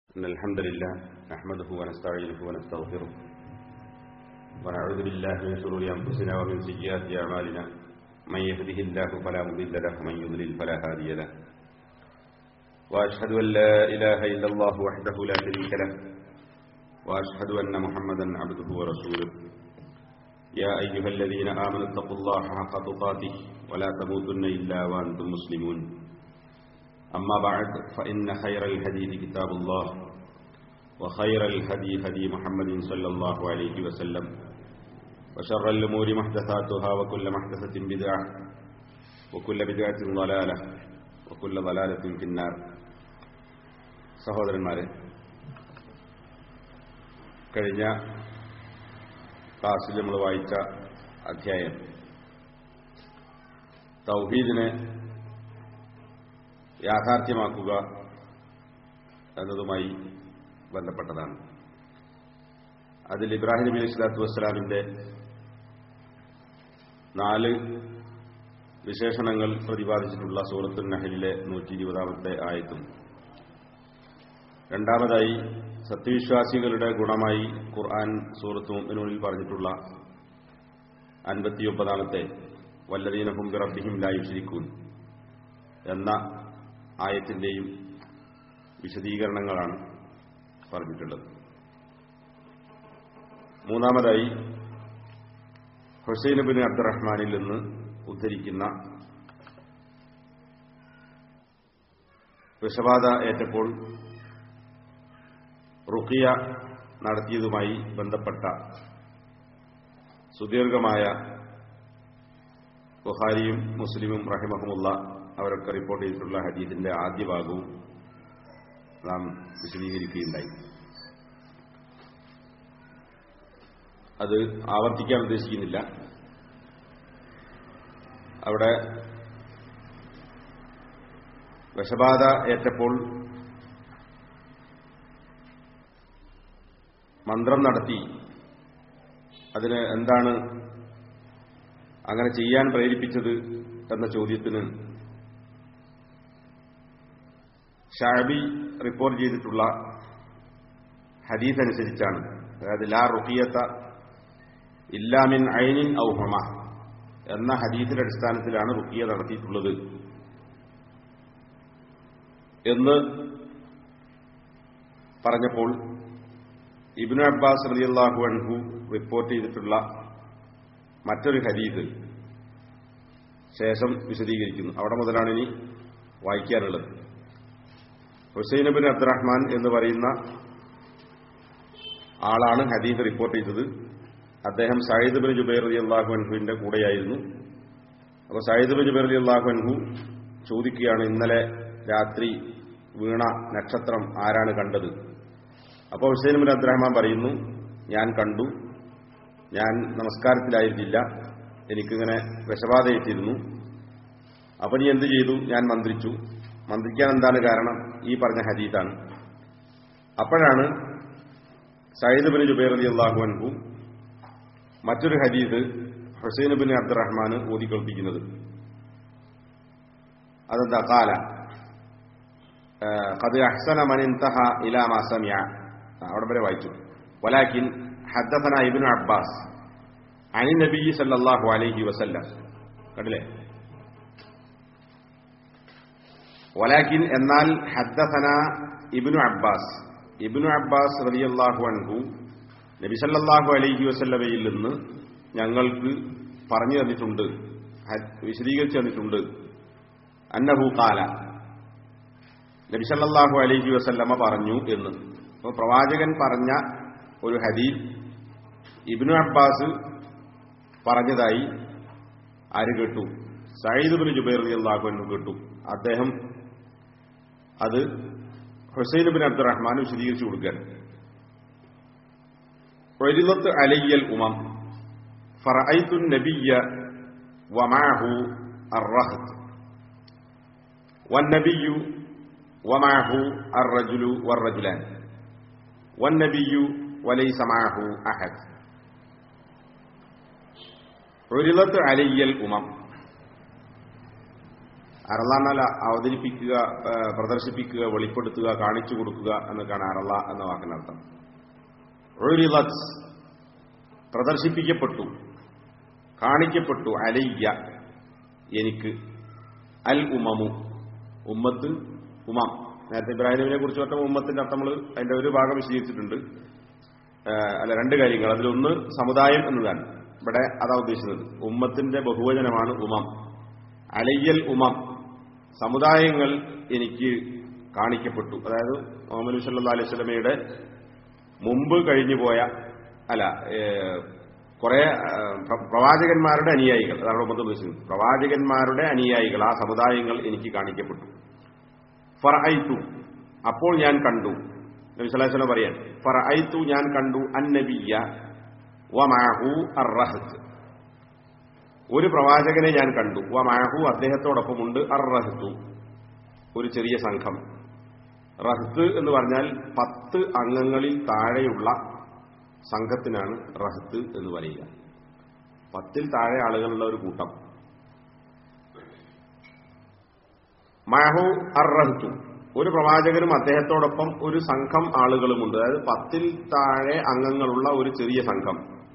إن الحمد لله نحمده ونستعينه ونستغفره ونعوذ بالله من شرور أنفسنا ومن سيئات أعمالنا من يهده الله فلا مضل له ومن يضلل فلا هادي له وأشهد أن لا إله إلا الله وحده لا شريك له وأشهد أن محمدا عبده ورسوله يا أيها الذين آمنوا اتقوا الله حق تقاته ولا تموتن إلا وأنتم مسلمون أما بعد فإن خير الحديث كتاب الله وخير الهدي هدي محمد صلى الله عليه وسلم وشر الأمور محدثاتها وكل محدثة بدعة وكل بدعة ضلالة وكل ضلالة في النار സഹോദരന്മാരെ കഴിഞ്ഞ ക്ലാസ്സിൽ നമ്മൾ വായിച്ച അധ്യായം തൗഹീദിനെ യാഥാർത്ഥ്യമാക്കുക എന്നതുമായി ബന്ധപ്പെട്ടതാണ് അതിൽ ഇബ്രാഹിം നബി അലൈഹി സ്വലാത്തു വസ്സലാമിന്റെ നാല് വിശേഷണങ്ങൾ പ്രതിപാദിച്ചിട്ടുള്ള സൂറത്തുൽ നഹലിലെ നൂറ്റി ഇരുപതാമത്തെ ആയത്തും രണ്ടാമതായി സത്യവിശ്വാസികളുടെ ഗുണമായി ഖുർആൻ സൂറത്ത് മുമ്പിനുള്ളിൽ പറഞ്ഞിട്ടുള്ള അൻപത്തിയൊമ്പതാമത്തെ വല്ലദീനഹും ബിറബിഹിം ലായുശ്രിക്കൂൻ എന്ന ആയത്തിന്റെയും വിശദീകരണങ്ങളാണ് പറഞ്ഞിട്ടുള്ളത് മൂന്നാമതായി ഹുസൈൻ ബിൻ അബ്ദുറഹ്മാനിൽ നിന്ന് ഉദ്ധരിക്കുന്ന വിഷബാധ ഏറ്റപ്പോൾ റുക്കിയ നടത്തിയതുമായി ബന്ധപ്പെട്ട സുദീർഘമായ ബുഹാരിയും മുസ്ലിമും റഹിമഹമുള്ള അവരൊക്കെ റിപ്പോർട്ട് ചെയ്തിട്ടുള്ള ഹദീസിന്റെ ആദ്യ ഭാഗവും നാം വിശദീകരിക്കുകയുണ്ടായി അത് ആവർത്തിക്കാൻ ഉദ്ദേശിക്കുന്നില്ല അവിടെ വിഷബാധ ഏറ്റപ്പോൾ മന്ത്രം നടത്തി അതിന് എന്താണ് അങ്ങനെ ചെയ്യാൻ പ്രേരിപ്പിച്ചത് എന്ന ചോദ്യത്തിന് ഷാബി റിപ്പോർട്ട് ചെയ്തിട്ടുള്ള ഹദീസ് അനുസരിച്ചാണ് അതായത് ലാ റുഖിയത്ത ഇല്ലാമിൻ ഐനിൻ ഔഹമ എന്ന ഹദീസിന്റെ അടിസ്ഥാനത്തിലാണ് റുക്കിയ നടത്തിയിട്ടുള്ളത് എന്ന് പറഞ്ഞപ്പോൾ ഇബിനു അബ്ബാസ് റളിയല്ലാഹു അൻഹു റിപ്പോർട്ട് ചെയ്തിട്ടുള്ള മറ്റൊരു ഹദീസ് ശേഷം വിശദീകരിക്കുന്നു അവിടെ മുതലാണ് ഇനി വായിക്കാനുള്ളത് ഹുസൈൻ ബിൻ അബ്ദുറഹ്മാൻ എന്ന് പറയുന്ന ആളാണ് ഹദീസ് റിപ്പോർട്ട് ചെയ്തത് അദ്ദേഹം സയ്യിദ് ബിൻ ജുബൈർ അലി അള്ളാഹു അൻഹുവിന്റെ കൂടെയായിരുന്നു അപ്പോൾ സയ്യിദ് ബിൻ ജുബൈർ അലി അള്ളാഹു അൻഹു ചോദിക്കുകയാണ് ഇന്നലെ രാത്രി വീണ നക്ഷത്രം ആരാണ് കണ്ടത് അപ്പോൾ ഹുസൈൻ ബിൻ അബ്ദുറഹ്മാൻ പറയുന്നു ഞാൻ കണ്ടു ഞാൻ നമസ്കാരത്തിലായിരുന്നില്ല എനിക്കിങ്ങനെ വിഷബാധയേറ്റിരുന്നു അപ്പൊ നീ എന്ത് ചെയ്തു ഞാൻ മന്ത്രിച്ചു മന്ത്രിക്കാൻ എന്താണ് കാരണം ഈ പറഞ്ഞ ഹദീത്താണ് അപ്പോഴാണ് സയ്യിദ് ബിൻ ജുബൈർ അലി അള്ളാഹു അൻഹു മറ്റൊരു ഹദീദ് ഹുസൈൻ ബിൻ അബ്ദുറഹ്മാൻ ഓതിക്കൊള്ളിപ്പിക്കുന്നത് അതെന്താ കാല കത് അഹ്സന മനിന്തഹ ഇലാ മാസമിയ അവിടെ വരെ വായിച്ചു വലാക്കിൻ ഹദ്ദഫന ഇബിൻ അബ്ബാസ് അനി നബി സല്ലാഹു അലൈഹി വസല്ലം കണ്ടില്ലേ വലാക്കിൻ എന്നാൽ ഹദ്ദഫന ഇബിനു അബ്ബാസ് ഇബിനു അബ്ബാസ് റളിയല്ലാഹു അൻഹു നബി സല്ലല്ലാഹു അലൈഹി വസല്ലമയിൽ നിന്ന് ഞങ്ങൾക്ക് പറഞ്ഞു തന്നിട്ടുണ്ട് വിശദീകരിച്ചു തന്നിട്ടുണ്ട് അന്നഹു കാല നബി സല്ലല്ലാഹു അലൈഹി വസല്ലമ പറഞ്ഞു എന്ന് അപ്പോൾ പ്രവാചകൻ പറഞ്ഞ ഒരു ഹദീസ് ഇബ്നു അബ്ബാസ് പറഞ്ഞതായി ആര് കേട്ടു സയ്യിദ് ബിൻ ജുബൈർ റളിയല്ലാഹു അൻഹു കേട്ടു അദ്ദേഹം അത് ഹുസൈൻ ബിൻ അബ്ദുറഹ്മാൻ വിശദീകരിച്ചു കൊടുക്കുകയാണ് ഒരിലത്ത് അലയ്യൽ ഉമം فرأيت النبي ومعه الرهط والنبي ومعه الرجل والرجلان والنبي وليس معه أحد عرضت علي الأمم അറള എന്നാൽ അവതരിപ്പിക്കുക ആ, പ്രദർശിപ്പിക്കുക വെളിപ്പെടുത്തുക കാണിച്ചു കൊടുക്കുക എന്നൊക്കെയാണ് അറള എന്ന വാക്കിനർത്ഥം ഉരിളത് പ്രദർശിപ്പിക്കപ്പെട്ടു കാണിക്കപ്പെട്ടു അലയ്യ എനിക്ക് അൽ ഉമമു ഉമ്മത്ത് ഉമാം നേരത്തെ ഇബ്രാഹിമിനെ കുറിച്ച് പറഞ്ഞ ഉമ്മത്തിന്റെ അർത്ഥം നമ്മൾ അതിന്റെ ഒരു ഭാഗം വിശദീകരിച്ചിട്ടുണ്ട് ആ, അല്ല രണ്ട് കാര്യങ്ങൾ അതിലൊന്ന് സമുദായം എന്നതാണ് ഇവിടെ അതാ ഉദ്ദേശിക്കുന്നത് ഉമ്മത്തിന്റെ ബഹുവചനമാണ് ഉമം അലയ്യൽ ഉമം സമുദായങ്ങൾ എനിക്ക് കാണിക്കപ്പെട്ടു അതായത് മുഹമ്മദ് സല്ലാ അലൈഹി സ്വലമയുടെ മുമ്പ് കഴിഞ്ഞു പോയ അല്ല കുറെ പ്രവാചകന്മാരുടെ അനുയായികൾ അതാണ് ഉമ്മത്ത് ഉദ്ദേശിക്കുന്നത് പ്രവാചകന്മാരുടെ അനുയായികൾ ആ സമുദായങ്ങൾ എനിക്ക് കാണിക്കപ്പെട്ടു ഫറഅയ്തു അപ്പോൾ ഞാൻ കണ്ടു നബി സല്ലല്ലാഹു അലൈഹി വസല്ലം പറയാൻ ഫറഅയ്തു ഞാൻ കണ്ടു അന്നബിയ വമാഹു അർറഹത്ത് ഒരു പ്രവാചകനെ ഞാൻ കണ്ടു വമാഹു അദ്ദേഹത്തോടൊപ്പമുണ്ട് അർറഹത്തു ഒരു ചെറിയ സംഘം റഹത്ത് എന്ന് പറഞ്ഞാൽ പത്ത് അംഗങ്ങളിൽ താഴെയുള്ള സംഘത്തിനാണ് റഹത്ത് എന്ന് പറയുക പത്തിൽ താഴെ ആളുകളുള്ള ഒരു കൂട്ടം മഹു അർറഹത്തു ഒരു പ്രവാചകനും അദ്ദേഹത്തോടൊപ്പം ഒരു സംഘം ആളുകളുമുണ്ട് അതായത് പത്തിൽ താഴെ അംഗങ്ങളുള്ള ഒരു ചെറിയ സംഘം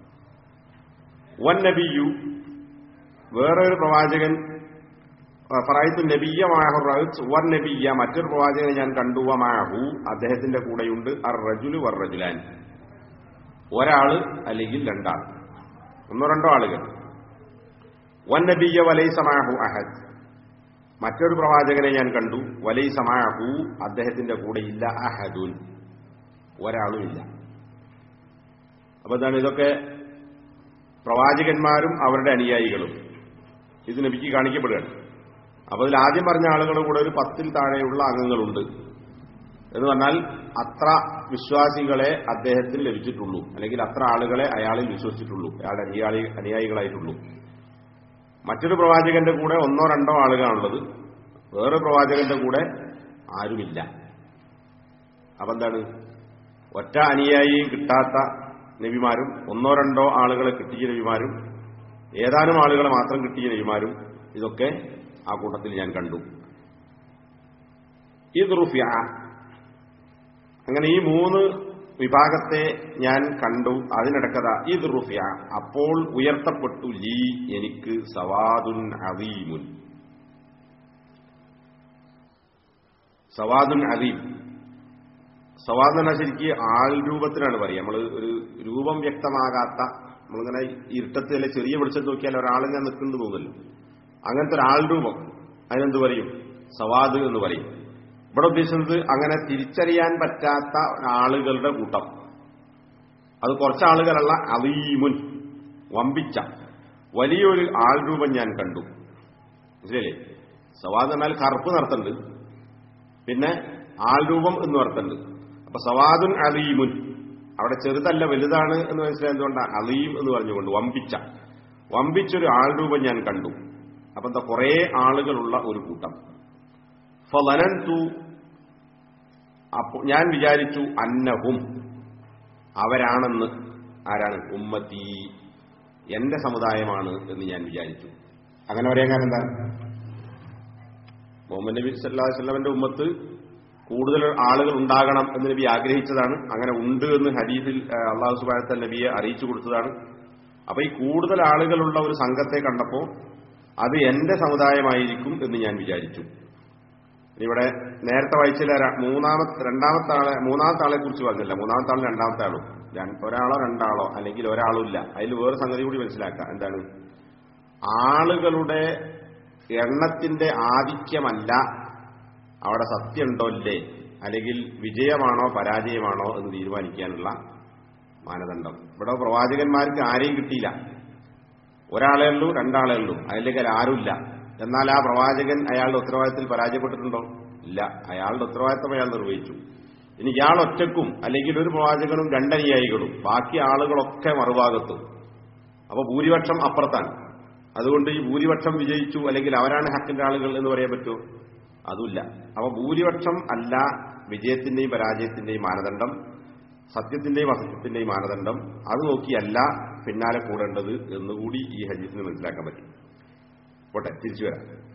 വൻ നബിയു വേറൊരു പ്രവാചകൻ ഫറായിത്തു നബിയ മാഹു റഹത്ത് വർ നബിയ മറ്റൊരു പ്രവാചകനെ ഞാൻ കണ്ടു മാഹു അദ്ദേഹത്തിന്റെ കൂടെയുണ്ട് അർ റജുലു വർ റജുലാൻ ഒരാള് അല്ലെങ്കിൽ രണ്ടാൾ ഒന്നോ രണ്ടോ ആളുകൾ വൻ നബിയ വലൈസമാഹു അഹദ് മറ്റൊരു പ്രവാചകനെ ഞാൻ കണ്ടു വലൈസമാഹു അദ്ദേഹത്തിന്റെ കൂടെ ഇല്ല അഹദുൻ ഒരാളുമില്ല അപ്പൊ എന്താണ് ഇതൊക്കെ പ്രവാചകന്മാരും അവരുടെ അനുയായികളും ഇത് നബിക്ക് കാണിക്കപ്പെടുകയാണ് അപ്പൊ അതിൽ ആദ്യം പറഞ്ഞ ആളുകളുടെ കൂടെ ഒരു പത്തിൽ താഴെയുള്ള അംഗങ്ങളുണ്ട് എന്ന് പറഞ്ഞാൽ അത്ര വിശ്വാസികളെ അദ്ദേഹത്തിന് ലഭിച്ചിട്ടുള്ളൂ അല്ലെങ്കിൽ അത്ര ആളുകളെ അയാളിൽ വിശ്വസിച്ചിട്ടുള്ളൂ അയാളുടെ അനുയായി അനുയായികളായിട്ടുള്ളൂ മറ്റൊരു പ്രവാചകന്റെ കൂടെ ഒന്നോ രണ്ടോ ആളുകളാണുള്ളത് വേറെ പ്രവാചകന്റെ കൂടെ ആരുമില്ല അപ്പൊ എന്താണ് ഒറ്റ അനുയായിയും കിട്ടാത്ത നബിമാരും ഒന്നോ രണ്ടോ ആളുകളെ കിട്ടിയ നബിമാരും ഏതാനും ആളുകളെ മാത്രം കിട്ടിയ നബിമാരും ഇതൊക്കെ ആ കൂട്ടത്തിൽ ഞാൻ കണ്ടു ഇത് റുഫിയ അങ്ങനെ ഈ മൂന്ന് വിഭാഗത്തെ ഞാൻ കണ്ടു അതിനിടക്കത ഇത് റുഫിയ അപ്പോൾ ഉയർത്തപ്പെട്ടു ലീ എനിക്ക് സവാദുൻ അദീമുൻ സവാദുൻ അദീം സവാദ് എന്ന് പറഞ്ഞാൽ ശരിക്ക് ആൾ രൂപത്തിലാണ് പറയുക നമ്മൾ ഒരു രൂപം വ്യക്തമാകാത്ത നമ്മളിങ്ങനെ ഇരുട്ടത്തിൽ അല്ലെ ചെറിയ വെളിച്ചത്ത് നോക്കിയാൽ ഒരാളിങ്ങനെ നിൽക്കുന്നു തോന്നില്ല അങ്ങനത്തെ ഒരാൾ രൂപം അതിനെന്ത് പറയും സവാദ് എന്ന് പറയും ഇവിടെ ഉദ്ദേശിക്കുന്നത് അങ്ങനെ തിരിച്ചറിയാൻ പറ്റാത്ത ആളുകളുടെ കൂട്ടം അത് കുറച്ച് ആളുകളല്ല അലീമുൻ വമ്പിച്ച വലിയൊരു ആൾ രൂപം ഞാൻ കണ്ടു മനസ്സിലല്ലേ സവാദ് എന്നാൽ കറുപ്പ് നടത്തുന്നുണ്ട് പിന്നെ ആൾ രൂപം എന്ന് നടത്തുന്നുണ്ട് അപ്പൊ സവാദുൻ അലീമുൻ അവിടെ ചെറുതല്ല വലുതാണ് എന്ന് മനസ്സിലായത് എന്തുകൊണ്ടാണ് അലീം എന്ന് പറഞ്ഞുകൊണ്ട് വമ്പിച്ച വമ്പിച്ചൊരു ആൾ രൂപം ഞാൻ കണ്ടു അപ്പൊ എന്താ കുറെ ആളുകളുള്ള ഒരു കൂട്ടം ഫലനന്തു അപ്പോൾ ഞാൻ വിചാരിച്ചു അന്നഹും അവരാണെന്ന് ആരാണ് ഉമ്മത്തി എന്റെ സമുദായമാണ് എന്ന് ഞാൻ വിചാരിച്ചു അങ്ങനെ പറയാൻ കാരണം എന്താ മുഹമ്മദ് നബി സല്ലാ വല്ലമന്റെ ഉമ്മത്ത് കൂടുതൽ ആളുകൾ ഉണ്ടാകണം എന്ന് നബി ആഗ്രഹിച്ചതാണ് അങ്ങനെ ഉണ്ട് എന്ന് ഹദീസിൽ അള്ളാഹു സുബാനത്തെ നബിയെ അറിയിച്ചു കൊടുത്തതാണ് അപ്പൊ ഈ കൂടുതൽ ആളുകളുള്ള ഒരു സംഘത്തെ കണ്ടപ്പോ അത് എന്റെ സമുദായമായിരിക്കും എന്ന് ഞാൻ വിചാരിച്ചു ഇവിടെ നേരത്തെ വായിച്ചില്ല മൂന്നാമത്തെ രണ്ടാമത്തെ ആളെ മൂന്നാമത്തെ ആളെ കുറിച്ച് പറഞ്ഞില്ല മൂന്നാമത്തെ ആളും രണ്ടാമത്തെ ആളും ഒരാളോ രണ്ടാളോ അല്ലെങ്കിൽ ഒരാളോ ഇല്ല അതിൽ വേറെ സംഗതി കൂടി മനസ്സിലാക്കാം എന്താണ് ആളുകളുടെ എണ്ണത്തിന്റെ ആധിക്യമല്ല അവിടെ സത്യമുണ്ടോ ഇല്ലേ അല്ലെങ്കിൽ വിജയമാണോ പരാജയമാണോ എന്ന് തീരുമാനിക്കാനുള്ള മാനദണ്ഡം ഇവിടെ പ്രവാചകന്മാർക്ക് ആരെയും കിട്ടിയില്ല ഒരാളേ ഉള്ളൂ രണ്ടാളേ ഉള്ളൂ അതിലേക്ക് ആരുമില്ല എന്നാൽ ആ പ്രവാചകൻ അയാളുടെ ഉത്തരവാദിത്തത്തിൽ പരാജയപ്പെട്ടിട്ടുണ്ടോ ഇല്ല അയാളുടെ ഉത്തരവാദിത്തം അയാൾ നിർവഹിച്ചു ഇനി ഇയാൾ ഒറ്റക്കും അല്ലെങ്കിൽ ഒരു പ്രവാചകനും രണ്ടനുയായികളും ബാക്കി ആളുകളൊക്കെ മറുഭാഗത്തും അപ്പൊ ഭൂരിപക്ഷം അപ്പുറത്താണ് അതുകൊണ്ട് ഈ ഭൂരിപക്ഷം വിജയിച്ചു അല്ലെങ്കിൽ അവരാണ് ഹക്കിന്റെ ആളുകൾ എന്ന് പറയാൻ പറ്റുമോ അതുമില്ല അപ്പൊ ഭൂരിപക്ഷം അല്ല വിജയത്തിന്റെയും പരാജയത്തിന്റെയും മാനദണ്ഡം സത്യത്തിന്റെയും അസത്യത്തിന്റെയും മാനദണ്ഡം അത് നോക്കിയല്ല പിന്നാലെ കൂടേണ്ടത് എന്നുകൂടി ഈ ഹദീസിന് മനസ്സിലാക്കാൻ പറ്റും പോട്ടെ തിരിച്ചു വരാം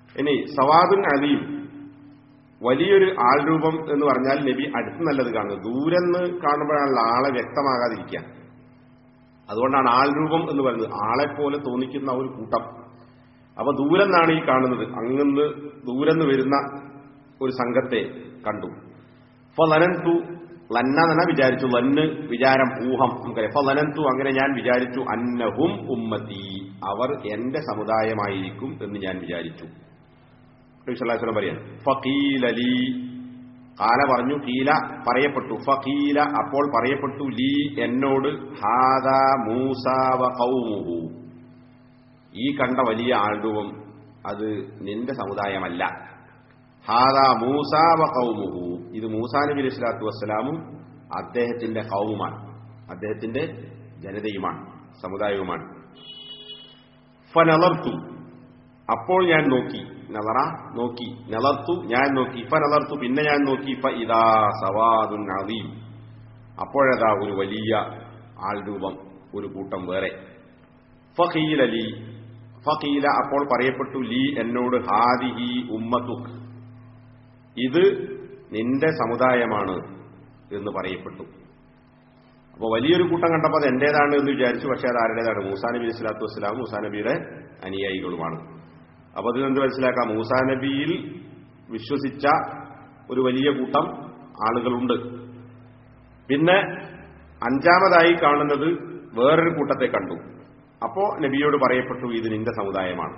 ഇനി സവാദുൻ അലീം വലിയൊരു ആൾരൂപം എന്ന് പറഞ്ഞാൽ നബി അടുത്ത് നല്ലത് കാണുന്നത് ദൂരെന്ന് കാണുമ്പോഴാണല്ലോ ആളെ വ്യക്തമാകാതിരിക്കുക അതുകൊണ്ടാണ് ആൾരൂപം എന്ന് പറയുന്നത് ആളെപ്പോലെ തോന്നിക്കുന്ന ഒരു കൂട്ടം അപ്പൊ ദൂരെന്നാണ് ഈ കാണുന്നത് അങ്ങന്ന് ദൂരെന്ന് വരുന്ന ഒരു സംഘത്തെ കണ്ടു ഫ ലനന്തു ലന്ന എന്ന വിചാരിച്ചു ലന്ന് വിചാരം ഊഹം നമുക്കറിയാം ഫ ലനന്തു അങ്ങനെ ഞാൻ വിചാരിച്ചു അന്നഹും ഉമ്മത്തി അവർ എന്റെ സമുദായമായിരിക്കും എന്ന് ഞാൻ വിചാരിച്ചു നബിസ്വല്ലാസ്ലം പറയാണ് ഫീലലി കാല പറഞ്ഞു കീല പറയപ്പെട്ടു ഫീല അപ്പോൾ പറയപ്പെട്ടു ലീ എന്നോട് ഹാദ മൂസാവ കൗമുഹു ഈ കണ്ട വലിയ ആൾരൂപം അത് നിന്റെ സമുദായമല്ല ഹാദ മൂസാവ കൗമുഹു ഇത് മൂസാ നബി അലൈഹി സ്വലാത്തു വസ്സലാമും അദ്ദേഹത്തിന്റെ കൗമുമാണ് അദ്ദേഹത്തിന്റെ ജനതയുമാണ് സമുദായവുമാണ് ഫനലർത്തു അപ്പോൾ ഞാൻ നോക്കി നളറ നോക്കി നളർത്തു ഞാൻ നോക്കി ഫ നളർത്തു പിന്നെ ഞാൻ നോക്കി ഫ ഇതാ സവാദുൻ അദീം അപ്പോഴതാ ഒരു വലിയ ആൾരൂപം ഒരു കൂട്ടം വേറെ ഫീൽ അലി ഫീല അപ്പോൾ പറയപ്പെട്ടു ലീ എന്നോട് ഹാദിഹി ഉമ്മത്തുഖ് ഇത് നിന്റെ സമുദായമാണ് എന്ന് പറയപ്പെട്ടു അപ്പോൾ വലിയൊരു കൂട്ടം കണ്ടപ്പോൾ അത് എന്റേതാണ് എന്ന് വിചാരിച്ചു പക്ഷേ അത് ആരുടേതാണ് മൂസാ നബി ഇസ്ലാത്തു വസ്സലാം മൂസാ നബിയുടെ അനുയായികളുമാണ് അപ്പൊ അതിൽ എന്ത് മനസ്സിലാക്കാം മൂസാ നബിയിൽ വിശ്വസിച്ച ഒരു വലിയ കൂട്ടം ആളുകളുണ്ട് പിന്നെ അഞ്ചാമതായി കാണുന്നത് വേറൊരു കൂട്ടത്തെ കണ്ടു അപ്പോ നബിയോട് പറയപ്പെട്ടു ഇത് നിന്റെ സമുദായമാണ്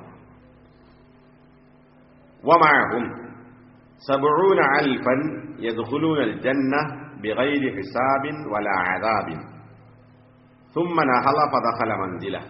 വമാഹും സബഊന അൽഫൻ യദ്ഖുലൂന അൽജന്ന ബിഗൈരി ഹിസാബിൻ വലാ അദാബിൻ ثم نهض فدخل منزله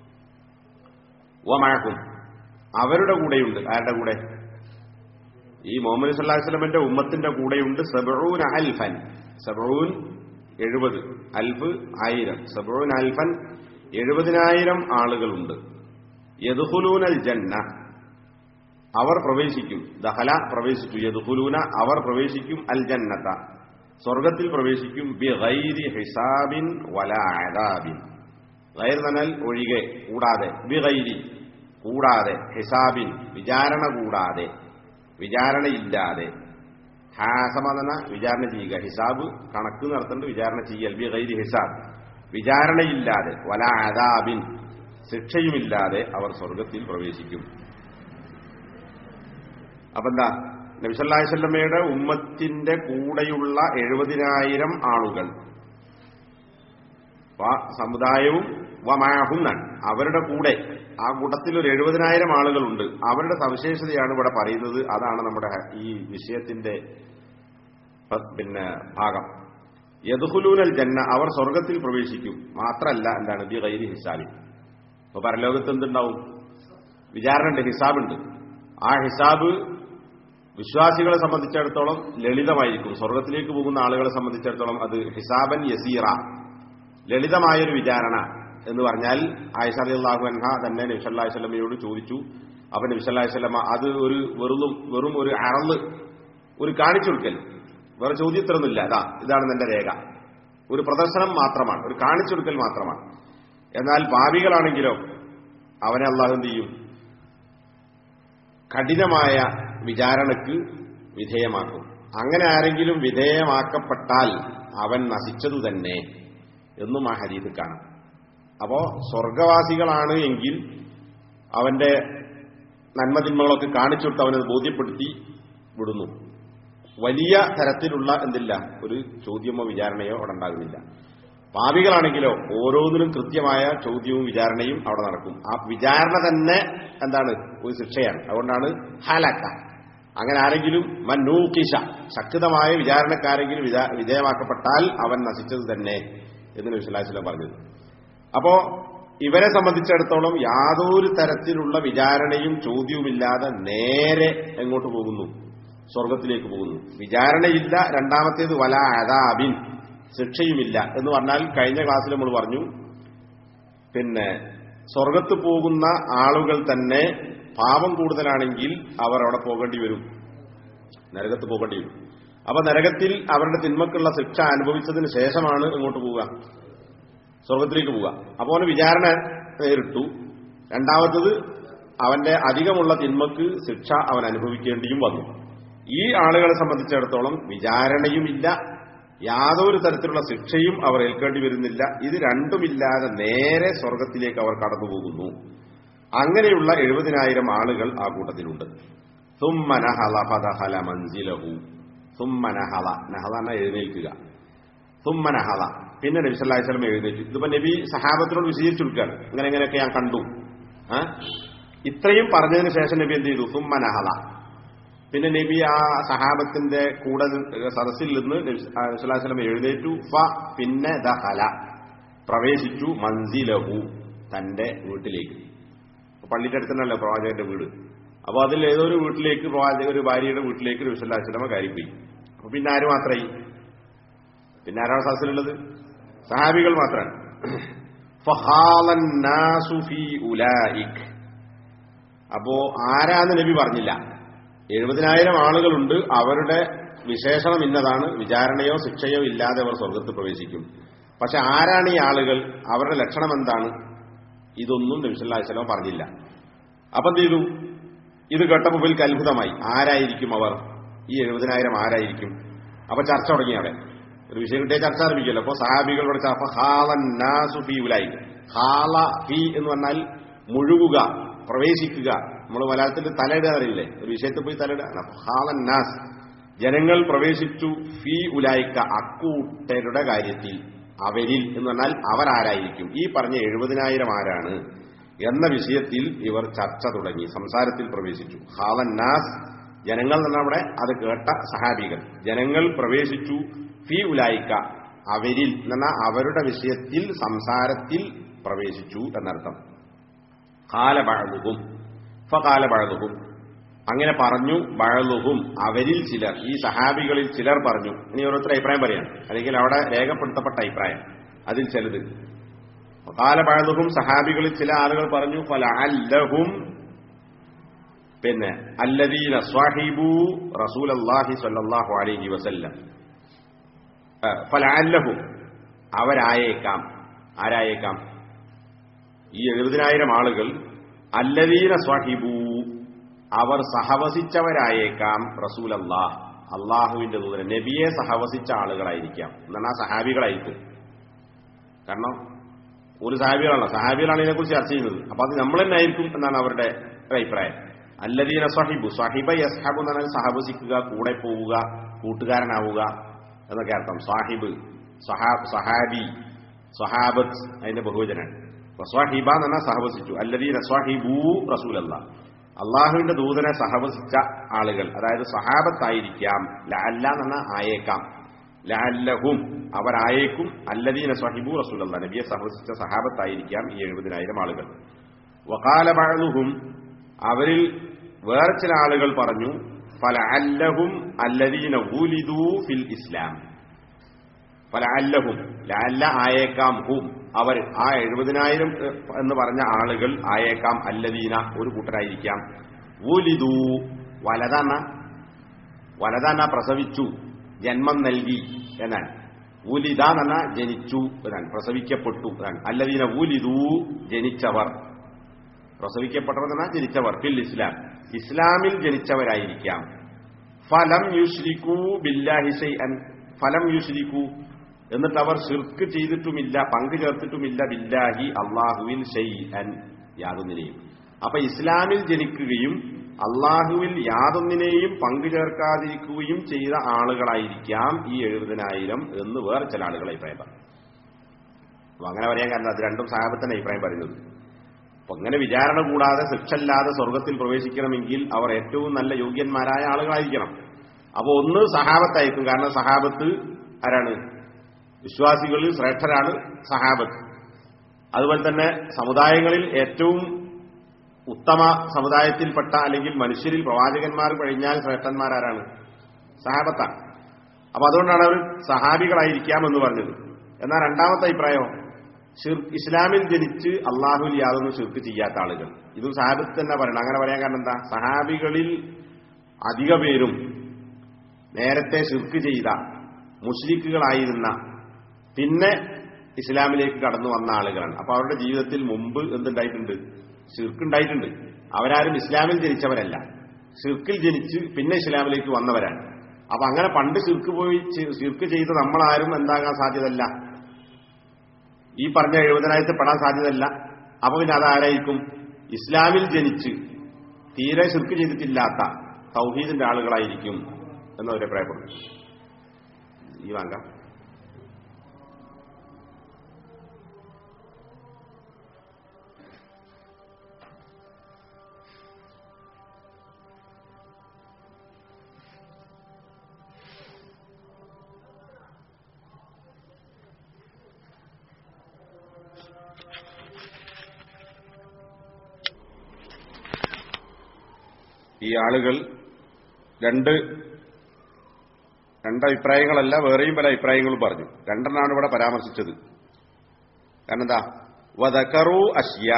വമാഹും അവരുടെ കൂടെയുണ്ട് ആരുടെ കൂടെ ഈ മുഹമ്മദ് സല്ലാഹു വസ്ലമിന്റെ ഉമ്മത്തിന്റെ കൂടെയുണ്ട് സബൂൻ അൽഫൻ സബൂൻ എഴുപത് അൽഫ് ആയിരം സബൂൻ അൽഫൻ എഴുപതിനായിരം ആളുകളുണ്ട് യദുഹുലൂനൽ ജന്ന അവർ പ്രവേശിക്കും ദഹല പ്രവേശിച്ചു യദുഹുലൂന അവർ പ്രവേശിക്കും അൽ ജന്നത്ത സ്വർഗത്തിൽ പ്രവേശിക്കും ബി ഗൈരി ഹിസാബിൻ വല അദാബിൻ ഗൈർ നനൽ ഒഴികെ കൂടാതെ ബി ഗൈരി കൂടാതെ ഹിസാബിൻ വിചാരണ കൂടാതെ വിചാരണയില്ലാതെ ഹാസമതന വിചാരണ ചെയ്യുക ഹിസാബ് കണക്ക് നടത്തേണ്ട വിചാരണ ചെയ്യൽ ബി ഗൈരി ഹിസാബ് വിചാരണയില്ലാതെ വല അദാബിൻ ശിക്ഷയുമില്ലാതെ അവർ സ്വർഗത്തിൽ പ്രവേശിക്കും അപ്പൊ എന്താ നബിസല്ലാസ്വല്ലമ്മയുടെ ഉമ്മത്തിന്റെ കൂടെയുള്ള എഴുപതിനായിരം ആളുകൾ സമുദായവും വമാഹും അവരുടെ കൂടെ ആ കൂട്ടത്തിൽ ഒരു എഴുപതിനായിരം ആളുകളുണ്ട് അവരുടെ സവിശേഷതയാണ് ഇവിടെ പറയുന്നത് അതാണ് നമ്മുടെ ഈ വിഷയത്തിന്റെ പിന്നെ ഭാഗം യദുഹുലൂനൽ ജന്ന അവർ സ്വർഗത്തിൽ പ്രവേശിക്കും മാത്രല്ല എന്താണ് ബി ഗൈരി ഹിസാബി അപ്പൊ പരലോകത്ത് എന്തുണ്ടാവും വിചാരണ ഹിസാബുണ്ട് ആ ഹിസാബ് വിശ്വാസികളെ സംബന്ധിച്ചിടത്തോളം ലളിതമായിരിക്കും സ്വർഗത്തിലേക്ക് പോകുന്ന ആളുകളെ സംബന്ധിച്ചിടത്തോളം അത് ഹിസാബൻ യസീറ ലളിതമായൊരു വിചാരണ എന്ന് പറഞ്ഞാൽ ആയിഷ അള്ളാഹു അൻഹ തന്നെ നബിസല്ലാഹു സ്വലമയോട് ചോദിച്ചു അപ്പൊ നബിസല്ലാഹു സ്വലമ അത് ഒരു വെറും വെറും ഒരു അറന്ന് ഒരു കാണിച്ചൊടുക്കൽ വേറെ ചോദ്യത്തിലൊന്നുമില്ല അതാ ഇതാണ് എന്റെ രേഖ ഒരു പ്രദർശനം മാത്രമാണ് ഒരു കാണിച്ചൊടുക്കൽ മാത്രമാണ് എന്നാൽ ഭാവികളാണെങ്കിലോ അവനെ അള്ളാഹു എന്ത് ചെയ്യും കഠിനമായ വിചാരണക്ക് വിധേയമാക്കും അങ്ങനെ ആരെങ്കിലും വിധേയമാക്കപ്പെട്ടാൽ അവൻ നശിച്ചതു തന്നെ എന്നും ആ ഹരീത് കാണാം അപ്പോ സ്വർഗവാസികളാണ് എങ്കിൽ അവന്റെ നന്മതിന്മകളൊക്കെ കാണിച്ചു കൊടുത്ത് അവനത് ബോധ്യപ്പെടുത്തി വിടുന്നു വലിയ തരത്തിലുള്ള എന്തില്ല ഒരു ചോദ്യമോ വിചാരണയോ അവിടെ ഉണ്ടാകുന്നില്ല പാപികളാണെങ്കിലോ ഓരോന്നിനും കൃത്യമായ ചോദ്യവും വിചാരണയും അവിടെ നടക്കും ആ വിചാരണ തന്നെ എന്താണ് ഒരു ശിക്ഷയാണ് അതുകൊണ്ടാണ് ഹാലാക്ക അങ്ങനെ ആരെങ്കിലും മന്നൂക്കിശ ശക്തമായ വിചാരണക്കാരെങ്കിലും വിധേയമാക്കപ്പെട്ടാൽ അവൻ നശിച്ചത് തന്നെ എന്ന് വിശ്വലാസ്ലം പറഞ്ഞത് അപ്പോ ഇവരെ സംബന്ധിച്ചിടത്തോളം യാതൊരു തരത്തിലുള്ള വിചാരണയും ചോദ്യവുമില്ലാതെ നേരെ എങ്ങോട്ട് പോകുന്നു സ്വർഗത്തിലേക്ക് പോകുന്നു വിചാരണയില്ല രണ്ടാമത്തേത് വല അതാബിൻ ശിക്ഷയുമില്ല എന്ന് പറഞ്ഞാൽ കഴിഞ്ഞ ക്ലാസ്സിൽ നമ്മൾ പറഞ്ഞു പിന്നെ സ്വർഗത്ത് പോകുന്ന ആളുകൾ തന്നെ പാപം കൂടുതലാണെങ്കിൽ അവർ അവിടെ പോകേണ്ടി വരും നരകത്ത് പോകേണ്ടി വരും അപ്പൊ നരകത്തിൽ അവരുടെ തിന്മക്കുള്ള ശിക്ഷ അനുഭവിച്ചതിന് ശേഷമാണ് ഇങ്ങോട്ട് പോവുക സ്വർഗത്തിലേക്ക് പോവുക അപ്പോൾ വിചാരണ നേരിട്ടു രണ്ടാമത്തത് അവന്റെ അധികമുള്ള തിന്മക്ക് ശിക്ഷ അവൻ അനുഭവിക്കേണ്ടിയും വന്നു ഈ ആളുകളെ സംബന്ധിച്ചിടത്തോളം വിചാരണയുമില്ല യാതൊരു തരത്തിലുള്ള ശിക്ഷയും അവർ ഏൽക്കേണ്ടി വരുന്നില്ല ഇത് രണ്ടുമില്ലാതെ നേരെ സ്വർഗത്തിലേക്ക് അവർ കടന്നുപോകുന്നു അങ്ങനെയുള്ള എഴുപതിനായിരം ആളുകൾ ആ കൂട്ടത്തിലുണ്ട് സുമ്മനഹല ഫദഹല മൻസിലഹു സുമ്മനഹല നഹല എന്ന എഴുന്നേൽക്കുക സുമ്മനഹല പിന്നെ നബി സല്ലല്ലാഹു അലൈഹി വസല്ലം എഴുന്നേറ്റു ഇതിപ്പോ നബി സഹാബത്തിനോട് വിശദീകരിച്ചു കൊടുക്കുകയാണ് ഇങ്ങനെ ഇങ്ങനെയൊക്കെ ഞാൻ കണ്ടു ആ ഇത്രയും പറഞ്ഞതിന് ശേഷം നബി എന്ത് ചെയ്തു സുമ്മനഹല പിന്നെ നബി ആ സഹാബത്തിന്റെ കൂടെ നി- സദസ്സിൽ നിന്ന് നബി സല്ലല്ലാഹു അലൈഹി വസല്ലം എഴുന്നേറ്റു ഫ പിന്നെ ദഹല പ്രവേശിച്ചു മൻസിലഹു തന്റെ വീട്ടിലേക്ക് പള്ളിയുടെ അടുത്തന്നല്ലോ പ്രവാചകന്റെ വീട് അപ്പൊ അതിൽ ഏതോ ഒരു വീട്ടിലേക്ക് പ്രവാചക ഒരു ഭാര്യയുടെ വീട്ടിലേക്ക് നബി സല്ലല്ലാഹു അലൈഹി വസല്ലം കയറിപ്പോയി അപ്പൊ പിന്നെ ആര് മാത്രമായി പിന്നെ ആരാണ് സദസ്സിലുള്ളത് സഹാബികൾ മാത്രമാണ് ഫഹാലൻ നാസു ഫീ ഉലായിക് അപ്പോ ആരാന്ന് നബി പറഞ്ഞില്ല എഴുപതിനായിരം ആളുകളുണ്ട് അവരുടെ വിശേഷണം ഇന്നതാണ് വിചാരണയോ ശിക്ഷയോ ഇല്ലാതെ അവർ സ്വർഗത്ത് പ്രവേശിക്കും പക്ഷെ ആരാണ് ഈ ആളുകൾ അവരുടെ ലക്ഷണം എന്താണ് ഇതൊന്നും നബിസല്ലാസ്ലം പറഞ്ഞില്ല അപ്പൊ എന്ത് ചെയ്തു ഇത് കേട്ടപ്പോൾ ഇവർക്ക് അത്ഭുതമായി ആരായിരിക്കും അവർ ഈ എഴുപതിനായിരം ആരായിരിക്കും അപ്പൊ ചർച്ച തുടങ്ങി അവിടെ ഒരു വിഷയം കിട്ടിയ ചർച്ച ആരംഭിക്കുമല്ലോ അപ്പൊ സഹാബികളോട് ച- അപ്പൊ ഹാലൻ നാസു ഫീ ഉലായി ഹാല ഫീ എന്ന് പറഞ്ഞാൽ മുഴുകുക പ്രവേശിക്കുക നമ്മൾ മലയാളത്തിൽ തലയിടുക അറിയില്ലേ ഒരു വിഷയത്തിൽ പോയി തലയിടുക അപ്പൊ ഹാലൻ നാസ് ജനങ്ങൾ പ്രവേശിച്ചു ഫീ ഉലായിക്ക അക്കൂട്ടരുടെ കാര്യത്തിൽ അവരിൽ എന്ന് പറഞ്ഞാൽ അവരാരായിരിക്കും ഈ പറഞ്ഞ എഴുപതിനായിരം ആരാണ് എന്ന വിഷയത്തിൽ ഇവർ ചർച്ച തുടങ്ങി സംസാരത്തിൽ പ്രവേശിച്ചു ഹാലൻ നാസ് ജനങ്ങൾ എന്ന് പറഞ്ഞാൽ അവിടെ അത് കേട്ട സഹാബികൾ ജനങ്ങൾ പ്രവേശിച്ചു ഫി ഉലായിക്ക അവരിൽ എന്ന് പറഞ്ഞാൽ അവരുടെ വിഷയത്തിൽ സംസാരത്തിൽ പ്രവേശിച്ചു എന്നർത്ഥം കാല ബഴലുഹും ഫകാല ബഴലുഹും അങ്ങനെ പറഞ്ഞു ബഴലുഹും അവരിൽ ചിലർ ഈ സഹാബികളിൽ ചിലർ പറഞ്ഞു ഇനി ഓരോരുത്തർ അഭിപ്രായം പറയാം അല്ലെങ്കിൽ അവിടെ രേഖപ്പെടുത്തപ്പെട്ട അഭിപ്രായം അതിൽ ചിലത് കാല ബഴലുഹും സഹാബികളിൽ ചില ആളുകൾ പറഞ്ഞു ഫല അല്ലഹും പിന്നെ അല്ലദീന സ്വാഹിബു റസൂൽ അള്ളാഹി സല്ലാഹു അലൈഹി വസല്ലം ഫലാല്ലഹും അവരായേക്കാം ആരായേക്കാം ഈ എഴുപതിനായിരം ആളുകൾ അല്ലദീന സ്വാഹിബു അവർ സഹവസിച്ചവരായേക്കാം റസൂൽ അള്ളാഹ് അള്ളാഹുവിന്റെ ദൂതൻ നബിയെ സഹവസിച്ച ആളുകളായിരിക്കാം എന്നാണ് ആ സഹാബികളായിരിക്കും കാരണം ഒരു സഹാബികളാണല്ലോ സഹാബികളാണ് ഇതിനെക്കുറിച്ച് ചർച്ച ചെയ്യുന്നത് അപ്പൊ അത് നമ്മൾ തന്നെ ആയിരിക്കും എന്നാണ് അവരുടെ ഒരു അഭിപ്രായം അല്ലദീന സ്വഹിബു സ്വഹിബ യസ്ഹാബു എന്ന് പറഞ്ഞാൽ സഹവസിക്കുക കൂടെ പോവുക കൂട്ടുകാരനാവുക എന്നൊക്കെ അർത്ഥം സാഹിബ് സഹാ- സഹാബി സഹാബത്ത് അതിന്റെ ബഹുവചനാണ് അപ്പൊ സ്വഹിബ എന്ന് പറഞ്ഞാൽ സഹവസിച്ചു അല്ലദീന സ്വഹിബു റസൂലല്ല അള്ളാഹുവിന്റെ ദൂതനെ സഹവസിച്ച ആളുകൾ അതായത് സഹാബത്തായിരിക്കാം ലഅല്ല എന്ന് പറഞ്ഞാൽ ആയേക്കാം ലഅല്ലഹും അവരായേക്കും അല്ലദീന സ്വഹിബു റസൂലല്ല നബിയെ സഹവസിച്ച സഹാബത്തായിരിക്കാം ഈ എഴുപതിനായിരം ആളുകൾ വകാല ബഅലുഹും അവരിൽ വേറെ ചില ആളുകൾ പറഞ്ഞു ഫല അല്ലഹും അല്ലദീന ഊലിദൂ ഫിൽ ഇസ്ലാം ഫല അല്ലഹും ലഅല്ല ആയേക്കാം ഹും അവർ ആ എഴുപതിനായിരം എന്ന് പറഞ്ഞ ആളുകൾ ആയേക്കാം അല്ലദീന ഒരു കൂട്ടരായിരിക്കാം ഊലിദൂ വലതാന്ന വലതാന്ന പ്രസവിച്ചു ജന്മം നൽകി എന്നാണ് ഊലിദ എന്ന ജനിച്ചു എന്നാണ് പ്രസവിക്കപ്പെട്ടു എന്നാണ് അല്ലദീന ഊലിദൂ ജനിച്ചവർ പ്രസവിക്കപ്പെട്ടവർ എന്നാൽ ജനിച്ചവർ ഫിൽ ഇസ്ലാം ഇസ്ലാമിൽ ജനിച്ചവരായിരിക്കാം ഫലം യുശ്രിക്കൂ ബില്ലാഹി ഷൈഅൻ ഫലം യുശ്രിക്കൂ എന്നിട്ട് അവർ ഷിർക്ക് ചെയ്തിട്ടുമില്ല പങ്കു ചേർത്തിട്ടുമില്ല ബില്ലാഹി അള്ളാഹുവിൽ ഷൈഅൻ യാതൊന്നിനെയും അപ്പൊ ഇസ്ലാമിൽ ജനിക്കുകയും അള്ളാഹുവിൽ യാതൊന്നിനെയും പങ്കു ചേർക്കാതിരിക്കുകയും ചെയ്ത ആളുകളായിരിക്കാം ഈ എഴുപതിനായിരം എന്ന് വേറെ ചില ആളുകൾ അഭിപ്രായം പറഞ്ഞു അപ്പൊ അങ്ങനെ പറയാൻ കാരണം അത് രണ്ടും സാഹബത്തിന്റെ അഭിപ്രായം പറയുന്നത് അപ്പൊ അങ്ങനെ വിചാരണ കൂടാതെ ശിക്ഷല്ലാതെ സ്വർഗത്തിൽ പ്രവേശിക്കണമെങ്കിൽ അവർ ഏറ്റവും നല്ല യോഗ്യന്മാരായ ആളുകളായിരിക്കണം അപ്പൊ ഒന്ന് സഹാബത്തായിരിക്കും കാരണം സഹാബത്ത് ആരാണ് വിശ്വാസികളിൽ ശ്രേഷ്ഠരാണ് സഹാബത്ത് അതുപോലെ തന്നെ സമുദായങ്ങളിൽ ഏറ്റവും ഉത്തമ സമുദായത്തിൽപ്പെട്ട അല്ലെങ്കിൽ മനുഷ്യരിൽ പ്രവാചകന്മാർ കഴിഞ്ഞാൽ ശ്രേഷ്ഠന്മാരാരാണ് സഹാബത്താണ് അപ്പൊ അതുകൊണ്ടാണ് അവർ സഹാബികളായിരിക്കാം എന്ന് പറഞ്ഞത് എന്നാൽ രണ്ടാമത്തെ അഭിപ്രായം ഷിർ- ഇസ്ലാമിൽ ജനിച്ച് അള്ളാഹുൽ യാതൊന്നും ഷിർക്ക് ചെയ്യാത്ത ആളുകൾ ഇതും സഹാബത്ത് തന്നെ പറയണം അങ്ങനെ പറയാൻ കാരണം എന്താ സഹാബികളിൽ അധിക പേരും നേരത്തെ ഷിർക്ക് ചെയ്ത മുഷ്രിക്കുകളായിരുന്ന പിന്നെ ഇസ്ലാമിലേക്ക് കടന്നു വന്ന ആളുകളാണ് അപ്പൊ അവരുടെ ജീവിതത്തിൽ മുമ്പ് എന്തുണ്ടായിട്ടുണ്ട് ഷിർക്ക് ഉണ്ടായിട്ടുണ്ട് അവരാരും ഇസ്ലാമിൽ ജനിച്ചവരല്ല ഷിർക്കിൽ ജനിച്ച് പിന്നെ ഇസ്ലാമിലേക്ക് വന്നവരാണ് അപ്പൊ അങ്ങനെ പണ്ട് ഷിർക്ക് പോയി ഷിർക്ക് ചെയ്ത് നമ്മളാരും എന്താകാൻ സാധ്യതല്ല ഈ പറഞ്ഞ എഴുപതിനായിരത്തിൽ പെടാൻ സാധ്യതയല്ല അപ്പൊ പിന്നെ അതാരായിരിക്കും ഇസ്ലാമിൽ ജനിച്ച് തീരെ ഷിർക്ക് ചെയ്തിട്ടില്ലാത്ത തൗഹീദിന്റെ ആളുകളായിരിക്കും എന്നവരെ അഭിപ്രായപ്പെടുന്നു ഈ വാങ്ക ഈ ആളുകൾ രണ്ട് രണ്ട് അഭിപ്രായങ്ങളല്ല വേറെയും പല അഭിപ്രായങ്ങളും പറഞ്ഞു രണ്ടെണ്ണാണ് ഇവിടെ പരാമർശിച്ചത് കാരണം എന്താ വദക്കറു അഷ്യാ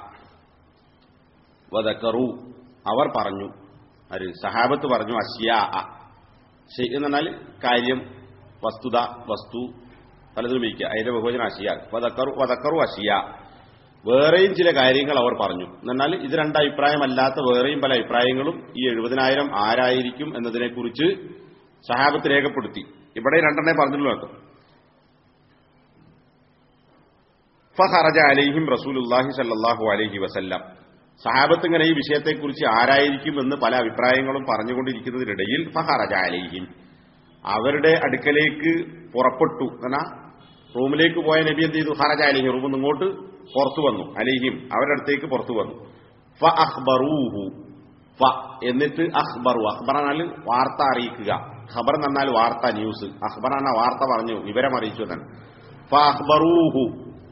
വദക്കറു അവർ പറഞ്ഞു ആര് സഹാബത്ത് പറഞ്ഞു അഷ്യാ എന്ന് പറഞ്ഞാൽ കാര്യം വസ്തുത വസ്തു പലതും ഉപയോഗിക്കുക അതിന്റെ ബഹുവചന അഷിയ വദക്കറു വദക്കറു അഷിയ വേറെയും ചില കാര്യങ്ങൾ അവർ പറഞ്ഞു എന്നാൽ ഇത് രണ്ട് അഭിപ്രായമല്ലാത്ത വേറെയും പല അഭിപ്രായങ്ങളും ഈ എഴുപതിനായിരം ആരായിരിക്കും എന്നതിനെക്കുറിച്ച് സഹാബത്ത് രേഖപ്പെടുത്തി ഇവിടെ രണ്ടെണ്ണേ പറഞ്ഞുള്ളൂ കേട്ടോ ഫഹറജ അലൈഹിം റസൂലുല്ലാഹി സല്ലാഹു അലൈഹി വസല്ലം സഹാബത്ത് ഇങ്ങനെ ഈ വിഷയത്തെക്കുറിച്ച് ആരായിരിക്കും എന്ന് പല അഭിപ്രായങ്ങളും പറഞ്ഞുകൊണ്ടിരിക്കുന്നതിനിടയിൽ ഫഹറജ അലൈഹിം അവരുടെ അടുക്കലേക്ക് പുറപ്പെട്ടു എന്നാ റൂമിലേക്ക് പോയ നബി എന്ത് ചെയ്തു ഹറജ അലിഹി റൂമിൽ നിന്ന് ഇങ്ങോട്ട് പുറത്തു വന്നു അലിഹിം അവരുടെ അടുത്തേക്ക് പുറത്തു വന്നു ഫ അഖ്ബറൂഹു ഫ എന്നിട്ട് അഖ്ബറു അഖ്ബർ എന്നാൽ വാർത്ത അറിയിക്കുക ഖബർ എന്നാൽ വാർത്ത ന്യൂസ് അഖ്ബർ എന്ന വാർത്ത പറഞ്ഞു വിവരം അറിയിച്ചു എന്നാണ് ഫ അഖ്ബറൂഹു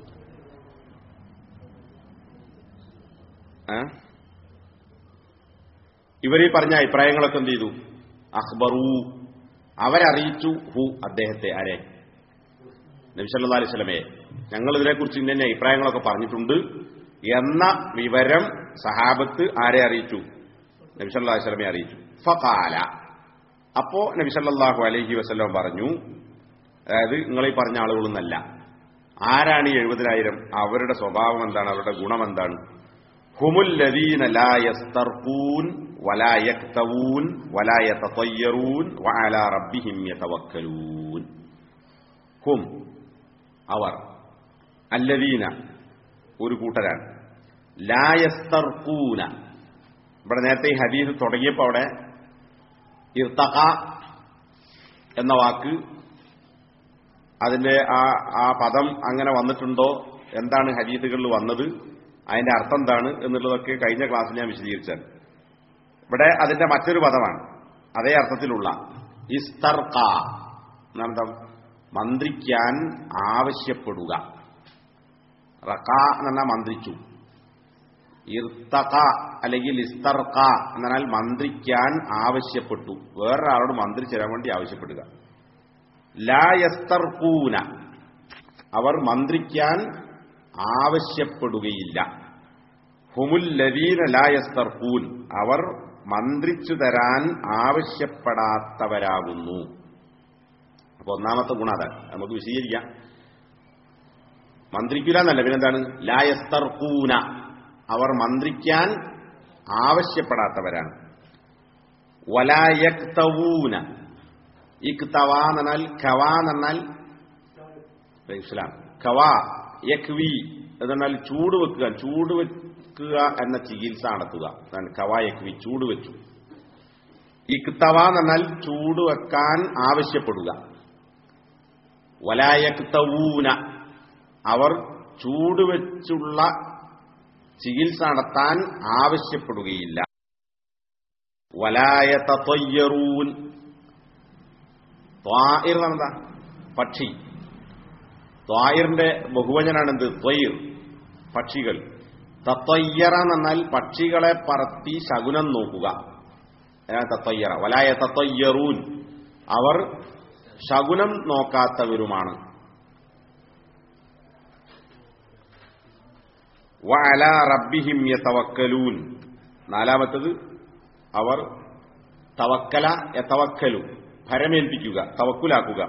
ഇവരീ പറഞ്ഞ അഭിപ്രായങ്ങളൊക്കെ എന്ത് ചെയ്തു അഖ്ബറൂ അവരറിയിച്ചു ഹു അദ്ദേഹത്തെ ആരെ നബിസല്ലാ അലൈഹി സ്വലമയെ ഞങ്ങൾ ഇതിനെക്കുറിച്ച് ഇന്ന അഭിപ്രായങ്ങളൊക്കെ പറഞ്ഞിട്ടുണ്ട് എന്ന വിവരം സഹാബത്ത് ആരെ അറിയിച്ചു നബിസല്ലാ അലൈഹി സ്വലമയെ അറിയിച്ചു ഫകാല അപ്പോ നബിസല്ലാഹു അലൈഹി വസ്ലം പറഞ്ഞു അതായത് നിങ്ങൾ ഈ പറഞ്ഞ ആളുകളൊന്നല്ല ആരാണ് ഈ എഴുപതിനായിരം അവരുടെ സ്വഭാവം എന്താണ് അവരുടെ ഗുണം എന്താണ് ഹുമുല്ലദീന ലാ യസ്തർഖൂൻ വലാ യക്തവൂൻ വലാ യതതയ്യറൂൻ വഅലാ റബ്ബിഹിം യതവക്കലൂൻ ഹും അവർ അല്ലദീന ഒരു കൂട്ടരാണ് ലായസ്തർക്കൂന ഇവിടെ നേരത്തെ ഈ ഹദീസ് തുടങ്ങിയപ്പോൾ അവിടെ ഇർത്തക എന്ന വാക്ക് അതിന്റെ ആ ആ പദം അങ്ങനെ വന്നിട്ടുണ്ടോ എന്താണ് ഹദീസുകളിൽ വന്നത് അതിന്റെ അർത്ഥം എന്താണ് എന്നുള്ളതൊക്കെ കഴിഞ്ഞ ക്ലാസ്സിൽ ഞാൻ വിശദീകരിച്ചാണ് ഇവിടെ അതിന്റെ മറ്റൊരു പദമാണ് അതേ അർത്ഥത്തിലുള്ള ഇസ്തർക്ക എന്നർത്ഥം മന്ത്രിക്കാൻ ആവശ്യപ്പെടുക റക്ക എന്നാൽ മന്ത്രിച്ചു ഇർത്തക അല്ലെങ്കിൽ ഇസ്തർക്ക എന്നാൽ മന്ത്രിക്കാൻ ആവശ്യപ്പെട്ടു വേറൊരാളോട് മന്ത്രിച്ചു തരാൻ വേണ്ടി ആവശ്യപ്പെടുക ലായസ്തർക്കൂന അവർ മന്ത്രിക്കാൻ ആവശ്യപ്പെടുകയില്ല ഹുമുല്ലവീന ലായസ്തർക്കൂൻ അവർ മന്ത്രിച്ചു തരാൻ ആവശ്യപ്പെടാത്തവരാകുന്നു അപ്പൊ ഒന്നാമത്തെ ഗുണം അതാണ് നമുക്ക് വിശദീകരിക്കാം മന്ത്രിക്കില്ല എന്നല്ല പിന്നെന്താണ് ലായസ്തർക്കൂന അവർ മന്ത്രിക്കാൻ ആവശ്യപ്പെടാത്തവരാണ് വലായക്തവൂന ഇക്തവ എന്നാൽ ഖവ എന്നാൽ ഇസ്ലാം ഖവ യക്വി എന്നാൽ ചൂട് വെക്കുക ചൂട് വെക്കുക എന്ന ചികിത്സ നടത്തുക അതാണ് ഖവ യക്വി ചൂട് വെച്ചു ഇക്തവ എന്നാൽ ചൂട് വെക്കാൻ ആവശ്യപ്പെടുക വലായക്തവൂന അവർ ചൂടുവെച്ചുള്ള ചികിത്സ നടത്താൻ ആവശ്യപ്പെടുകയില്ല വലായതയ്യറൂൻ ത്വായിർ എന്താ പക്ഷി ത്വായിറിന്റെ ബഹുവചനാണ് എന്ത് ത്വയിർ പക്ഷികൾ തത്വയ്യറ എന്നാൽ പക്ഷികളെ പറത്തി ശകുനം നോക്കുക തത്വയ്യറ വലായ തത്വയ്യറൂൻ അവർ ശകുനം നോക്കാത്തവരുമാണ് വഅല റബ്ബിഹിം യതവക്കലൂൻ നാലാമത്തത് അവർ തവക്കല യതവക്കലു ഭരമേൽപ്പിക്കുക തവക്കുലാക്കുക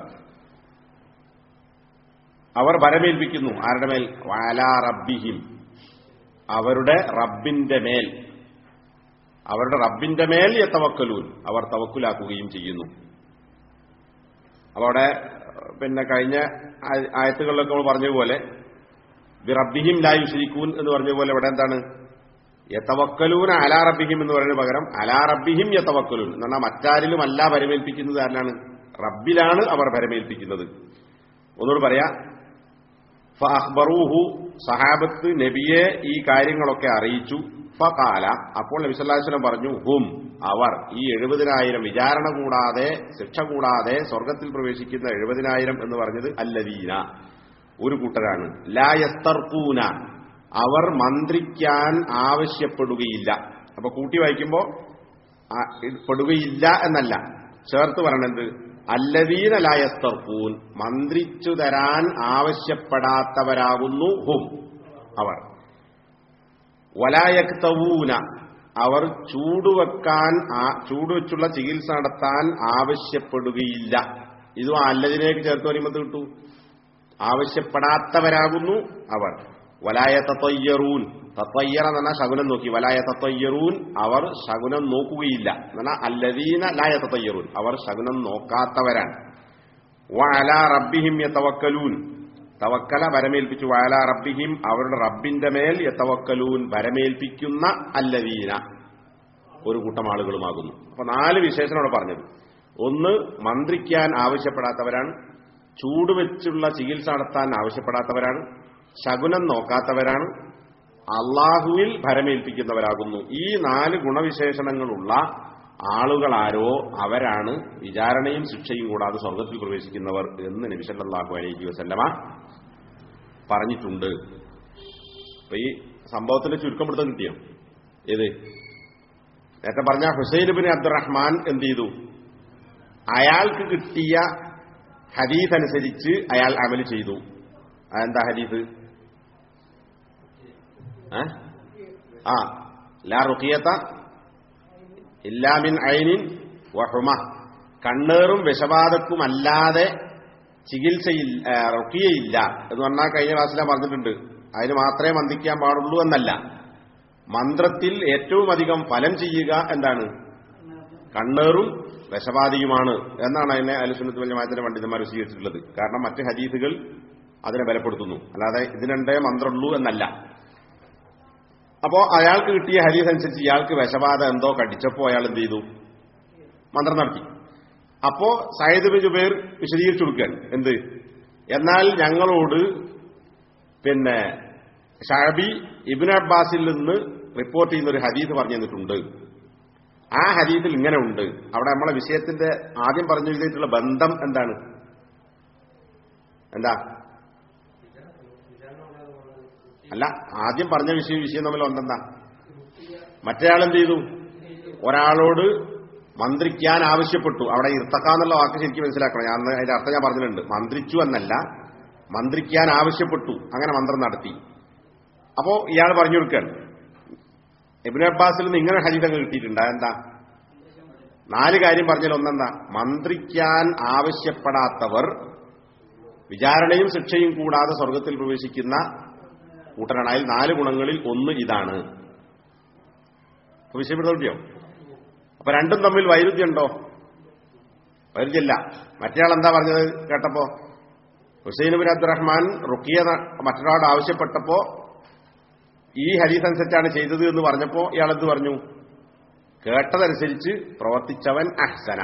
അവർ ഭരമേൽപ്പിക്കുന്നു ആരുടെ മേൽ വഅല റബ്ബിഹിം അവരുടെ റബ്ബിന്റെ മേൽ അവരുടെ റബ്ബിന്റെ മേൽ യത്തവക്കലൂൻ അവർ തവക്കുലാക്കുകയും ചെയ്യുന്നു അപ്പൊ അവിടെ പിന്നെ കഴിഞ്ഞ ആ- ആയത്തുകളിലൊക്കെ നമ്മൾ പറഞ്ഞതുപോലെ റബ്ബിഹിം ലായു ശരിക്കൂൻ എന്ന് പറഞ്ഞതുപോലെ ഇവിടെ എന്താണ് യത്തവക്കലൂൻ അലാ റബ്ബിഹിം എന്ന് പറയുന്നതിന് പകരം അലാ റബ്ബിഹിം യത്തവക്കലൂൻ എന്ന് പറഞ്ഞാൽ മറ്റാരിലും അല്ല പരമേൽപ്പിക്കുന്നത് ആരിലാണ് റബ്ബിലാണ് അവർ പരമേൽപ്പിക്കുന്നത് ഒന്നുകൂടി പറയാ ഫഅഖ്ബറൂഹു സഹാബത്ത് നബിയെ ഈ കാര്യങ്ങളൊക്കെ അറിയിച്ചു ഫകാല അപ്പോൾ നബി സല്ലല്ലാഹു അലൈഹി വസല്ലം പറഞ്ഞു ഹും അവർ ഈ എഴുപതിനായിരം വിചാരണ കൂടാതെ ശിക്ഷ കൂടാതെ സ്വർഗത്തിൽ പ്രവേശിക്കുന്ന എഴുപതിനായിരം എന്ന് പറഞ്ഞത് അല്ലദീന ഒരു കൂട്ടരാണ് ലായസ്തർക്കൂന അവർ മന്ത്രിക്കാൻ ആവശ്യപ്പെടുകയില്ല അപ്പൊ കൂട്ടി വായിക്കുമ്പോ ആ, ഇത് പെടുകയില്ല എന്നല്ല ചേർത്ത് പറയണത് അല്ലദീന ലായസ്തർക്കൂൻ മന്ത്രിച്ചു തരാൻ ആവശ്യപ്പെടാത്തവരാകുന്നു ഹും അവർ വലായക്തവൂന അവർ ചൂടുവെക്കാൻ ആ- ചൂടുവെച്ചുള്ള ചികിത്സ നടത്താൻ ആവശ്യപ്പെടുകയില്ല ഇതും അല്ലതിനേക്ക് ചേർത്ത് വരുമ്പോൾ കിട്ടൂ ആവശ്യപ്പെടാത്തവരാകുന്നു അവർ വലായ തത്വയ്യറൂൻ തത്വയ്യറ എന്ന് പറഞ്ഞാൽ ശകുനം നോക്കി വലായ തത്വയ്യറൂൻ അവർ ശകുനം നോക്കുകയില്ല എന്ന് പറഞ്ഞാൽ അല്ലദീന ലായ തത്വയ്യറൂൻ അവർ ശകുനം നോക്കാത്തവരാണ് വഅല റബ്ബിഹിം യതവക്കലൂൻ തവക്കല വരമേൽപ്പിച്ചു വഅല റബ്ബിഹിം അവരുടെ റബ്ബിന്റെ മേൽ യതവക്കലൂൻ വരമേൽപ്പിക്കുന്ന അല്ലദീന ഒരു കൂട്ടം ആളുകളുമാകുന്നു അപ്പൊ നാല് വിശേഷണം അവിടെ പറഞ്ഞത് ഒന്ന് മന്ത്രിക്കാൻ ആവശ്യപ്പെടാത്തവരാണ് ചൂടുവെച്ചുള്ള ചികിത്സ നടത്താൻ ആവശ്യപ്പെടാത്തവരാണ് ശകുനം നോക്കാത്തവരാണ് അള്ളാഹുവിൽ ഭരമേൽപ്പിക്കുന്നവരാകുന്നു ഈ നാല് ഗുണവിശേഷണങ്ങളുള്ള ആളുകളാരോ അവരാണ് വിചാരണയും ശിക്ഷയും കൂടാതെ സ്വർഗത്തിൽ പ്രവേശിക്കുന്നവർ എന്ന് നബി സല്ലല്ലാഹു അലൈഹി വസല്ലമ പറഞ്ഞിട്ടുണ്ട് അപ്പൊ ഈ സംഭവത്തിന്റെ ചുരുക്കം പിടുത്തം കിട്ടിയോ ഏത് നേരത്തെ പറഞ്ഞ ഹുസൈൻ ബിൻ അബ്ദുറഹ്മാൻ എന്ത് ചെയ്തു അയാൾക്ക് കിട്ടിയ ഹദീസ് അനുസരിച്ച് അയാൾ അമൽ ചെയ്തു അതെന്താ ഹദീസ് ഏ? ആ ലാ റുഖിയത്ത ഇല്ലാമിൻ ഐനിൻ വഹുമ കണ്ണേറും വിഷബാധക്കുമല്ലാതെ ചികിത്സയില്ല ഏ, റുഖിയയില്ല എന്ന് പറഞ്ഞാൽ കഴിഞ്ഞ ക്ലാസ്സിൽ ഞാൻ പറഞ്ഞിട്ടുണ്ട് അതിന് മാത്രമേ മന്ത്രിക്കാൻ പാടുള്ളൂ എന്നല്ല മന്ത്രത്തിൽ ഏറ്റവും അധികം ഫലം ചെയ്യുക എന്താണ് കണ്ണേറും വിഷബാധിയുമാണ് എന്നാണ് അതിനെ അലുസുന്നത്ത് വല്യമായത്തിന്റെ പണ്ഡിതന്മാർ വിശദീകരിച്ചിട്ടുള്ളത് കാരണം മറ്റ് ഹദീസുകൾ അതിനെ ബലപ്പെടുത്തുന്നു അല്ലാതെ ഇതിനുണ്ടേ മന്ത്രമുള്ളൂ എന്നല്ല അപ്പോ അയാൾക്ക് കിട്ടിയ ഹദീസ് അനുസരിച്ച് ഇയാൾക്ക് വിഷബാധ എന്തോ കടിച്ചപ്പോ അയാൾ എന്ത് ചെയ്തു മന്ത്രം നടത്തി അപ്പോ സയ്യിദ് ബിൻ ജുബൈർ വിശദീകരിച്ചു കൊടുക്കുകയാണ് എന്ത് എന്നാൽ ഞങ്ങളോട് പിന്നെ ഷാബി ഇബിൻ അബ്ബാസിൽ നിന്ന് റിപ്പോർട്ട് ചെയ്യുന്ന ഒരു ഹദീസ് പറഞ്ഞു തന്നിട്ടുണ്ട് ആ ഹദീസിൽ ഇങ്ങനെ ഉണ്ട് അവിടെ നമ്മളെ വിഷയത്തിന്റെ ആദ്യം പറഞ്ഞു ചെയ്തിട്ടുള്ള ബന്ധം എന്താണ് എന്താ അല്ല ആദ്യം പറഞ്ഞ വിഷയം വിഷയം തമ്മിൽ ഒന്നെന്താ മറ്റേയാൾ എന്ത് ചെയ്തു ഒരാളോട് മന്ത്രിക്കാൻ ആവശ്യപ്പെട്ടു അവിടെ ഇർത്തക്കാന്നുള്ള വാക്ക് ശരിക്കും മനസ്സിലാക്കണം ഞാൻ അന്ന് അതിന്റെ അർത്ഥം ഞാൻ പറഞ്ഞിട്ടുണ്ട് മന്ത്രിച്ചു എന്നല്ല മന്ത്രിക്കാൻ ആവശ്യപ്പെട്ടു അങ്ങനെ മന്ത്രം നടത്തി അപ്പോ ഇയാൾ പറഞ്ഞു കൊടുക്കുകയാണ് ഇബിൻ അബ്ബാസിൽ നിന്ന് ഇങ്ങനെ ഹരിതങ്ങൾ കിട്ടിയിട്ടുണ്ട് എന്താ നാല് കാര്യം പറഞ്ഞാൽ ഒന്നെന്താ മന്ത്രിക്കാൻ ആവശ്യപ്പെടാത്തവർ വിചാരണയും ശിക്ഷയും കൂടാതെ സ്വർഗത്തിൽ പ്രവേശിക്കുന്ന കൂട്ടരാണ് അതിൽ നാല് ഗുണങ്ങളിൽ ഒന്ന് ഇതാണ് അപ്പൊ വിഷയപ്പെടുത്ത കിട്ടിയോ അപ്പൊ രണ്ടും തമ്മിൽ വൈരുദ്ധ്യമുണ്ടോ വൈരുദ്ധ്യമില്ല മറ്റേയാൾ എന്താ പറഞ്ഞത് കേട്ടപ്പോ ഹുസൈൻ ബിൻ അബ്ദുറഹ്മാൻ റുക്കിയ ന- മറ്റൊരാളോട് ആവശ്യപ്പെട്ടപ്പോ ഈ ഹരീസ് അനുസരിച്ചാണ് ചെയ്തത് എന്ന് പറഞ്ഞപ്പോ ഇയാൾ എന്ത് പറഞ്ഞു കേട്ടതനുസരിച്ച് പ്രവർത്തിച്ചവൻ അഹ്സന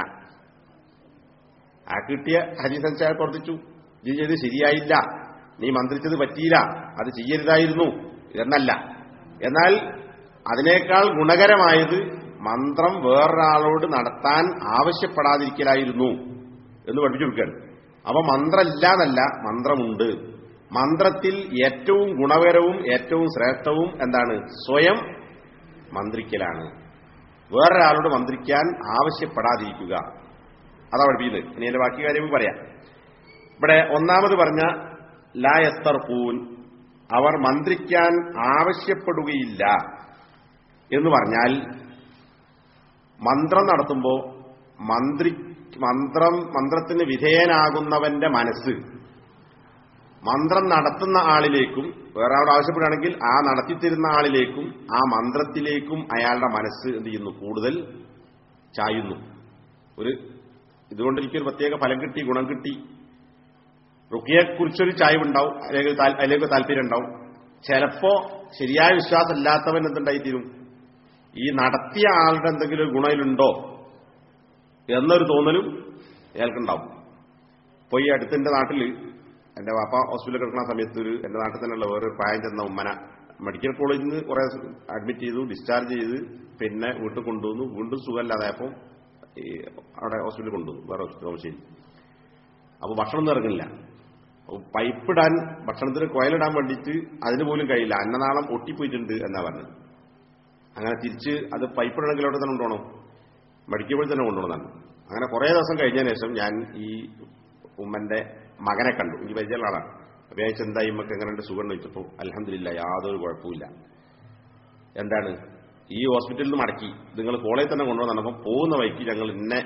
ആ കിട്ടിയ ഹരീസ് അനുസരിച്ച് അയാൾ പ്രവർത്തിച്ചു ഇത് ചെയ്ത് ശരിയായില്ല നീ മന്ത്രിച്ചത് പറ്റിയില്ല അത് ചെയ്യരുതായിരുന്നു എന്നല്ല എന്നാൽ അതിനേക്കാൾ ഗുണകരമായത് മന്ത്രം വേറൊരാളോട് നടത്താൻ ആവശ്യപ്പെടാതിരിക്കലായിരുന്നു എന്ന് പഠിപ്പിച്ചു കൊടുക്കുകയാണ് അപ്പൊ മന്ത്രമില്ല എന്നല്ല മന്ത്രമുണ്ട് മന്ത്രത്തിൽ ഏറ്റവും ഗുണകരവും ഏറ്റവും ശ്രേഷ്ഠവും എന്താണ് സ്വയം മന്ത്രിക്കലാണ് വേറൊരാളോട് മന്ത്രിക്കാൻ ആവശ്യപ്പെടാതിരിക്കുക അതാ പഠിപ്പിക്കുന്നത് ഇനി എന്റെ ബാക്കി കാര്യം പറയാം ഇവിടെ ഒന്നാമത് പറഞ്ഞ ലായസ്തർപൂൻ അവർ മന്ത്രിക്കാൻ ആവശ്യപ്പെടുകയില്ല എന്ന് പറഞ്ഞാൽ മന്ത്രം നടത്തുമ്പോൾ മന്ത്രി മന്ത്രം മന്ത്രത്തിന് വിധേയനാകുന്നവന്റെ മനസ്സ് മന്ത്രം നടത്തുന്ന ആളിലേക്കും വേറെ ആൾ ആവശ്യപ്പെടുകയാണെങ്കിൽ ആ നടത്തിത്തരുന്ന ആളിലേക്കും ആ മന്ത്രത്തിലേക്കും അയാളുടെ മനസ്സ് എന്ത് ചെയ്യുന്നു കൂടുതൽ ചായുന്നു ഒരു ഇതുകൊണ്ട് എനിക്കൊരു പ്രത്യേക ഫലം കിട്ടി ഗുണം കിട്ടി റുക്കിയെക്കുറിച്ചൊരു ചായവുണ്ടാവും അല്ലെങ്കിൽ താൽ- അതിലേക്ക് താല്പര്യം ഉണ്ടാവും ചിലപ്പോ ശരിയായ വിശ്വാസം ഇല്ലാത്തവൻ എന്തുണ്ടായിത്തീരും ഈ നടത്തിയ ആളുടെ എന്തെങ്കിലും ഒരു ഗുണയിലുണ്ടോ എന്നൊരു തോന്നലും അയാൾക്കുണ്ടാവും ഇപ്പൊ ഈ അടുത്തെന്റെ നാട്ടിൽ എന്റെ വാപ്പ ഹോസ്പിറ്റലിൽ കിടക്കുന്ന സമയത്ത് ഒരു എന്റെ നാട്ടിൽ തന്നെയുള്ള വേറൊരു പ്രായം ചെന്ന ഉമ്മന മെഡിക്കൽ കോളേജിൽ നിന്ന് കുറെ അഡ്മിറ്റ് ചെയ്തു ഡിസ്ചാർജ് ചെയ്ത് പിന്നെ വീട്ടിൽ കൊണ്ടുവന്നു വീണ്ടും സുഖമില്ലാതായപ്പോൾ ഈ അവിടെ ഹോസ്പിറ്റലിൽ കൊണ്ടുവന്നു വേറെ ഹോസ്പിറ്റൽ തോമശ്ശേരി അപ്പൊ ഭക്ഷണം ഒന്നും ഇറങ്ങില്ല അപ്പൊ പൈപ്പിടാൻ ഭക്ഷണത്തിന് കോയലിടാൻ വേണ്ടിയിട്ട് അതിന് പോലും കഴിയില്ല അന്നനാളം ഒട്ടിപ്പോയിട്ടുണ്ട് എന്നാ പറഞ്ഞത് അങ്ങനെ തിരിച്ച് അത് പൈപ്പിടണമെങ്കിൽ അവിടെ തന്നെ കൊണ്ടുപോകണം മെഡിക്കൽ കോളേജിൽ തന്നെ കൊണ്ടുപോകണമെന്നാണ് അങ്ങനെ കുറേ ദിവസം കഴിഞ്ഞതിന് ശേഷം ഞാൻ ഈ ഉമ്മന്റെ മകനെ കണ്ടു എനിക്ക് പരിചയമുള്ള ആളാണ് അപ്പൊ ഞാൻ ചോദിച്ചു, എന്താ ഇമ്മക്ക് എങ്ങനെയുണ്ട് സുഖം എന്ന് ചോദിച്ചപ്പോൾ അലഹമില്ല യാതൊരു കുഴപ്പമില്ല എന്താണ് ഈ ഹോസ്പിറ്റലിൽ നിന്ന് മടക്കി നിങ്ങൾ കോളേജിൽ തന്നെ കൊണ്ടുവന്നപ്പോൾ പോകുന്ന വഴിക്ക് ഞങ്ങൾ ഇന്നെ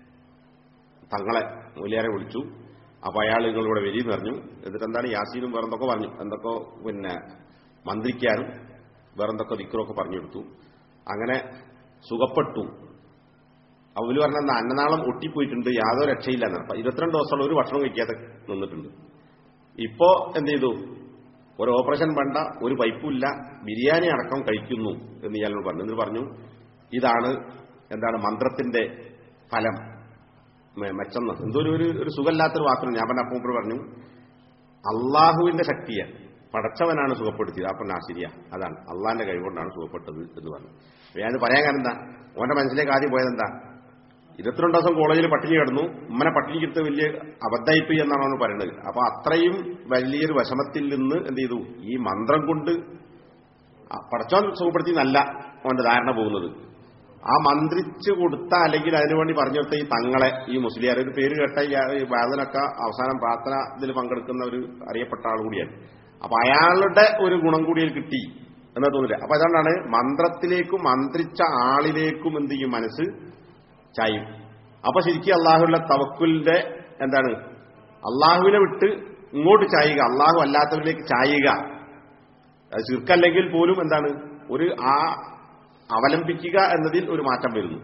തങ്ങളെ മൂലിയാരെ വിളിച്ചു അപ്പൊ അയാൾ നിങ്ങളിവിടെ വരിയെന്ന് പറഞ്ഞു എന്നിട്ട് എന്താണ് യാസീനും വേറെ എന്തൊക്കെ പറഞ്ഞു എന്തൊക്കെ പിന്നെ മന്ത്രിക്കാനും വേറെ എന്തൊക്കെ ദിക്കറൊക്കെ പറഞ്ഞു കൊടുത്തു അങ്ങനെ സുഖപ്പെട്ടു അവര് പറഞ്ഞ അന്നനാളം ഒട്ടിപ്പോയിട്ടുണ്ട് യാതൊരു രക്ഷയില്ലെന്ന് അപ്പൊ ഇരുപത്തിരണ്ട് ദിവസമുള്ള ഒരു ഭക്ഷണം കഴിക്കാതെ നിന്നിട്ടുണ്ട് ഇപ്പോ എന്ത് ചെയ്തു ഒരു ഓപ്പറേഷൻ വേണ്ട ഒരു പൈപ്പുമില്ല ബിരിയാണി അടക്കം കഴിക്കുന്നു എന്ന് ഇയാളോട് പറഞ്ഞു എന്നിട്ട് പറഞ്ഞു ഇതാണ് എന്താണ് മന്ത്രത്തിന്റെ ഫലം മെ- മെച്ചെന്ന് എന്തോ ഒരു ഒരു- ഒരു സുഖമില്ലാത്തൊരു വാക്കുണ്ട് ഞാൻ പറഞ്ഞ അപ്പോൾ പറഞ്ഞു അള്ളാഹുവിന്റെ ശക്തിയെ പടച്ചവനാണ് സുഖപ്പെടുത്തിയത് അപ്പം നാശിരിയ അതാണ് അള്ളാഹിന്റെ കഴിവുകൊണ്ടാണ് സുഖപ്പെട്ടത് എന്ന് പറഞ്ഞു അപ്പൊ ഞാനിത് പറയാൻ കാരണം എന്താ ഓന്റെ മനസ്സിലേക്ക് ആദ്യം പോയത് എന്താ ഇരുപത്തിരണ്ട് ദിവസം കോളേജിൽ പട്ടിണി കിടന്നു ഉമ്മനെ പട്ടിണിക്കെടുത്ത് വലിയ അബദ്ധയിപ്പോയി എന്നാണ് അവന് പറയുന്നത് അപ്പൊ അത്രയും വലിയൊരു വിഷമത്തിൽ നിന്ന് എന്ത് ചെയ്തു ഈ മന്ത്രം കൊണ്ട് ആ പടച്ചോൻ സുഖപ്പെടുത്തി നല്ല അവന്റെ ധാരണ പോകുന്നത് ആ മന്ത്രിച്ചു കൊടുത്ത അല്ലെങ്കിൽ അതിനുവേണ്ടി പറഞ്ഞു കൊടുത്ത ഈ തങ്ങളെ ഈ മുസ്ലിയാർ ഒരു പേര് കേട്ട ഈ വാദനൊക്കെ അവസാനം പ്രാർത്ഥന ഇതിൽ പങ്കെടുക്കുന്ന ഒരു അറിയപ്പെട്ട ആൾ കൂടിയാണ് അപ്പൊ അയാളുടെ ഒരു ഗുണം കൂടി അതിൽ കിട്ടി എന്നാ തോന്നില്ല അപ്പൊ അതുകൊണ്ടാണ് മന്ത്രത്തിലേക്കും മന്ത്രിച്ച ആളിലേക്കും എന്ത് ചെയ്യും മനസ്സ് ചായും അപ്പൊ ശരിക്കും അള്ളാഹുവിന്റെ തവക്കുലിന്റെ എന്താണ് അള്ളാഹുവിനെ വിട്ട് ഇങ്ങോട്ട് ചായുക അള്ളാഹു അല്ലാത്തവരിലേക്ക് ചായുക അത് ചുരുക്കല്ലെങ്കിൽ പോലും എന്താണ് ഒരു ആ അവലംബിക്കുക എന്നതിൽ ഒരു മാറ്റം വരുന്നു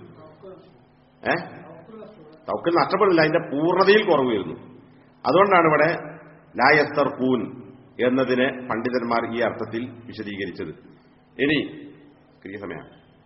ഏ തവക്കൽ നഷ്ടപ്പെടില്ല അതിന്റെ പൂർണ്ണതയിൽ കുറവ് വരുന്നു അതുകൊണ്ടാണ് ഇവിടെ ലായസ്തർ കൂൻ എന്നതിനെ പണ്ഡിതന്മാർ ഈ അർത്ഥത്തിൽ വിശദീകരിച്ചത് ഇനി ക്രിയ സമയം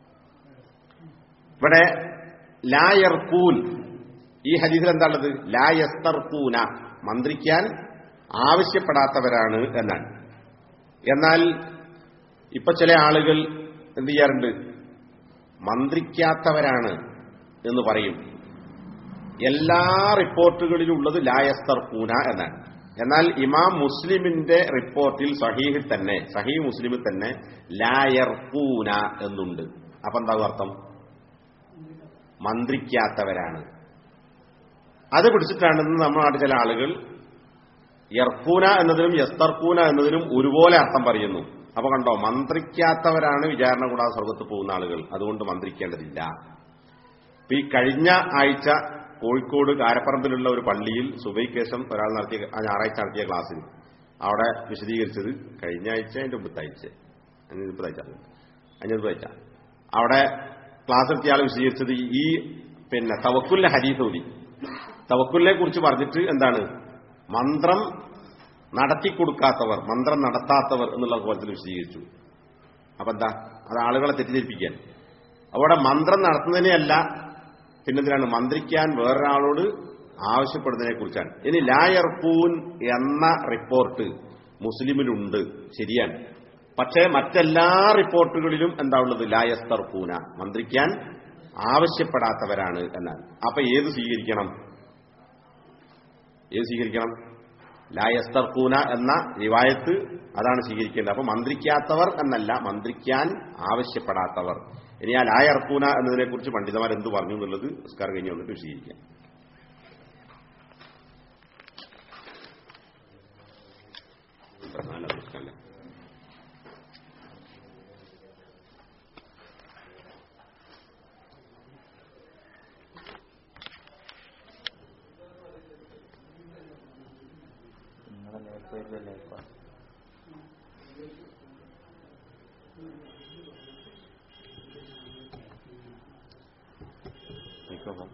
ഇവിടെ ലായർക്കൂൻ ഈ ഹദീസിൽ എന്താണുള്ളത് ലായസ്തർക്കൂന മന്ത്രിക്കാൻ ആവശ്യപ്പെടാത്തവരാണ് എന്നാണ് എന്നാൽ ഇപ്പൊ ചില ആളുകൾ എന്ത് ചെയ്യാറുണ്ട് മന്ത്രിക്കാത്തവരാണ് എന്ന് പറയും എല്ലാ റിപ്പോർട്ടുകളിലും ഉള്ളത് ലായസ്തർ പൂന എന്നാണ് എന്നാൽ ഇമാം മുസ്ലിമിന്റെ റിപ്പോർട്ടിൽ സഹീഹിൽ തന്നെ സഹീഹ് മുസ്ലിമിൽ തന്നെ ലായർ പൂന എന്നുണ്ട് അപ്പൊ എന്താ അർത്ഥം മന്ത്രിക്കാത്തവരാണ് അത് പിടിച്ചിട്ടാണ് ഇന്ന് നമ്മുടെ നാട്ടിൽ ചില ആളുകൾ യർക്കൂന എന്നതിനും യസ്തർക്കൂന എന്നതിനും ഒരുപോലെ അർത്ഥം പറയുന്നു അപ്പൊ കണ്ടോ മന്ത്രിക്കാത്തവരാണ് വിചാരണ കൂടാതെ സ്വർഗത്ത് പോകുന്ന ആളുകൾ അതുകൊണ്ട് മന്ത്രിക്കേണ്ടതില്ല ഇപ്പൊ ഈ കഴിഞ്ഞ ആഴ്ച കോഴിക്കോട് കാരപ്പറമ്പിലുള്ള ഒരു പള്ളിയിൽ സുബൈക്കേശം ഒരാൾ നടത്തിയ ആ ഞായറാഴ്ച നടത്തിയ ക്ലാസ്സിൽ അവിടെ വിശദീകരിച്ചത് കഴിഞ്ഞ ആഴ്ച അതിന്റെ മുപ്പത്താഴ്ച അതിന് മുപ്പത്താഴ്ച അതിന് മുപ്പത്താഴ്ച അവിടെ ക്ലാസ് എടുത്തിയ ആൾ വിശദീകരിച്ചത് ഈ പിന്നെ തവക്കുലിന്റെ ഹരീസൗദി തവക്കുലിനെ കുറിച്ച് പറഞ്ഞിട്ട് എന്താണ് മന്ത്രം നടത്തിക്കൊടുക്കാത്തവർ മന്ത്രം നടത്താത്തവർ എന്നുള്ള കോലത്തിൽ വിശദീകരിച്ചു അപ്പൊ എന്താ അത് ആളുകളെ തെറ്റിദ്ധരിപ്പിക്കാൻ അവിടെ മന്ത്രം നടത്തുന്നതിനെയല്ല പിന്നെന്തിനാണ് മന്ത്രിക്കാൻ വേറൊരാളോട് ആവശ്യപ്പെടുന്നതിനെ കുറിച്ചാണ് ഇനി ലായർപൂൻ എന്ന റിപ്പോർട്ട് മുസ്ലിമിലുണ്ട് ശരിയാണ് പക്ഷേ മറ്റെല്ലാ റിപ്പോർട്ടുകളിലും എന്താ ഉള്ളത് ലായസ്തർ പൂന മന്ത്രിക്കാൻ ആവശ്യപ്പെടാത്തവരാണ് എന്നാണ് അപ്പൊ ഏത് സ്വീകരിക്കണം ഏത് സ്വീകരിക്കണം ലായസ്തർക്കൂന എന്ന റിവായത്ത് അതാണ് സ്വീകരിക്കേണ്ടത് അപ്പൊ മന്ത്രിക്കാത്തവർ എന്നല്ല മന്ത്രിക്കാൻ ആവശ്യപ്പെടാത്തവർ ഇനി ആ ലായർക്കൂന എന്നതിനെ കുറിച്ച് പണ്ഡിതന്മാർ എന്ത് പറഞ്ഞു എന്നുള്ളത് നിസ്കാരം കഴിഞ്ഞ് വന്നിട്ട് വിശദീകരിക്കാം നല്ല പ്രശ്നമല്ല നിങ്ങളെ നേരെ Micrófono.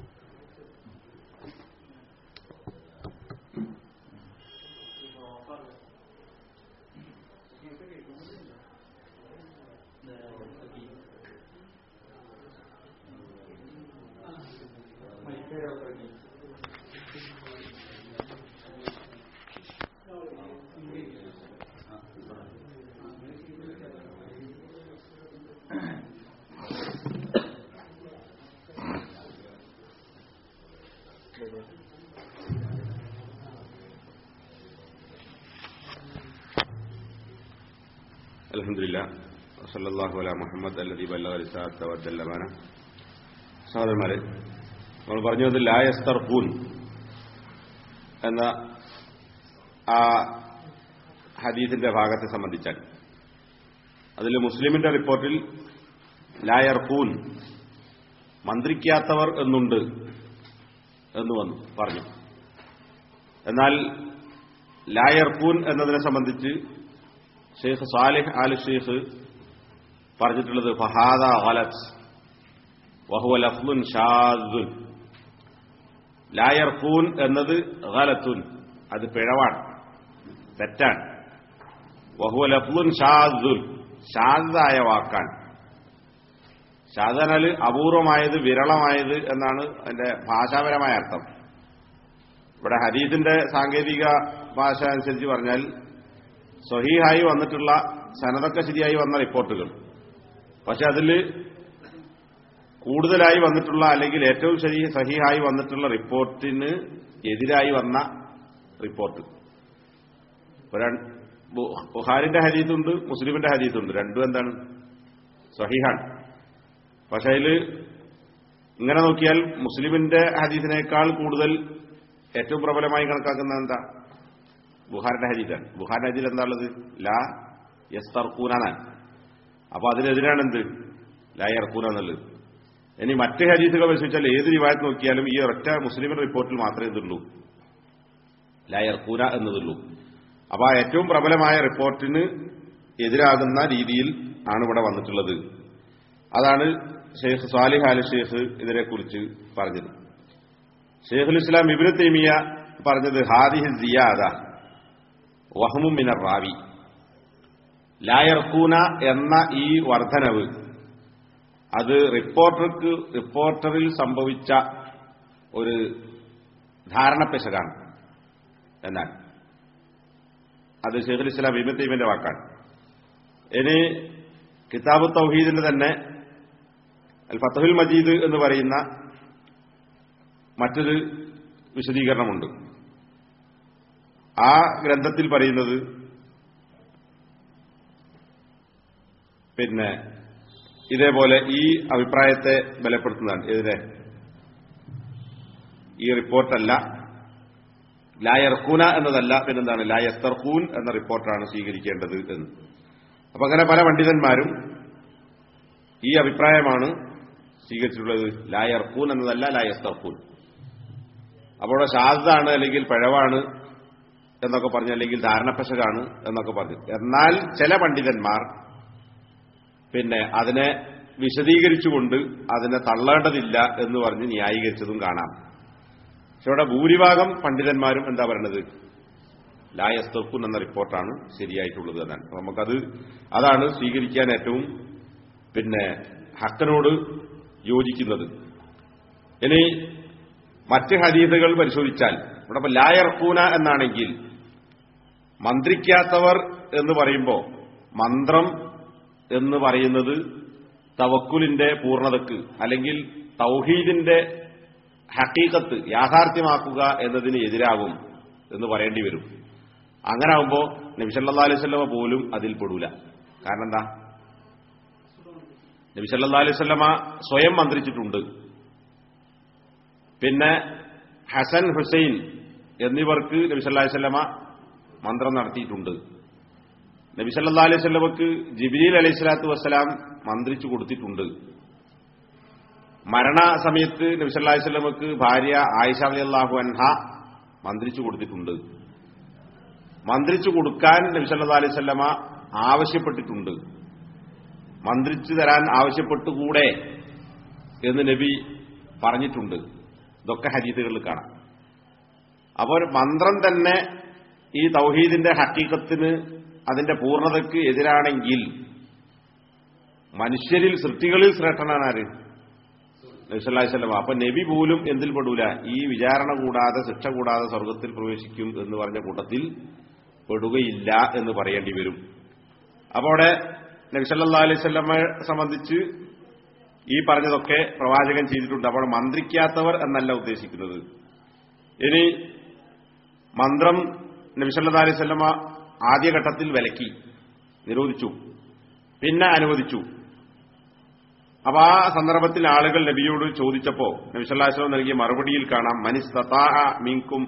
അലഹമില്ല വസല്ലാഹു അല മുഹമ്മദ് അല്ലദീ ബല്ലഗ റിസാലത്ത വദ്ദല്ലമാന സഹോദരന്മാരെ നമ്മൾ പറഞ്ഞു വന്നത് ലായസ്തർഖൂൻ എന്ന ആ ഹദീസിന്റെ ഭാഗത്തെ സംബന്ധിച്ചാൽ അതിൽ മുസ്ലിമിന്റെ റിപ്പോർട്ടിൽ ലായർഖൂൻ മന്ത്രിക്കാത്തവർ എന്നുണ്ട് എന്ന് വന്നു പറഞ്ഞു എന്നാൽ ലായർഖൂൻ എന്നതിനെ സംബന്ധിച്ച് ഷെയ്ഖ് സാലിഹ് ആൽ ഷെയ്ഖ് പറഞ്ഞിട്ടുള്ളത് ഫഹാദ ഗലത്ത് വഹുവ ലഫ്ലുൻ ഷാദുൻ ലായർഖൂൻ എന്നത് ഗലത്തുൻ അത് പിഴവാണ് തെറ്റാണ് വഹുവ ലഫ്ലുൻ ഷാദുൻ ഷാദായ വാക്കാണ് ഷാദനാൽ അപൂർവമായത് വിരളമായത് എന്നാണ് അതിന്റെ ഭാഷാപരമായ അർത്ഥം ഇവിടെ ഹദീസിന്റെ സാങ്കേതിക ഭാഷ അനുസരിച്ച് പറഞ്ഞാൽ സ്വഹീഹായി വന്നിട്ടുള്ള സനതൊക്കെ ശരിയായി വന്ന റിപ്പോർട്ടുകൾ പക്ഷെ അതിൽ കൂടുതലായി വന്നിട്ടുള്ള അല്ലെങ്കിൽ ഏറ്റവും ശരി സഹീഹായി വന്നിട്ടുള്ള റിപ്പോർട്ടിന് എതിരായി വന്ന റിപ്പോർട്ട് ബുഹാരിന്റെ ഹരീത്തുണ്ട് മുസ്ലിമിന്റെ ഹരീത്തുണ്ട് രണ്ടും എന്താണ് സഹീഹാണ് പക്ഷെ അതിൽ ഇങ്ങനെ നോക്കിയാൽ മുസ്ലിമിന്റെ ഹദീസിനേക്കാൾ കൂടുതൽ ഏറ്റവും പ്രബലമായി കണക്കാക്കുന്നത് എന്താ ബുഹാറിന്റെ ഹരീതാണ് ബുഹാറിന്റെ ഹരീൽ എന്താ ഉള്ളത് ലാ യസ്തർക്കൂനാണ് അപ്പൊ അതിനെതിരാണ് എന്ത് ലാ യർക്കൂന എന്നുള്ളത് ഇനി മറ്റ് ഹരീസുകൾ പരിശോധിച്ചാൽ ഏത് റിവായത്ത് നോക്കിയാലും ഈ ഒരൊറ്റ മുസ്ലിമിന്റെ റിപ്പോർട്ടിൽ മാത്രമേ ഇതുള്ളൂ ലാ യർക്കൂന എന്നതുള്ളൂ അപ്പൊ ആ ഏറ്റവും പ്രബലമായ റിപ്പോർട്ടിന് എതിരാകുന്ന രീതിയിൽ ആണ് ഇവിടെ വന്നിട്ടുള്ളത് അതാണ് ഷെയ്ഖ് സാലിഹ് അലി ഷെയ്ഖ് ഇതിനെക്കുറിച്ച് പറഞ്ഞത് ഷെയ്ഖുൽ ഇസ്ലാം ഇബിന് തൈമിയ പറഞ്ഞത് ഹാദിഹി സിയാദ വഹമും മിനർ റാവി ലായർക്കൂന എന്ന ഈ വർധനവ് അത് റിപ്പോർട്ടർക്ക് റിപ്പോർട്ടറിൽ സംഭവിച്ച ഒരു ധാരണപ്പെശകാണ് എന്നാൽ അത് ഷെയ്ഖുൽ ഇസ്ലാം ഇബിൻ തൈമിന്റെ വാക്കാണ് ഇനി കിതാബ് തൗഹീദിന്റെ തന്നെ അൽ ഫത്തഹുൽ മജീദ് എന്ന് പറയുന്ന മറ്റൊരു വിശദീകരണമുണ്ട് ആ ഗ്രന്ഥത്തിൽ പറയുന്നത് പിന്നെ ഇതേപോലെ ഈ അഭിപ്രായത്തെ ബലപ്പെടുത്തുന്നതാണ് ഇതിനെ ഈ റിപ്പോർട്ടല്ല ലായർക്കൂന എന്നതല്ല പിന്നെന്താണ് ലായസ്തർഖൂൻ എന്ന റിപ്പോർട്ടാണ് സ്വീകരിക്കേണ്ടത് എന്ന് അപ്പൊ അങ്ങനെ പല പണ്ഡിതന്മാരും ഈ അഭിപ്രായമാണ് സ്വീകരിച്ചിട്ടുള്ളത് ലായർക്കൂൻ എന്നതല്ല ലായസ്തർഖൂൻ അപ്പോൾ ഷാദാണ് അല്ലെങ്കിൽ പിഴവാണ് എന്നൊക്കെ പറഞ്ഞു അല്ലെങ്കിൽ ധാരണപ്പശകാണ് എന്നൊക്കെ പറഞ്ഞു എന്നാൽ ചില പണ്ഡിതന്മാർ പിന്നെ അതിനെ വിശദീകരിച്ചുകൊണ്ട് അതിനെ തള്ളേണ്ടതില്ല എന്ന് പറഞ്ഞ് ന്യായീകരിച്ചതും കാണാം പക്ഷെ ഇവിടെ ഭൂരിഭാഗം പണ്ഡിതന്മാരും എന്താ പറയണത് ലായസ്തർക്കുൻ എന്ന റിപ്പോർട്ടാണ് ശരിയായിട്ടുള്ളത് എന്നാണ് അപ്പൊ നമുക്കത് അതാണ് സ്വീകരിക്കാൻ ഏറ്റവും പിന്നെ ഹക്കനോട് യോജിക്കുന്നത് ഇനി മറ്റ് ഹദീസുകൾ പരിശോധിച്ചാൽ ഇവിടെ ഇപ്പൊ ലായർക്കൂന എന്നാണെങ്കിൽ മന്ത്രിക്കാത്തവർ എന്ന് പറയുമ്പോൾ മന്ത്രം എന്ന് പറയുന്നത് തവക്കുലിന്റെ പൂർണ്ണതക്ക് അല്ലെങ്കിൽ തൗഹീദിന്റെ ഹക്കീക്കത്ത് യാഥാർത്ഥ്യമാക്കുക എന്നതിന് എതിരാകും എന്ന് പറയേണ്ടി വരും അങ്ങനെ ആകുമ്പോൾ നബിസല്ലാ അലൈവല്ലമ പോലും അതിൽ പെടൂല കാരണം എന്താ നബിസല്ലാ അലൈവല്ലമ സ്വയം മന്ത്രിച്ചിട്ടുണ്ട് പിന്നെ ഹസൻ ഹുസൈൻ എന്നിവർക്ക് നബിസല്ലാ അലൈവല്ലമ മന്ത്രം നടത്തിയിട്ടുണ്ട് നബിസല്ലാ അലൈഹി സ്വലമക്ക് ജിബിലീൽ അലൈഹി സ്വലാത്തു വസ്സലാം മന്ത്രിച്ചു കൊടുത്തിട്ടുണ്ട് മരണസമയത്ത് നബിസല്ലാ അലൈഹി സ്വലമക്ക് ഭാര്യ ആയിഷ അലി അള്ളാഹു അൻഹ മന്ത്രിച്ചു കൊടുത്തിട്ടുണ്ട് മന്ത്രിച്ചു കൊടുക്കാൻ നബി സല്ലല്ലാഹു അലൈഹി വസല്ലമ ആവശ്യപ്പെട്ടിട്ടുണ്ട് മന്ത്രിച്ചു തരാൻ ആവശ്യപ്പെട്ടുകൂടെ എന്ന് നബി പറഞ്ഞിട്ടുണ്ട് ഇതൊക്കെ ഹദീസുകളിൽ കാണാം അപ്പോൾ ഒരു മന്ത്രം തന്നെ ഈ തൗഹീദിന്റെ ഹക്കീക്കത്തിന് അതിന്റെ പൂർണ്ണതയ്ക്ക് എതിരാണെങ്കിൽ മനുഷ്യരിൽ സൃഷ്ടികളിൽ ശ്രേഷ്ഠനാണ് ആര് നബിസ്വല്ലാസ്വല്ലം അപ്പൊ നബി പോലും എന്തിൽ പെടൂല ഈ വിചാരണ കൂടാതെ ശിക്ഷ കൂടാതെ സ്വർഗത്തിൽ പ്രവേശിക്കും എന്ന് പറഞ്ഞ കൂട്ടത്തിൽ പെടുകയില്ല എന്ന് പറയേണ്ടി വരും അപ്പൊ അവിടെ നബിസല്ലാ അലൈവല്ലമ്മയെ സംബന്ധിച്ച് ഈ പറഞ്ഞതൊക്കെ പ്രവാചകൻ ചെയ്തിട്ടുണ്ട് അപ്പോൾ മന്ത്രിക്കാത്തവർ എന്നല്ല ഉദ്ദേശിക്കുന്നത് ഇനി മന്ത്രം നബിസല്ലാ അലൈവല്ലമ്മ ആദ്യഘട്ടത്തിൽ വിലക്കി നിരോധിച്ചു പിന്നെ അനുവദിച്ചു അപ്പൊ ആ സന്ദർഭത്തിൽ ആളുകൾ നബിയോട് ചോദിച്ചപ്പോ നബി സല്ലാസ്ലം നൽകിയ മറുപടിയിൽ കാണാം മിൻകും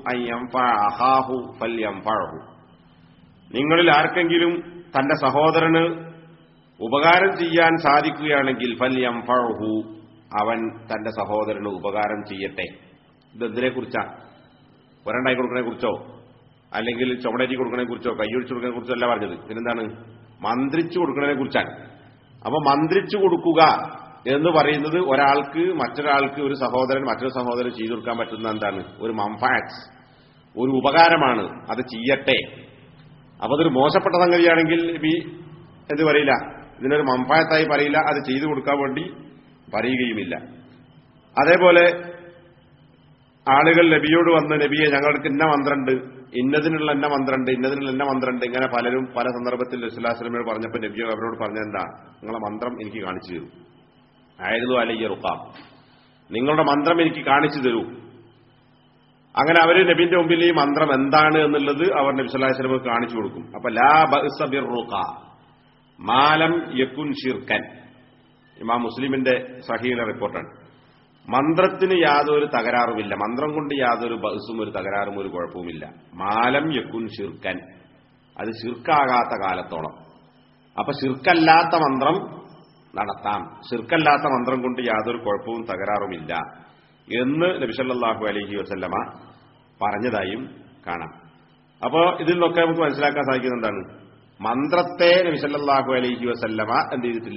നിങ്ങളിൽ ആർക്കെങ്കിലും തന്റെ സഹോദരന് ഉപകാരം ചെയ്യാൻ സാധിക്കുകയാണെങ്കിൽ ഫല്യം ഫഴഹു അവൻ തന്റെ സഹോദരന് ഉപകാരം ചെയ്യട്ടെ ഇതെന്തിനെ കുറിച്ചാ ഒരണ്ടായി കൊടുക്കണെ കുറിച്ചോ അല്ലെങ്കിൽ ചുമടേറ്റി കൊടുക്കണെ കുറിച്ചോ കൈയൊഴിച്ചു കൊടുക്കണെ കുറിച്ചോ അല്ല പറഞ്ഞത് പിന്നെന്താണ് മന്ത്രിച്ചു കൊടുക്കണതിനെ കുറിച്ചാണ് അപ്പൊ മന്ത്രിച്ചു കൊടുക്കുക എന്ന് പറയുന്നത് ഒരാൾക്ക് മറ്റൊരാൾക്ക് ഒരു സഹോദരൻ മറ്റൊരു സഹോദരൻ ചെയ്തു കൊടുക്കാൻ പറ്റുന്ന എന്താണ് ഒരു മംഫാക്സ് ഒരു ഉപകാരമാണ് അത് ചെയ്യട്ടെ അപ്പൊ അതൊരു മോശപ്പെട്ട സംഗതിയാണെങ്കിൽ ബി എന്ത് പറയില്ല ഇതിനൊരു മംഫായത്തായി പറയില്ല അത് ചെയ്തു കൊടുക്കാൻ വേണ്ടി പറയുകയുമില്ല അതേപോലെ ആളുകൾ നബിയോട് വന്ന് നബിയെ ഞങ്ങൾക്ക് ഇന്ന മന്ത്രണ്ട് ഇന്നതിനുള്ള എന്ന മന്ത്രണ്ട് ഇന്നതിനുള്ള എന്ന മന്ത്രണ്ട് ഇങ്ങനെ പലരും പല സന്ദർഭത്തിൽ റസുലാസ്ലമയോട് പറഞ്ഞപ്പോൾ നബിയോ അവരോട് പറഞ്ഞെന്താ നിങ്ങളെ മന്ത്രം എനിക്ക് കാണിച്ചു തരൂ ആയിരുന്നു അലയ്യ റുക്കാം നിങ്ങളുടെ മന്ത്രം എനിക്ക് കാണിച്ചു തരൂ അങ്ങനെ അവര് നബിന്റെ മുമ്പിൽ ഈ മന്ത്രം എന്താണ് എന്നുള്ളത് അവർ നബി സല്ലല്ലാഹു അലൈഹി വസല്ലം കാണിച്ചു കൊടുക്കും അപ്പൊ ലാ ബഅസ ബിർറുഖ മാലം യക്കുൻ ഷിർക്കൻ ഇമാം മുസ്ലിമിന്റെ സഹീല റിപ്പോർട്ടാണ് മന്ത്രത്തിന് യാതൊരു തകരാറുമില്ല മന്ത്രം കൊണ്ട് യാതൊരു ബഹസും ഒരു തകരാറും ഒരു കുഴപ്പവുമില്ല മാലം യക്കുൻ ഷിർക്കൻ അത് ഷിർക്കാകാത്ത കാലത്തോളം അപ്പൊ ഷിർക്കല്ലാത്ത മന്ത്രം നടത്താം ഷിർക്കല്ലാത്ത മന്ത്രം കൊണ്ട് യാതൊരു കുഴപ്പവും തകരാറുമില്ല എന്ന് നബിസല്ലാഹു അലഹി വസല്ലമ പറഞ്ഞതായും കാണാം അപ്പോ ഇതിൽ നിന്നൊക്കെ നമുക്ക് മനസ്സിലാക്കാൻ സാധിക്കുന്ന എന്താണ് മന്ത്രത്തെ നബിസല്ലാഹു അലഹി വസല്ലമ എന്ത് ചെയ്തിട്ടില്ല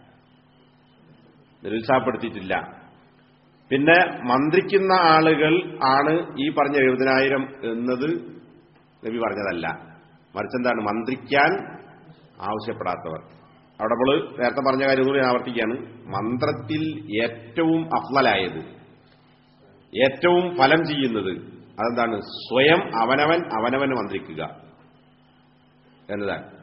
നിരുത്സാഹപ്പെടുത്തിയിട്ടില്ല പിന്നെ മന്ത്രിക്കുന്ന ആളുകൾ ആണ് ഈ പറഞ്ഞ എഴുപതിനായിരം എന്നത് നബി പറഞ്ഞതല്ല മറിച്ച് എന്താണ് മന്ത്രിക്കാൻ ആവശ്യപ്പെടാത്തവർ അവിടെ നമ്മൾ നേരത്തെ പറഞ്ഞ കാര്യം കൂടി ആവർത്തിക്കുകയാണ് മന്ത്രത്തിൽ ഏറ്റവും അഫ്ലലായത് ഏറ്റവും ഫലം ചെയ്യുന്നത് അതെന്താണ് സ്വയം അവനവൻ അവനവന് മന്ത്രിക്കുക എന്നതാണ്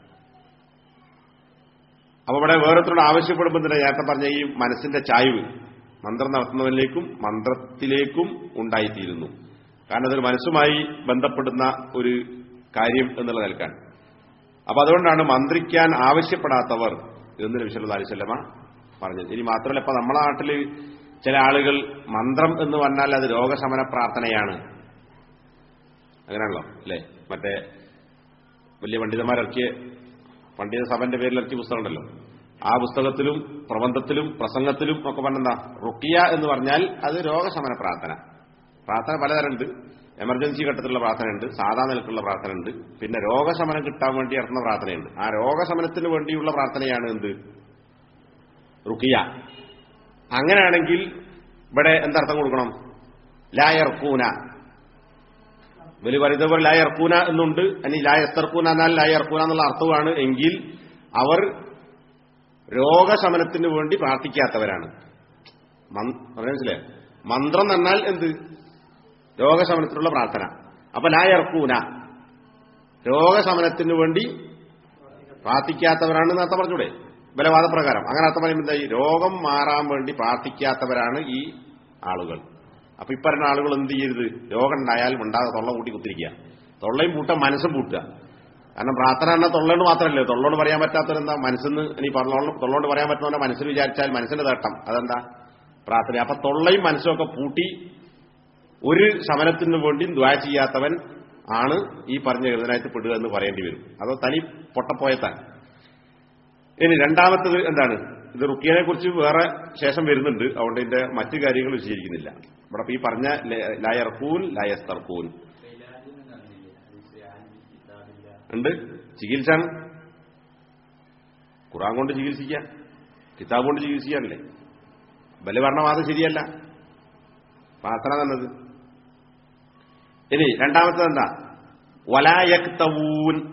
അപ്പൊ ഇവിടെ വേറൊരുത്തോട് ആവശ്യപ്പെടുമ്പോൾ തന്നെ നേരത്തെ പറഞ്ഞ ഈ മനസ്സിന്റെ ചായ്വ് മന്ത്രം നടത്തുന്നവനിലേക്കും മന്ത്രത്തിലേക്കും ഉണ്ടായിത്തീരുന്നു കാരണം അതൊരു മനസ്സുമായി ബന്ധപ്പെടുന്ന ഒരു കാര്യം എന്നുള്ള നിൽക്കാൻ അപ്പൊ അതുകൊണ്ടാണ് മന്ത്രിക്കാൻ ആവശ്യപ്പെടാത്തവർ എന്ന് നബി സല്ലല്ലാഹു അലൈഹി വസല്ലമ പറഞ്ഞത് ഇനി മാത്രമല്ല ഇപ്പൊ നമ്മുടെ നാട്ടിൽ ചില ആളുകൾ മന്ത്രം എന്ന് പറഞ്ഞാൽ അത് രോഗശമന പ്രാർത്ഥനയാണ് അങ്ങനെയാണല്ലോ അല്ലേ മറ്റേ വലിയ പണ്ഡിതന്മാരിറക്കിയ പണ്ഡിത സഭന്റെ പേരിൽ ഇറക്കിയ പുസ്തകമുണ്ടല്ലോ ആ പുസ്തകത്തിലും പ്രബന്ധത്തിലും പ്രസംഗത്തിലും ഒക്കെ പറഞ്ഞെന്താ റുക്കിയ എന്ന് പറഞ്ഞാൽ അത് രോഗശമന പ്രാർത്ഥന പ്രാർത്ഥന പലതരമുണ്ട് എമർജൻസി ഘട്ടത്തിലുള്ള പ്രാർത്ഥനയുണ്ട് സാധാ നിലക്കുള്ള പ്രാർത്ഥനയുണ്ട് പിന്നെ രോഗശമനം കിട്ടാൻ വേണ്ടി നടത്തുന്ന പ്രാർത്ഥനയുണ്ട് ആ രോഗശമനത്തിന് വേണ്ടിയുള്ള പ്രാർത്ഥനയാണ് എന്ത് റുക്കിയ അങ്ങനെയാണെങ്കിൽ ഇവിടെ എന്തർത്ഥം കൊടുക്കണം ലായർക്കൂന വലിയ പറയുന്നതുപോലെ ലായർക്കൂന എന്നുണ്ട് അനി ലായസ്തർക്കൂന എന്നാൽ ലായർക്കൂന എന്നുള്ള അർത്ഥമാണ് എങ്കിൽ അവർ രോഗശമനത്തിന് വേണ്ടി പ്രാർത്ഥിക്കാത്തവരാണ് മനസ്സിലായോ മന്ത്രം എന്നാൽ എന്ത് രോഗശമനത്തിനുള്ള പ്രാർത്ഥന അപ്പൊ ലായർക്കൂന രോഗശമനത്തിന് വേണ്ടി പ്രാർത്ഥിക്കാത്തവരാണ് നേരത്തെ പറഞ്ഞൂടെ ബലവാദപ്രകാരം അങ്ങനെ അർത്ഥം പറയുമ്പോൾ എന്തായി രോഗം മാറാൻ വേണ്ടി പ്രാർത്ഥിക്കാത്തവരാണ് ഈ ആളുകൾ അപ്പൊ ഇപ്പറഞ്ഞ ആളുകൾ എന്ത് ചെയ്യരുത് രോഗം ഉണ്ടായാൽ ഉണ്ടാതെ തൊള്ള കൂട്ടി കുത്തിരിക്കുക തൊള്ളയും പൂട്ട മനസ്സും പൂട്ടുക കാരണം പ്രാർത്ഥന എന്ന തൊള്ളോണ്ട് മാത്രമല്ലേ തൊള്ളോട് പറയാൻ പറ്റാത്തവരെന്താ മനസ്സിന്ന് ഇനി പറഞ്ഞോളും തൊള്ളോണ്ട് പറയാൻ പറ്റുന്നവന്റെ മനസ്സിൽ വിചാരിച്ചാൽ മനസ്സിന്റെ തട്ടം അതെന്താ പ്രാർത്ഥന അപ്പൊ തൊള്ളയും മനസ്സും ഒക്കെ പൂട്ടി ഒരു ശമനത്തിന് വേണ്ടി ദ്വാ ചെയ്യാത്തവൻ ആണ് ഈ പറഞ്ഞ എഴുതനായിട്ട് പെടുക എന്ന് പറയേണ്ടി വരും അതോ തനി പൊട്ടപ്പോയത്താൻ ഇനി രണ്ടാമത്തത് എന്താണ് ഇത് റുക്കിയനെ കുറിച്ച് വേറെ ശേഷം വരുന്നുണ്ട് അതുകൊണ്ട് ഇതിന്റെ മറ്റു കാര്യങ്ങൾ വിശദീകരിക്കുന്നില്ല ഇവിടെ ഈ പറഞ്ഞ ലയർക്കൂൻ ലയസ്തർക്കൂൻ ഉണ്ട് ചികിത്സ ഖുറാൻ കൊണ്ട് ചികിത്സിക്കാം കിതാബ് കൊണ്ട് ചികിത്സിക്കാനല്ലേ ബല പറഞ്ഞ വാദം ശരിയല്ല പ്രാർത്ഥന തന്നത് ഇനി രണ്ടാമത്തത് എന്താ വലായക്തവൂൻ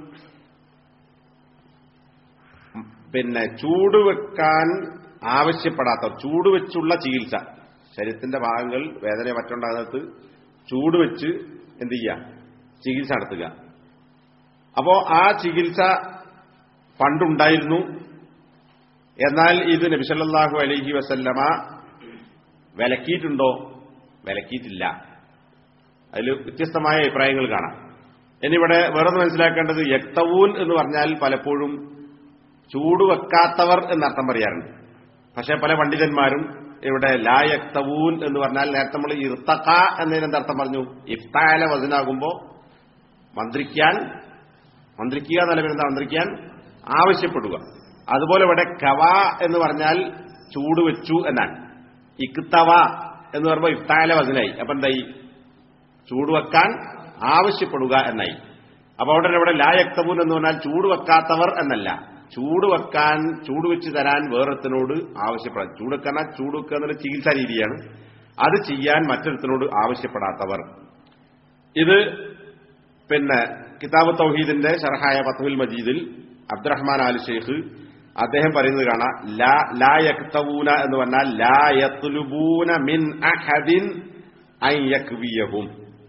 പിന്നെ ചൂട് വെക്കാൻ ആവശ്യപ്പെടാത്ത ചൂട് വെച്ചുള്ള ചികിത്സ ശരീരത്തിന്റെ ഭാഗങ്ങൾ വേദന മറ്റുണ്ടാകുന്നത് ചൂട് വെച്ച് എന്ത് ചെയ്യുക ചികിത്സ നടത്തുക അപ്പോ ആ ചികിത്സ പണ്ടുണ്ടായിരുന്നു എന്നാൽ ഇത് നബിസല്ലാഹു അലൈഹി വസല്ലമ വിലക്കിയിട്ടുണ്ടോ വിലക്കിയിട്ടില്ല അതിൽ വ്യത്യസ്തമായ അഭിപ്രായങ്ങൾ കാണാം എന്നിവിടെ വേറെ മനസ്സിലാക്കേണ്ടത് യക്തവൂൻ എന്ന് പറഞ്ഞാൽ പലപ്പോഴും ചൂട് വെക്കാത്തവർ എന്നർത്ഥം പറയാറുണ്ട് പക്ഷെ പല പണ്ഡിതന്മാരും ഇവിടെ ലായക്തവൂൻ എന്ന് പറഞ്ഞാൽ നേരത്തെ നമ്മൾ ഇർത്തക്ക എന്നതിനെന്ത് അർത്ഥം പറഞ്ഞു ഇഫ്താല വസനാകുമ്പോ മന്ത്രിക്കാൻ മന്ത്രിക്കുക എന്നല്ല വരുന്ന മന്ത്രിക്കാൻ ആവശ്യപ്പെടുക അതുപോലെ ഇവിടെ കവ എന്ന് പറഞ്ഞാൽ ചൂട് വെച്ചു എന്നാണ് ഇക്തവ എന്ന് പറയുമ്പോൾ ഇഫ്താല വസനായി അപ്പൊ എന്തായി ചൂട് വെക്കാൻ ആവശ്യപ്പെടുക എന്നായി അപ്പൊ അവിടെ ഇവിടെ ലായക്തവൂൻ എന്ന് പറഞ്ഞാൽ ചൂട് വെക്കാത്തവർ എന്നല്ല ചൂട് വെക്കാൻ ചൂട് വെച്ച് തരാൻ വേറൊരുത്തനോട് ആവശ്യപ്പെടാൻ ചൂട് വെക്കാൻ ചൂട് വെക്കുക എന്നുള്ള ചികിത്സാ രീതിയാണ് അത് ചെയ്യാൻ മറ്റൊരുത്തനോട് ആവശ്യപ്പെടാത്തവർ ഇത് പിന്നെ കിതാബ് തൗഹീദിന്റെ ഷർഹായ ഫത്തുൽ മജീദിൽ അബ്ദുറഹ്മാൻ ആലി ഷെയ്ഖ് അദ്ദേഹം പറയുന്നത് കാണാം ലാ ലാ യക്തവൂന എന്ന് പറഞ്ഞാൽ ലാ യത്ലുബൂന മിൻ അഹദിൻ അൻ യക്വിയഹും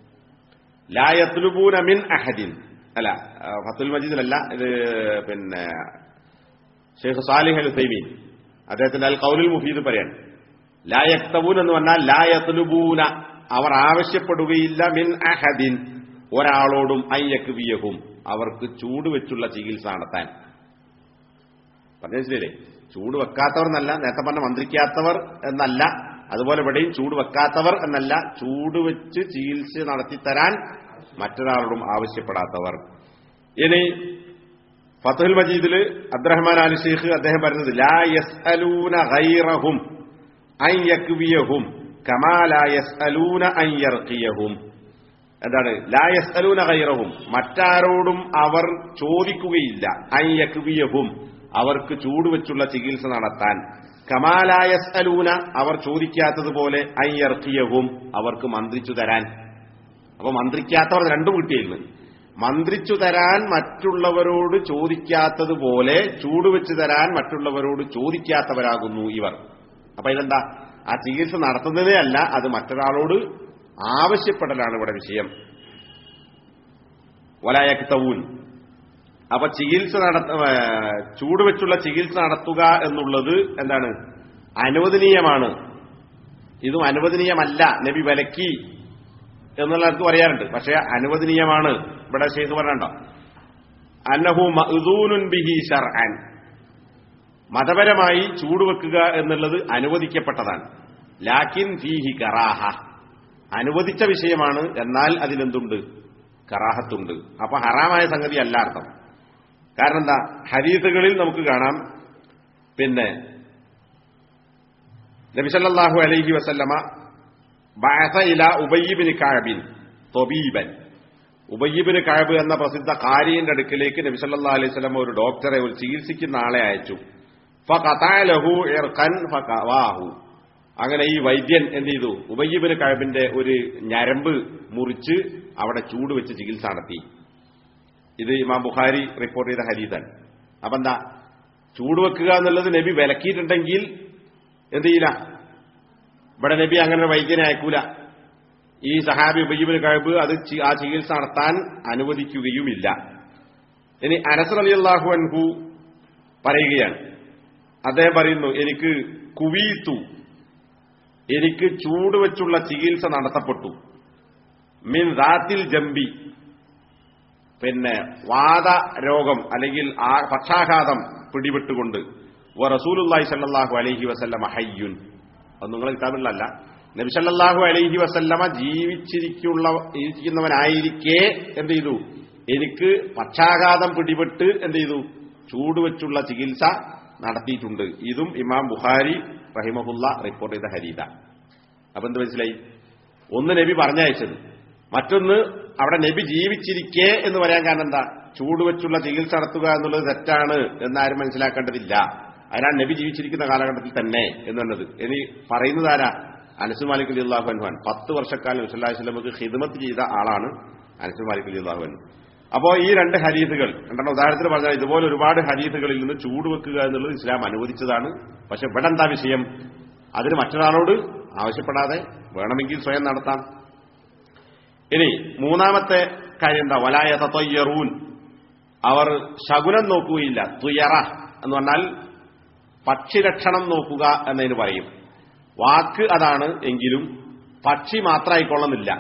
ലാ യത്ലുബൂന മിൻ അഹദിൻ അല്ല ഫത്തുൽ മജീദിലല്ല ഇത് പിന്നെ ഷെയ്ഖ് സാലിഹ് അൽ തൈമീൻ അദ്ദേഹത്തിന്റെ അൽ കൗലുൽ മുഫീദ് പറയാൻ ലാ യക്തവൂൻ എന്ന് പറഞ്ഞാൽ ലാ യത്ലുബൂന അവർ ആവശ്യപ്പെടുകയില്ല മിൻ അഹദിൻ ഒരാളോടും അയ്യക്വിയഹും അവർക്ക് ചൂട് വെച്ചുള്ള ചികിത്സ നടത്താൻ പറഞ്ഞു മനസ്സിലേ ചൂട് വെക്കാത്തവർ എന്നല്ല നേരത്തെ പറഞ്ഞ മന്ത്രിക്കാത്തവർ എന്നല്ല അതുപോലെ ഇവിടെയും ചൂട് വെക്കാത്തവർ എന്നല്ല ചൂട് വെച്ച് ചികിത്സ നടത്തിത്തരാൻ മറ്റൊരാളോടും ആവശ്യപ്പെടാത്തവർ ഇനി ഫത്തുൽ മജീദില് അബ്ദുറഹ്മാൻ അലി ഷെയ്ഖ് അദ്ദേഹം പറയുന്നത് ലാ യസ്അലൂന ഗൈറഹും അൻ യക്വിയഹും കമാ ലാ യസ്അലൂന അൻ യർഖിയഹും എന്താണ് ലാ യസ്അലൂന ഗൈറഹും മറ്റാരോടും അവർ ചോദിക്കുകയില്ല അൻ യക്വിയഹും അവർക്ക് ചൂടുവെച്ചുള്ള ചികിത്സ നടത്താൻ കമാലായസ് അലൂന അവർ ചോദിക്കാത്തതുപോലെ അയ്യർക്കിയവും അവർക്ക് മന്ത്രിച്ചു തരാൻ അപ്പൊ മന്ത്രിക്കാത്തവർ രണ്ടും കിട്ടിയിരുന്നു മന്ത്രിച്ചു തരാൻ മറ്റുള്ളവരോട് ചോദിക്കാത്തതുപോലെ ചൂടുവെച്ച് തരാൻ മറ്റുള്ളവരോട് ചോദിക്കാത്തവരാകുന്നു ഇവർ അപ്പൊ ഇതെന്താ ആ ചികിത്സ നടത്തുന്നതേ അല്ല അത് മറ്റൊരാളോട് ആവശ്യപ്പെടലാണ് ഇവിടെ വിഷയം വലായക്തവൂൻ അപ്പൊ ചികിത്സ നടത്ത ചൂടുവെച്ചുള്ള ചികിത്സ നടത്തുക എന്നുള്ളത് എന്താണ് അനുവദനീയമാണ് ഇതും അനുവദനീയമല്ല നബി വിലക്കി എന്നുള്ളവർക്ക് പറയാറുണ്ട് പക്ഷെ അനുവദനീയമാണ് ഇവിടെ ചെയ്തു പറഞ്ഞോ അന്നഹു മഅ്ദൂനുൻ ബിഹി ഷർഅൻ മതപരമായി ചൂടുവെക്കുക എന്നുള്ളത് അനുവദിക്കപ്പെട്ടതാണ് ലാക്കിൻ ഫീഹി കറാഹ അനുവദിച്ച വിഷയമാണ് എന്നാൽ അതിലെന്തുണ്ട് കറാഹത്തുണ്ട് അപ്പൊ ഹറാമായ സംഗതി അല്ല അർത്ഥം കാരണം എന്താ ഹരീതുകളിൽ നമുക്ക് കാണാം പിന്നെ നബിസല്ലാഹു അലൈഹി വസല്ലമ ബാസ ഇല ഉബയ്യബിന് കാബിൻ തൊബീബൻ ഉബയ്യബിന് കാബ് എന്ന പ്രസിദ്ധ കാരിയന്റെ അടുക്കിലേക്ക് നബിസല്ലാ അലൈഹി സ്വലം ഒരു ഡോക്ടറെ ഒരു ചികിത്സിക്കുന്ന ആളെ അയച്ചു ഫഖതാലഹു ഇർഖൻ ഫഖവാഹു അങ്ങനെ ഈ വൈദ്യൻ എന്ത് ചെയ്തു ഉബയ്യബിന് കാബിന്റെ ഒരു ഞരമ്പ് മുറിച്ച് അവിടെ ചൂട് വെച്ച് ചികിത്സ നടത്തി ഇത് ഇമാം ബുഖാരി റിപ്പോർട്ട് ചെയ്ത ഹരീതാണ് അപ്പൊ എന്താ ചൂട് വെക്കുക എന്നുള്ളത് നബി വിലക്കിയിട്ടുണ്ടെങ്കിൽ എന്ത് ചെയ്യില്ല ഇവിടെ നബി അങ്ങനെ ഒരു വൈദ്യനെ അയക്കൂല ഈ സഹാബി ഉബയ്യബിന് കഴിവ് അത് ചി- ആ ചികിത്സ നടത്താൻ അനുവദിക്കുകയുമില്ല ഇനി അനസർ അലി അള്ളാഹു അൻഹു പറയുകയാണ് അദ്ദേഹം പറയുന്നു എനിക്ക് കുവീത്തു എനിക്ക് ചൂട് വെച്ചുള്ള ചികിത്സ നടത്തപ്പെട്ടു മിൻ റാത്തിൽ ജമ്പി പിന്നെ വാദ രോഗം അല്ലെങ്കിൽ ആ പക്ഷാഘാതം പിടിപെട്ടുകൊണ്ട് വ റസൂലുല്ലാഹി സല്ലല്ലാഹു അലൈഹി വസല്ലമ ഹയ്യുൻ അത് നിങ്ങളെ കിതാബിലല്ല നബി സല്ലല്ലാഹു അലൈഹി വസല്ലമ ജീവിച്ചിരിക്കുള്ള ഇരിക്കുന്നവനായിരിക്കെ എന്ത് ചെയ്തു എനിക്ക് പക്ഷാഘാതം പിടിപെട്ട് എന്ത് ചെയ്തു ചൂടുവെച്ചുള്ള ചികിത്സ നടത്തിയിട്ടുണ്ട് ഇതും ഇമാം ബുഖാരി റഹിമഹുല്ല റിപ്പോർട്ട് ചെയ്ത ഹരീത അപ്പൊ എന്ത് മനസ്സിലായി ഒന്ന് നബി പറഞ്ഞയച്ചത് മറ്റൊന്ന് അവിടെ നബി ജീവിച്ചിരിക്കെ എന്ന് പറയാൻ കാരണം എന്താ ചൂട് വെച്ചുള്ള ചികിത്സ നടത്തുക എന്നുള്ളത് തെറ്റാണ് എന്നാരും മനസ്സിലാക്കേണ്ടതില്ല അതിനാണ് നബി ജീവിച്ചിരിക്കുന്ന കാലഘട്ടത്തിൽ തന്നെ എന്നുള്ളത് ഇനി പറയുന്നത് ആരാ അനസ് മാലിക് അലി അള്ളാഹു അൻഹാൻ പത്ത് വർഷക്കാലം വിസല്ലാഹു വസ്ലമക്ക് ഹിദ്മത്ത് ചെയ്ത ആളാണ് അനസ് മാലിക് അലി അള്ളാഹു അൻഹു അപ്പോ ഈ രണ്ട് ഹരീതുകൾ രണ്ടെണ്ണം ഉദാഹരണത്തിന് പറഞ്ഞാൽ ഇതുപോലെ ഒരുപാട് ഹരീതുകളിൽ നിന്ന് ചൂട് വെക്കുക എന്നുള്ളത് ഇസ്ലാം അനുവദിച്ചതാണ് പക്ഷെ ഇവിടെ എന്താ വിഷയം അതിന് മറ്റൊരാളോട് ആവശ്യപ്പെടാതെ വേണമെങ്കിൽ സ്വയം നടത്താം ഇനി മൂന്നാമത്തെ കാര്യം എന്താ വലായ തയ്യറൂൻ അവർ ശകുനം നോക്കുകയില്ല തുയറ എന്ന് പറഞ്ഞാൽ പക്ഷിലക്ഷണം നോക്കുക എന്നതിന് പറയും വാക്ക് അതാണ് എങ്കിലും പക്ഷി മാത്രമായിക്കൊള്ളുന്നില്ല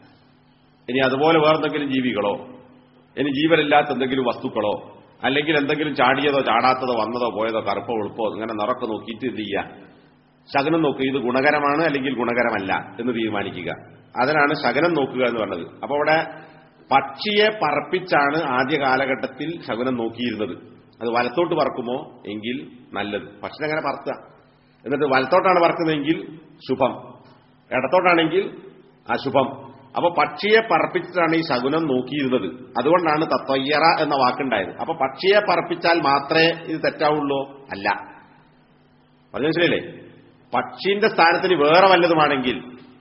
ഇനി അതുപോലെ വേറെന്തെങ്കിലും ജീവികളോ ഇനി ജീവനില്ലാത്ത എന്തെങ്കിലും വസ്തുക്കളോ അല്ലെങ്കിൽ എന്തെങ്കിലും ചാടിയതോ ചാടാത്തതോ വന്നതോ പോയതോ കറുപ്പോ വെളുപ്പോ ഇങ്ങനെ നിറക്കെ നോക്കിയിട്ട് എന്ത് ചെയ്യുക ശകനം നോക്കുക ഇത് ഗുണകരമാണ് അല്ലെങ്കിൽ ഗുണകരമല്ല എന്ന് തീരുമാനിക്കുക അതിനാണ് ശകനം നോക്കുക എന്ന് പറഞ്ഞത് അപ്പൊ അവിടെ പക്ഷിയെ പറപ്പിച്ചാണ് ആദ്യ കാലഘട്ടത്തിൽ ശകുനം നോക്കിയിരുന്നത് അത് വലത്തോട്ട് പറക്കുമോ എങ്കിൽ നല്ലത് പക്ഷി അങ്ങനെ പറത്തുക എന്നിട്ട് വലത്തോട്ടാണ് പറക്കുന്നതെങ്കിൽ ശുഭം ഇടത്തോട്ടാണെങ്കിൽ അശുഭം അപ്പൊ പക്ഷിയെ പറപ്പിച്ചിട്ടാണ് ഈ ശകുനം നോക്കിയിരുന്നത് അതുകൊണ്ടാണ് തത്വയ്യറ എന്ന വാക്കുണ്ടായത് അപ്പൊ പക്ഷിയെ പറപ്പിച്ചാൽ മാത്രമേ ഇത് തെറ്റാവുള്ളൂ അല്ല പറഞ്ഞു മനസ്സിലല്ലേ പക്ഷിന്റെ സ്ഥാനത്തിന് വേറെ വല്ലതുമാണെങ്കിൽ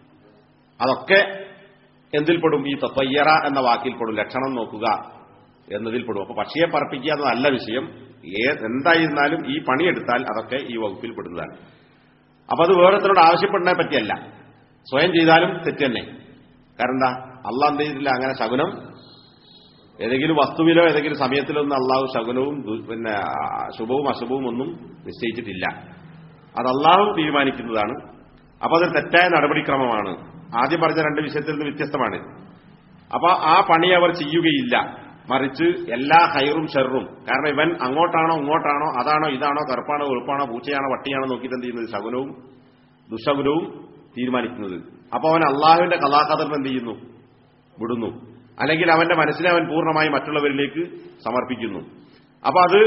അതൊക്കെ എന്തിൽപ്പെടും ഈ തത്വയ്യറ എന്ന വാക്കിൽപ്പെടും ലക്ഷണം നോക്കുക എന്നതിൽപ്പെടും അപ്പൊ പക്ഷിയെ പറപ്പിക്കുക എന്നതല്ല വിഷയം ഏ- എന്തായിരുന്നാലും ഈ പണിയെടുത്താൽ അതൊക്കെ ഈ വകുപ്പിൽ പെടുന്നതാണ് അപ്പൊ അത് വേറൊരുത്തരോട് ആവശ്യപ്പെടുന്നതിനെ പറ്റിയല്ല സ്വയം ചെയ്താലും തെറ്റ് തന്നെ കാരണം എന്താ അള്ളാഹ് എന്ത് ചെയ്തിട്ടില്ല അങ്ങനെ ശകുനം ഏതെങ്കിലും വസ്തുവിലോ ഏതെങ്കിലും സമയത്തിലോ ഒന്നും അള്ളാഹു ശകുനവും ദു- പിന്നെ ആ, ശുഭവും അശുഭവും ഒന്നും നിശ്ചയിച്ചിട്ടില്ല അത് അള്ളാഹു തീരുമാനിക്കുന്നതാണ് അപ്പൊ അതൊരു തെറ്റായ നടപടിക്രമമാണ് ആദ്യം പറഞ്ഞ രണ്ട് വിഷയത്തിൽ നിന്ന് വ്യത്യസ്തമാണ് അപ്പൊ ആ പണി അവർ ചെയ്യുകയില്ല മറിച്ച് എല്ലാ ഹൈറും ഷെറും കാരണം ഇവൻ അങ്ങോട്ടാണോ ഇങ്ങോട്ടാണോ അതാണോ ഇതാണോ കറുപ്പാണോ വെളുപ്പാണോ പൂച്ചയാണോ വട്ടിയാണോ നോക്കിയിട്ട് എന്ത് ചെയ്യുന്നത് ശകുനവും ദുഷകുനവും തീരുമാനിക്കുന്നത് അപ്പൊ അവൻ അള്ളാഹുവിന്റെ കലാകഥനം എന്ത് ചെയ്യുന്നു വിടുന്നു അല്ലെങ്കിൽ അവന്റെ മനസ്സിനെ അവൻ പൂർണ്ണമായി മറ്റുള്ളവരിലേക്ക് സമർപ്പിക്കുന്നു അപ്പൊ അത്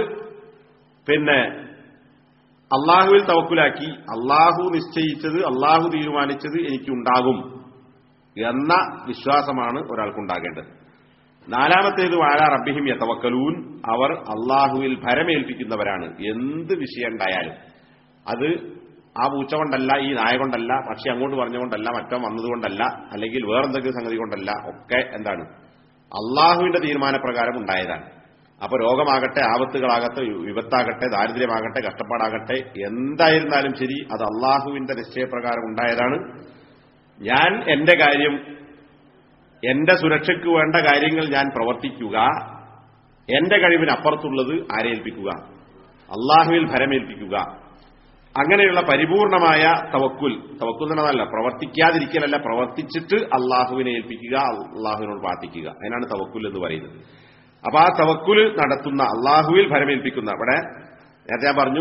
പിന്നെ അള്ളാഹുവിൽ തവക്കുലാക്കി അള്ളാഹു നിശ്ചയിച്ചത് അള്ളാഹു തീരുമാനിച്ചത് എനിക്കുണ്ടാകും എന്ന വിശ്വാസമാണ് ഒരാൾക്കുണ്ടാകേണ്ടത് നാലാമത്തേത് വാഴ റബ്ബിഹിം യതവക്കലൂൻ അവർ അള്ളാഹുവിൽ ഭരമേൽപ്പിക്കുന്നവരാണ് എന്ത് വിഷയം ഉണ്ടായാലും അത് ആ പൂച്ച കൊണ്ടല്ല ഈ നായ കൊണ്ടല്ല പക്ഷി അങ്ങോട്ട് പറഞ്ഞുകൊണ്ടല്ല മറ്റോ വന്നതുകൊണ്ടല്ല അല്ലെങ്കിൽ വേറെന്തെങ്കിലും സംഗതി കൊണ്ടല്ല ഒക്കെ എന്താണ് അള്ളാഹുവിന്റെ തീരുമാനപ്രകാരം ഉണ്ടായതാണ് അപ്പൊ രോഗമാകട്ടെ ആപത്തുകളാകട്ടെ വിപത്താകട്ടെ ദാരിദ്ര്യമാകട്ടെ കഷ്ടപ്പാടാകട്ടെ എന്തായിരുന്നാലും ശരി അത് അള്ളാഹുവിന്റെ നിശ്ചയപ്രകാരം ഉണ്ടായതാണ് ഞാൻ എന്റെ കാര്യം എന്റെ സുരക്ഷയ്ക്ക് വേണ്ട കാര്യങ്ങൾ ഞാൻ പ്രവർത്തിക്കുക എന്റെ കഴിവിനപ്പുറത്തുള്ളത് ആരെ ഏൽപ്പിക്കുക അള്ളാഹുവിൽ ഭരമേൽപ്പിക്കുക അങ്ങനെയുള്ള പരിപൂർണമായ തവക്കുൽ തവക്കുൽ എന്നതല്ല പ്രവർത്തിക്കാതിരിക്കലല്ല പ്രവർത്തിച്ചിട്ട് അള്ളാഹുവിനെ ഏൽപ്പിക്കുക അള്ളാഹുവിനോട് പ്രാർത്ഥിക്കുക അതിനാണ് തവക്കുൽ എന്ന് പറയുന്നത് അപ്പൊ ആ തവക്കുൽ നടത്തുന്ന അള്ളാഹുവിൽ ഭരമേൽപ്പിക്കുന്ന ഇവിടെ നേരത്തെ ഞാൻ പറഞ്ഞു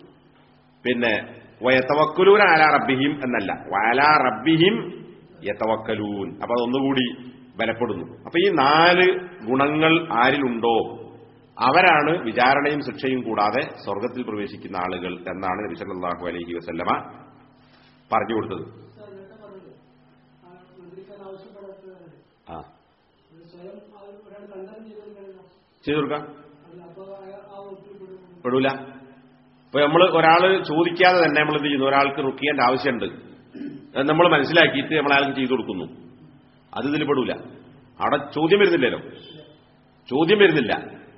പിന്നെ വയത്തവക്കുലൂൻ ആലാ റബ്ബിഹിം എന്നല്ല വാലാ റബ്ബിഹിം യത്തവക്കലൂൻ അപ്പൊ അതൊന്നുകൂടി ബലപ്പെടുന്നു അപ്പൊ ഈ നാല് ഗുണങ്ങൾ ആരിലുണ്ടോ അവരാണ് വിചാരണയും ശിക്ഷയും കൂടാതെ സ്വർഗത്തിൽ പ്രവേശിക്കുന്ന ആളുകൾ എന്നാണ് നബി സല്ലല്ലാഹു അലൈഹി വസല്ലമ പറഞ്ഞു കൊടുത്തത് നേരത്തെ പറഞ്ഞില്ലേ ആ മന്ത്രിക്കാൻ ആവശ്യപ്പെടാത്തതാണ് ആ അത് സ്വയം ആ ഒരാൾ കണ്ടം ചെയ്തത് കഴിഞ്ഞാൽ ചെയ്തു കൊടുക്കാം അല്ല അപ്പൊ അയാൾ ആ വകുപ്പിൽ പെടുന്നു പെടൂല ഇപ്പൊ നമ്മൾ ഒരാള് ചോദിക്കാതെ തന്നെ നമ്മൾ എന്ത് ചെയ്യുന്നു ഒരാൾക്ക് റുക്കിയന്റെ ആവശ്യമുണ്ട് അത് നമ്മൾ മനസ്സിലാക്കിയിട്ട് നമ്മൾ അയാൾക്ക് ചെയ്തു കൊടുക്കുന്നു അത് ഇതിൽ പെടൂല അവിടെ ചോദ്യം വരുന്നില്ലല്ലോ ചോദ്യം വരുന്നില്ല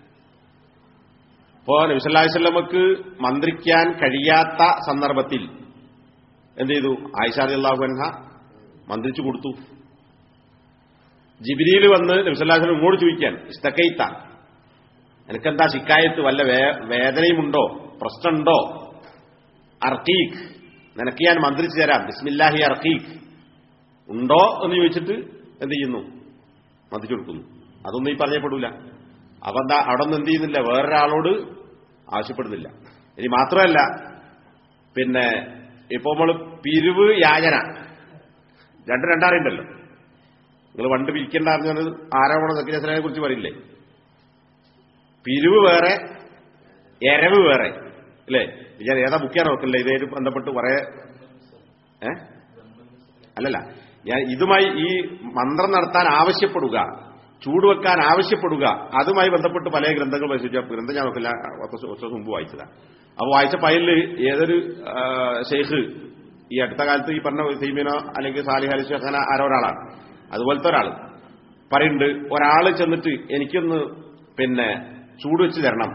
ഇപ്പോ നബിസല്ലാസ്വല്ലമക്ക് മന്ത്രിക്കാൻ കഴിയാത്ത സന്ദർഭത്തിൽ എന്ത് ചെയ്തു ആയിഷാദി അള്ളാഹു അൻഹ മന്ത്രിച്ചു കൊടുത്തു ജിബിരിയിൽ വന്ന് നബിസല്ലാസ്ലം ഇങ്ങോട്ട് ചോദിക്കാൻ ഇസ്തക്കൈത്ത എനിക്കെന്താ ശിക്കായത്ത് വല്ല വേ- വേദനയുമുണ്ടോ പ്രശ്നമുണ്ടോ അർക്കീഖ് നിനക്ക് ഞാൻ മന്ത്രിച്ചു തരാം ബിസ്മില്ലാഹി അർക്കീഖ് ഉണ്ടോ എന്ന് ചോദിച്ചിട്ട് എന്ത് ചെയ്യുന്നു മന്ത്രിച്ചു കൊടുക്കുന്നു അതൊന്നും ഈ പറഞ്ഞപ്പെടൂല അപ്പൊ എന്താ അവിടെ ഒന്നും എന്ത് ചെയ്യുന്നില്ല വേറൊരാളോട് ആവശ്യപ്പെടുന്നില്ല ഇനി മാത്രമല്ല പിന്നെ ഇപ്പൊ നമ്മൾ പിരിവ് യാചന രണ്ട് രണ്ടറിയണ്ടല്ലോ നിങ്ങൾ പണ്ട് പിരിക്കണ്ടായിരുന്നത് ആരോപണ സക്രിയസനെ കുറിച്ച് പറയില്ലേ പിരിവ് വേറെ എരവ് വേറെ അല്ലേ ഞാൻ ഏതാ ബുക്ക് ചെയ്യാൻ നോക്കില്ല ഇതായിട്ട് ബന്ധപ്പെട്ട് കുറെ ഏ അല്ലല്ല ഞാൻ ഇതുമായി ഈ മന്ത്രം നടത്താൻ ആവശ്യപ്പെടുക ചൂടുവെക്കാൻ ആവശ്യപ്പെടുക അതുമായി ബന്ധപ്പെട്ട് പല ഗ്രന്ഥങ്ങൾ പരിശോധിച്ച ഗ്രന്ഥം ഞാൻ നോക്കില്ല കുറച്ച് വർഷം മുമ്പ് വായിച്ചതാണ് അപ്പോൾ വായിച്ചപ്പോൾ അതിൽ ഏതൊരു ആ, ഷെയ്ഖ് ഈ അടുത്ത കാലത്ത് ഈ പറഞ്ഞ സീമിനോ അല്ലെങ്കിൽ സാലിഹ് അലി ഷെഖാന ആരോ ഒരാളാണ് അതുപോലത്തെ ഒരാൾ പറയുന്നുണ്ട് ഒരാൾ ചെന്നിട്ട് എനിക്കൊന്ന് പിന്നെ ചൂട് വെച്ച് തരണം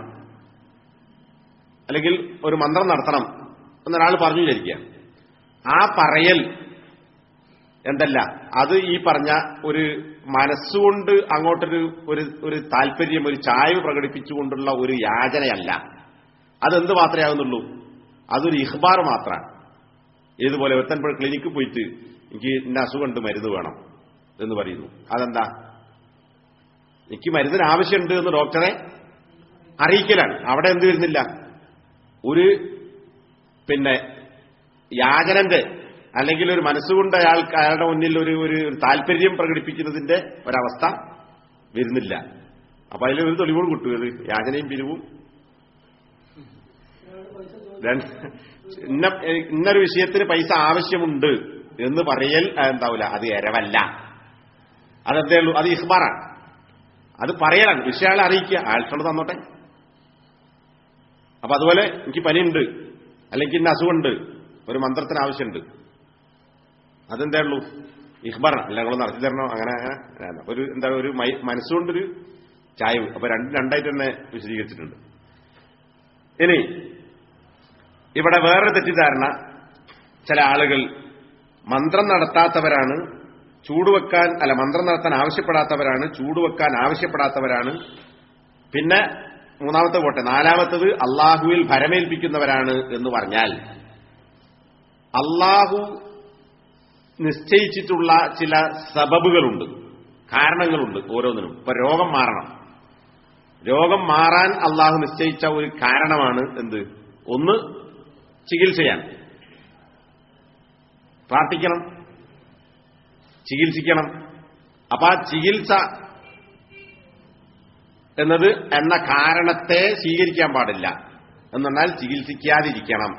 അല്ലെങ്കിൽ ഒരു മന്ത്രം നടത്തണം എന്നൊരാൾ പറഞ്ഞു വിചാരിക്കുക ആ പറയൽ എന്തല്ല അത് ഈ പറഞ്ഞ ഒരു മനസ്സുകൊണ്ട് അങ്ങോട്ടൊരു ഒരു ഒരു താല്പര്യം ഒരു ചായ്വ് പ്രകടിപ്പിച്ചുകൊണ്ടുള്ള ഒരു യാചനയല്ല അതെന്ത് മാത്രമേ ആകുന്നുള്ളൂ അതൊരു ഇഹ്ബാർ മാത്രമാണ് ഏതുപോലെ ഒരുത്തൻ ഇപ്പോൾ ക്ലിനിക്കിൽ പോയിട്ട് എനിക്ക് ഇന്ന അസുഖമുണ്ട് മരുന്ന് വേണം എന്ന് പറയുന്നു അതെന്താ എനിക്ക് മരുന്നിന് ആവശ്യമുണ്ട് എന്ന് ഡോക്ടറെ അറിയിക്കലാണ് അവിടെ എന്ത് വരുന്നില്ല ഒരു പിന്നെ യാചനന്റെ അല്ലെങ്കിൽ ഒരു മനസ്സുകൊണ്ട് അയാൾ അയാളുടെ മുന്നിൽ ഒരു ഒരു ഒരു താല്പര്യം പ്രകടിപ്പിക്കുന്നതിന്റെ ഒരവസ്ഥ വരുന്നില്ല അപ്പൊ അതിൽ ഒരു തെളിവുകൾ കിട്ടും ഇത് യാചനയും പിരിവും അയാളുടെ പൈസ ചോദിച്ചു രണ്ട് ഇന്ന ഇന്നൊരു വിഷയത്തിന് പൈസ ആവശ്യമുണ്ട് എന്ന് പറയൽ എന്താവില്ല അത് എരവല്ല അതെന്തേ ഉള്ളൂ അത് ഇഹ്ബാറാണ് അത് പറയലാണ് വിഷയം അയാളെ അറിയിക്കുക അയാൾക്കുള്ളത് തന്നോട്ടെ അപ്പൊ അതുപോലെ എനിക്ക് പനിയുണ്ട് അല്ലെങ്കിൽ ഇന്ന അസുഖമുണ്ട് ഒരു മന്ത്രത്തിന് ആവശ്യമുണ്ട് അതെന്തേ ഉള്ളൂ ഇഹ്ബാറാണ് അല്ല നിങ്ങൾ നടത്തി തരണോ അങ്ങനെ അങ്ങനെ അങ്ങനെ. അപ്പൊ ഒരു എന്താ ഒരു മൈ- മനസ്സുകൊണ്ടൊരു ചായവ് അപ്പൊ രണ്ട് രണ്ടായിട്ട് തന്നെ വിശദീകരിച്ചിട്ടുണ്ട് ഇനി ഇവിടെ വേറൊരു തെറ്റിദ്ധാരണ ചില ആളുകൾ മന്ത്രം നടത്താത്തവരാണ് ചൂടുവെക്കാൻ അല്ല മന്ത്രം നടത്താൻ ആവശ്യപ്പെടാത്തവരാണ് ചൂടുവെക്കാൻ ആവശ്യപ്പെടാത്തവരാണ് പിന്നെ മൂന്നാമത്തെ പോട്ടെ നാലാമത്തത് അള്ളാഹുവിൽ ഭരമേൽപ്പിക്കുന്നവരാണ് എന്ന് പറഞ്ഞാൽ അള്ളാഹു നിശ്ചയിച്ചിട്ടുള്ള ചില സബബുകളുണ്ട് കാരണങ്ങളുണ്ട് ഓരോന്നിനും ഇപ്പൊ രോഗം മാറണം രോഗം മാറാൻ അള്ളാഹു നിശ്ചയിച്ച ഒരു കാരണമാണ് എന്ത് ഒന്ന് ചികിത്സയാണ് പ്രാർത്ഥിക്കണം ചികിത്സിക്കണം അപ്പൊ ആ ചികിത്സ എന്നത് എന്ന കാരണത്തെ സ്വീകരിക്കാൻ പാടില്ല എന്നാൽ ചികിത്സിക്കാതിരിക്കണം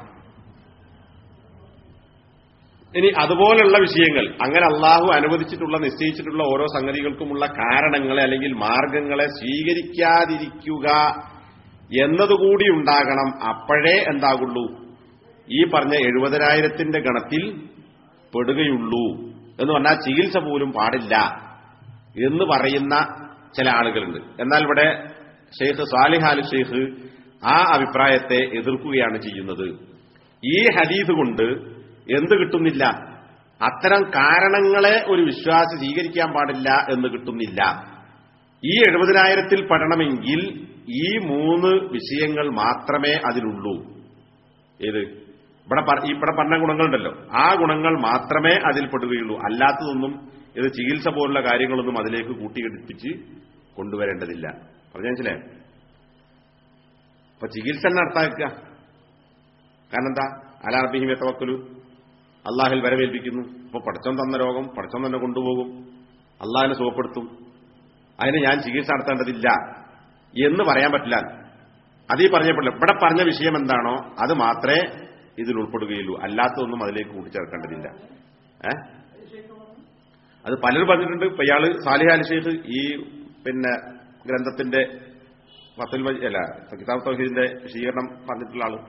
ഇനി അതുപോലുള്ള വിഷയങ്ങൾ അങ്ങനെ അള്ളാഹു അനുവദിച്ചിട്ടുള്ള നിശ്ചയിച്ചിട്ടുള്ള ഓരോ സംഗതികൾക്കുമുള്ള കാരണങ്ങളെ അല്ലെങ്കിൽ മാർഗങ്ങളെ സ്വീകരിക്കാതിരിക്കുക എന്നതുകൂടി ഉണ്ടാകണം അപ്പോഴേ എന്താകുള്ളൂ ഈ പറഞ്ഞ എഴുപതിനായിരത്തിന്റെ ഗണത്തിൽ പെടുകയുള്ളൂ എന്ന് പറഞ്ഞാൽ ചികിത്സ പോലും പാടില്ല എന്ന് പറയുന്ന ചില ആളുകളുണ്ട് എന്നാൽ ഇവിടെ ഷെയ്ഖ് സാലിഹ് അലി ഷെയ്ഖ് ആ അഭിപ്രായത്തെ എതിർക്കുകയാണ് ചെയ്യുന്നത് ഈ ഹദീസ് കൊണ്ട് എന്ത് കിട്ടുന്നില്ല അത്തരം കാരണങ്ങളെ ഒരു വിശ്വാസി സ്വീകരിക്കാൻ പാടില്ല എന്ന് കിട്ടുന്നില്ല ഈ എഴുപതിനായിരത്തിൽ പെടണമെങ്കിൽ ഈ മൂന്ന് വിഷയങ്ങൾ മാത്രമേ അതിലുള്ളൂ ഏത് ഇവിടെ പറ- ഇവിടെ പറഞ്ഞ ഗുണങ്ങളുണ്ടല്ലോ ആ ഗുണങ്ങൾ മാത്രമേ അതിൽ പെടുകയുള്ളൂ അല്ലാത്തതൊന്നും ഇത് ചികിത്സ പോലുള്ള കാര്യങ്ങളൊന്നും അതിലേക്ക് കൂട്ടിഘടിപ്പിച്ച് കൊണ്ടുവരേണ്ടതില്ല പറഞ്ഞ മനസ്സിലായോ അപ്പൊ ചികിത്സ തന്നെ നടത്താക്കുക കാരണം എന്താ അലാർബിഹിമെ തവക്കലു അള്ളാഹിൽ വരവേൽപ്പിക്കുന്നു അപ്പൊ പടച്ചോൻ തന്ന രോഗം പടച്ചോൻ തന്നെ കൊണ്ടുപോകും അള്ളാഹിനെ സുഖപ്പെടുത്തും അതിന് ഞാൻ ചികിത്സ നടത്തേണ്ടതില്ല എന്ന് പറയാൻ പറ്റില്ല അത് ഈ പറഞ്ഞപ്പെടില്ല ഇവിടെ പറഞ്ഞ വിഷയം എന്താണോ അത് മാത്രമേ ഇതിൽ ഉൾപ്പെടുകയുള്ളൂ അല്ലാത്തതൊന്നും അതിലേക്ക് കൂട്ടിച്ചേർക്കേണ്ടതില്ല ഏ അത് പലരും പറഞ്ഞിട്ടുണ്ട് ഇപ്പൊ ഇയാള് സാലിഹ് അലി ഷെയ്ഖ് ഈ പിന്നെ ഗ്രന്ഥത്തിന്റെ ഫത്തുൽ മജീദ് അല്ല കിതാബ് തൗഹീദിന്റെ വിശദീകരണം പറഞ്ഞിട്ടുള്ള ആള്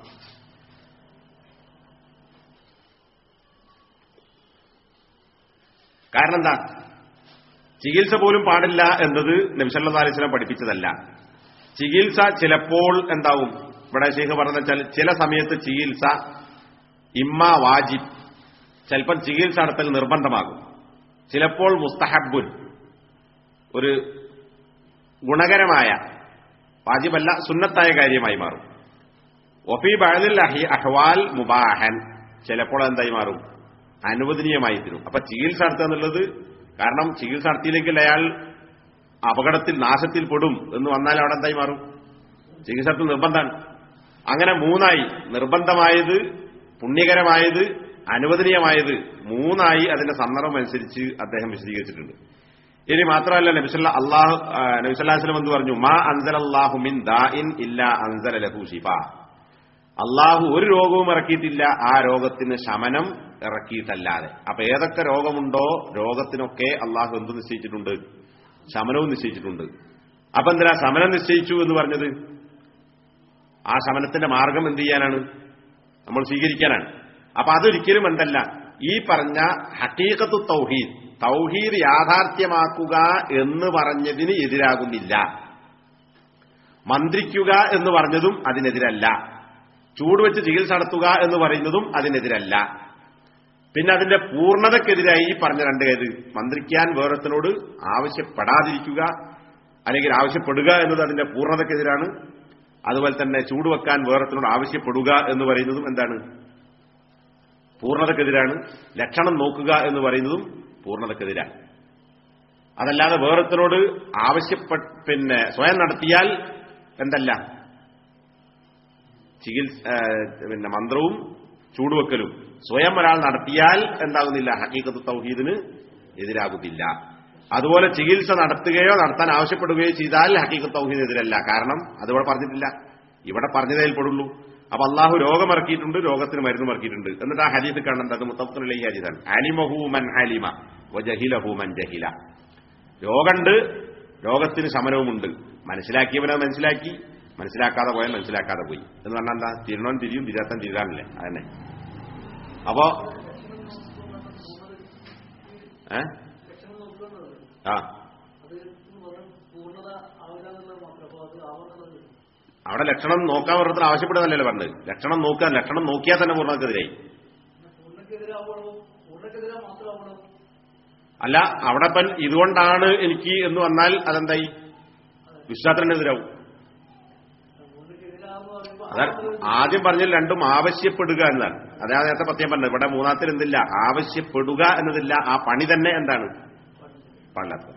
കാരണം എന്താ ചികിത്സ പോലും പാടില്ല എന്നത് നബ്സല്ലാ അലിസ്ലാം പഠിപ്പിച്ചതല്ല ചികിത്സ ചിലപ്പോൾ എന്താവും ഇവിടെ ശേഖ് പറഞ്ഞ വെച്ചാൽ ചില സമയത്ത് ചികിത്സ ഇമ്മ വാജിബ് ചിലപ്പോൾ ചികിത്സ നടത്തൽ നിർബന്ധമാകും ചിലപ്പോൾ മുസ്തഹബുൻ ഒരു ഗുണകരമായ വാജിബല്ല സുന്നത്തായ കാര്യമായി മാറും ഒഫി ബഴലിൽ അഹ്വാൽ മുബാഹൻ ചിലപ്പോൾ എന്തായി മാറും അനുവദനീയമായി തീരും അപ്പൊ ചികിത്സ നടത്തുക എന്നുള്ളത് കാരണം ചികിത്സ നടത്തിയില്ലെങ്കിൽ അയാൾ അപകടത്തിൽ നാശത്തിൽ പെടും എന്ന് വന്നാൽ അവിടെ എന്തായി മാറും ചികിത്സ നടത്തും നിർബന്ധമാണ് അങ്ങനെ മൂന്നായി നിർബന്ധമായത് പുണ്യകരമായത് അനുവദനീയമായത് മൂന്നായി അതിന്റെ സന്ദർഭം അനുസരിച്ച് അദ്ദേഹം വിശദീകരിച്ചിട്ടുണ്ട് ഇനി മാത്രമല്ല നബിസല്ല അള്ളാഹു നബിസല്ലാസ്ലം എന്ന് പറഞ്ഞു മാ അൻസൽ അള്ളാഹു മിൻ ദാഇൻ ഇല്ല അൻസല ലഹു ഷിഫ അള്ളാഹു ഒരു രോഗവും ഇറക്കിയിട്ടില്ല ആ രോഗത്തിന് ശമനം ഇറക്കിയിട്ടല്ലാതെ അപ്പൊ ഏതൊക്കെ രോഗമുണ്ടോ രോഗത്തിനൊക്കെ അള്ളാഹു എന്ത് നിശ്ചയിച്ചിട്ടുണ്ട് ശമനവും നിശ്ചയിച്ചിട്ടുണ്ട് അപ്പൊ എന്തിനാ ശമനം നിശ്ചയിച്ചു എന്ന് പറഞ്ഞത് ആ ശമനത്തിന്റെ മാർഗം എന്ത് ചെയ്യാനാണ് നമ്മൾ സ്വീകരിക്കാനാണ് അപ്പൊ അതൊരിക്കലും എന്തല്ല ഈ പറഞ്ഞ ഹക്കീകത്തു തൗഹീദ് തൗഹീദ് യാഥാർത്ഥ്യമാക്കുക എന്ന് പറഞ്ഞതിന് എതിരാകുന്നില്ല മന്ത്രിക്കുക എന്ന് പറഞ്ഞതും അതിനെതിരല്ല ചൂടുവെച്ച് ചികിത്സ നടത്തുക എന്ന് പറയുന്നതും അതിനെതിരല്ല പിന്നെ അതിന്റെ പൂർണ്ണതക്കെതിരായി ഈ പറഞ്ഞ രണ്ട് ഏത് മന്ത്രിക്കാൻ വേറൊരുത്തനോട് ആവശ്യപ്പെടാതിരിക്കുക അല്ലെങ്കിൽ ആവശ്യപ്പെടുക എന്നത് അതിന്റെ പൂർണ്ണതക്കെതിരാണ് അതുപോലെ തന്നെ ചൂടുവെക്കാൻ വേറൊരുത്തനോട് ആവശ്യപ്പെടുക എന്ന് പറയുന്നതും എന്താണ് പൂർണ്ണതക്കെതിരാണ് ലക്ഷണം നോക്കുക എന്ന് പറയുന്നതും പൂർണ്ണതക്കെതിരാണ് അതല്ലാതെ വേറൊരുത്തനോട് ആവശ്യപ്പെ പിന്നെ സ്വയം നടത്തിയാൽ എന്തല്ല ചികിത്സ ആ, പിന്നെ മന്ത്രവും ചൂടുവെക്കലും സ്വയം ഒരാൾ നടത്തിയാൽ എന്താകുന്നില്ല ഹക്കീക്കത്ത് തൗഹീദിന് എതിരാകുന്നില്ല അതുപോലെ ചികിത്സ നടത്തുകയോ നടത്താൻ ആവശ്യപ്പെടുകയോ ചെയ്താൽ ഹക്കീക്കത്ത് തൗഹീദ് എതിരല്ല കാരണം അതിവിടെ പറഞ്ഞിട്ടില്ല ഇവിടെ പറഞ്ഞതേ പെടുള്ളൂ അപ്പൊ അള്ളാഹു രോഗം ഇറക്കിയിട്ടുണ്ട് രോഗത്തിന് മരുന്നും ഇറക്കിയിട്ടുണ്ട് എന്നിട്ട് ആ ഹരീത് കാണുന്നത് അത് മുത്തഫുലി ഹരീതാണ് അലിമഹു മൻ അലിമ ജഹിലഹു മൻ ജഹില രോഗമുണ്ട് രോഗത്തിന് ശമനവുമുണ്ട് മനസ്സിലാക്കിയവനെ മനസ്സിലാക്കി മനസ്സിലാക്കാതെ പോയാൽ മനസ്സിലാക്കാതെ പോയി എന്ന് പറഞ്ഞാൽ എന്താ തിരുണോൻ തിരിയും തിരാത്തൻ തിരികാറില്ലേ അതന്നെ അപ്പോ ഏ ലക്ഷണം നോക്കുന്നത് ആ അത് വെറും പൂർണ്ണത ആവില്ല എന്നുള്ളത് മാത്രം അപ്പൊ അത് ആവുന്നത് അവിടെ ലക്ഷണം നോക്കാൻ ഓരോരുത്തർ ആവശ്യപ്പെടുന്നല്ലോ പറഞ്ഞത് ലക്ഷണം നോക്കാൻ ലക്ഷണം നോക്കിയാൽ തന്നെ പൂർണ്ണക്കെതിരായി പൂർണ്ണക്കെതിരാവണോ പൂർണ്ണക്കെതിരാ മാത്രമാവണം അല്ല അവിടെ ഇപ്പം ഇതുകൊണ്ടാണ് എനിക്ക് എന്ന് വന്നാൽ അതെന്തായി വിശ്വാസത്തിനെതിരാവും പൂർണ്ണക്കെതിരാന്ന് പറയുമ്പോ അതാണ് ആദ്യം പറഞ്ഞതിൽ രണ്ടും ആവശ്യപ്പെടുക എന്നതാണ് അതാ നേരത്തെ പ്രത്യേകം പറഞ്ഞത് ഇവിടെ മൂന്നാമത്തിൽ എന്തില്ല ആവശ്യപ്പെടുക എന്നതില്ല ആ പണി തന്നെ എന്താണ് പാടില്ലാത്തത്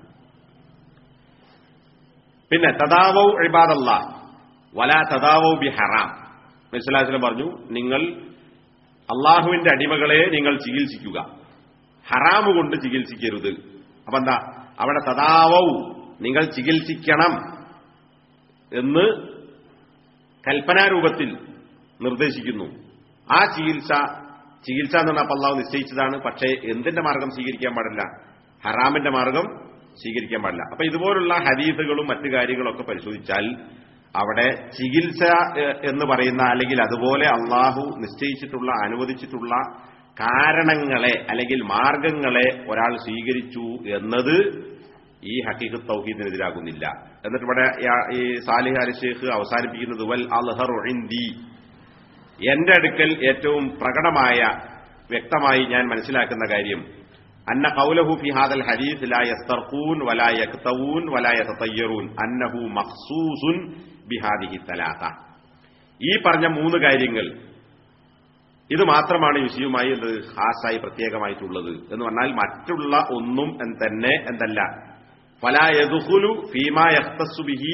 പിന്നെ തദാവൗ ഇബാദല്ല വല തദാവൗ ബി ഹറാം മനസ്സിലാസ്ലം പറഞ്ഞു നിങ്ങൾ അള്ളാഹുവിന്റെ അടിമകളെ നിങ്ങൾ ചികിത്സിക്കുക ഹറാമ് കൊണ്ട് ചികിത്സിക്കരുത് അപ്പൊ എന്താ അവിടെ തദാവൗ നിങ്ങൾ ചികിത്സിക്കണം എന്ന് കൽപ്പനാരൂപത്തിൽ നിർദ്ദേശിക്കുന്നു ആ ചികിത്സ ചികിത്സ എന്ന് പറഞ്ഞാൽ അള്ളാഹു നിശ്ചയിച്ചതാണ് പക്ഷേ എന്തിന്റെ മാർഗം സ്വീകരിക്കാൻ പാടില്ല ഹറാമിന്റെ മാർഗം സ്വീകരിക്കാൻ പാടില്ല അപ്പൊ ഇതുപോലുള്ള ഹദീസുകളും മറ്റു കാര്യങ്ങളൊക്കെ പരിശോധിച്ചാൽ അവിടെ ചികിത്സ എ- എന്ന് പറയുന്ന അല്ലെങ്കിൽ അതുപോലെ അള്ളാഹു നിശ്ചയിച്ചിട്ടുള്ള അനുവദിച്ചിട്ടുള്ള കാരണങ്ങളെ അല്ലെങ്കിൽ മാർഗങ്ങളെ ഒരാൾ സ്വീകരിച്ചു എന്നത് ഈ ഹക്കീഖത്ത് തൗഹീദിനെതിരാകുന്നില്ല എന്നിട്ട് ഇവിടെ യാ- ഈ സാലിഹ് അലി ഷേഖ് അവസാനിപ്പിക്കുന്നത് വൽ അൽഹർ ഇന്ദി എന്റെ അടുക്കൽ ഏറ്റവും പ്രകടമായ വ്യക്തമായി ഞാൻ മനസ്സിലാക്കുന്ന കാര്യം അന്ന കൗലഹു ഫി ഹാദൽ ഹദീസ് ലാ യസ്തർഖൂൻ വലാ യക്തവൂൻ വലാ യതതയ്യറൂൻ അന്നഹു മഖ്സൂസുൻ ബിഹാദിഹി തലാത്ത ഈ പറഞ്ഞ മൂന്ന് കാര്യങ്ങൾ ഇത് മാത്രമാണ് ഈ വിഷയവുമായി എന്ത് ഹാസായി പ്രത്യേകമായിട്ടുള്ളത് എന്ന് പറഞ്ഞാൽ മറ്റുള്ള ഒന്നും എന്ന് തന്നെ എന്തല്ല ഫലാ യദ്ഖുലു ഫീമാ യഖ്തസ്സു ബിഹി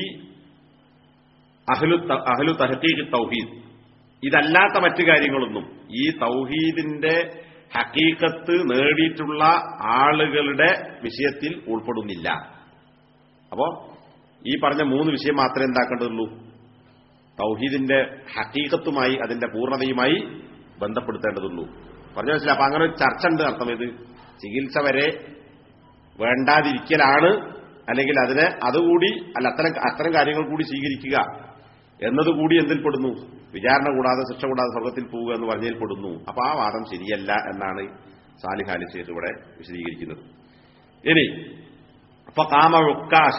അഹ്ലു ത- അഹ്ലു തഹ്ഖീഖ് തൗഹീദ് ഇതല്ലാത്ത മറ്റു കാര്യങ്ങളൊന്നും ഈ തൗഹീദിന്റെ ഹക്കീക്കത്ത് നേടിയിട്ടുള്ള ആളുകളുടെ വിഷയത്തിൽ ഉൾപ്പെടുന്നില്ല അപ്പോ ഈ പറഞ്ഞ മൂന്ന് വിഷയം മാത്രമേ എന്താക്കേണ്ടതുള്ളൂ തൗഹീദിന്റെ ഹക്കീക്കത്തുമായി അതിന്റെ പൂർണ്ണതയുമായി ബന്ധപ്പെടുത്തേണ്ടതുള്ളൂ പറഞ്ഞു മനസ്സിലായി അപ്പൊ അങ്ങനെ ഒരു ചർച്ച ഉണ്ട് അർത്ഥം ഇത് ചികിത്സ വരെ വേണ്ടാതിരിക്കലാണ് അല്ലെങ്കിൽ അതിനെ അതുകൂടി അല്ല അത്തരം അത്തരം കാര്യങ്ങൾ കൂടി സ്വീകരിക്കുക എന്നതുകൂടി എന്തിൽ പെടുന്നു വിചാരണ കൂടാതെ ശിക്ഷ കൂടാതെ സ്വർഗത്തിൽ പോവുക എന്ന് പറഞ്ഞതിൽ പെടുന്നു അപ്പൊ ആ വാദം ശരിയല്ല എന്നാണ് സാലിഹ് അലി ഷേഖ് ഇവിടെ വിശദീകരിക്കുന്നത് ഇനി ഫഖാമ ഉക്കാശ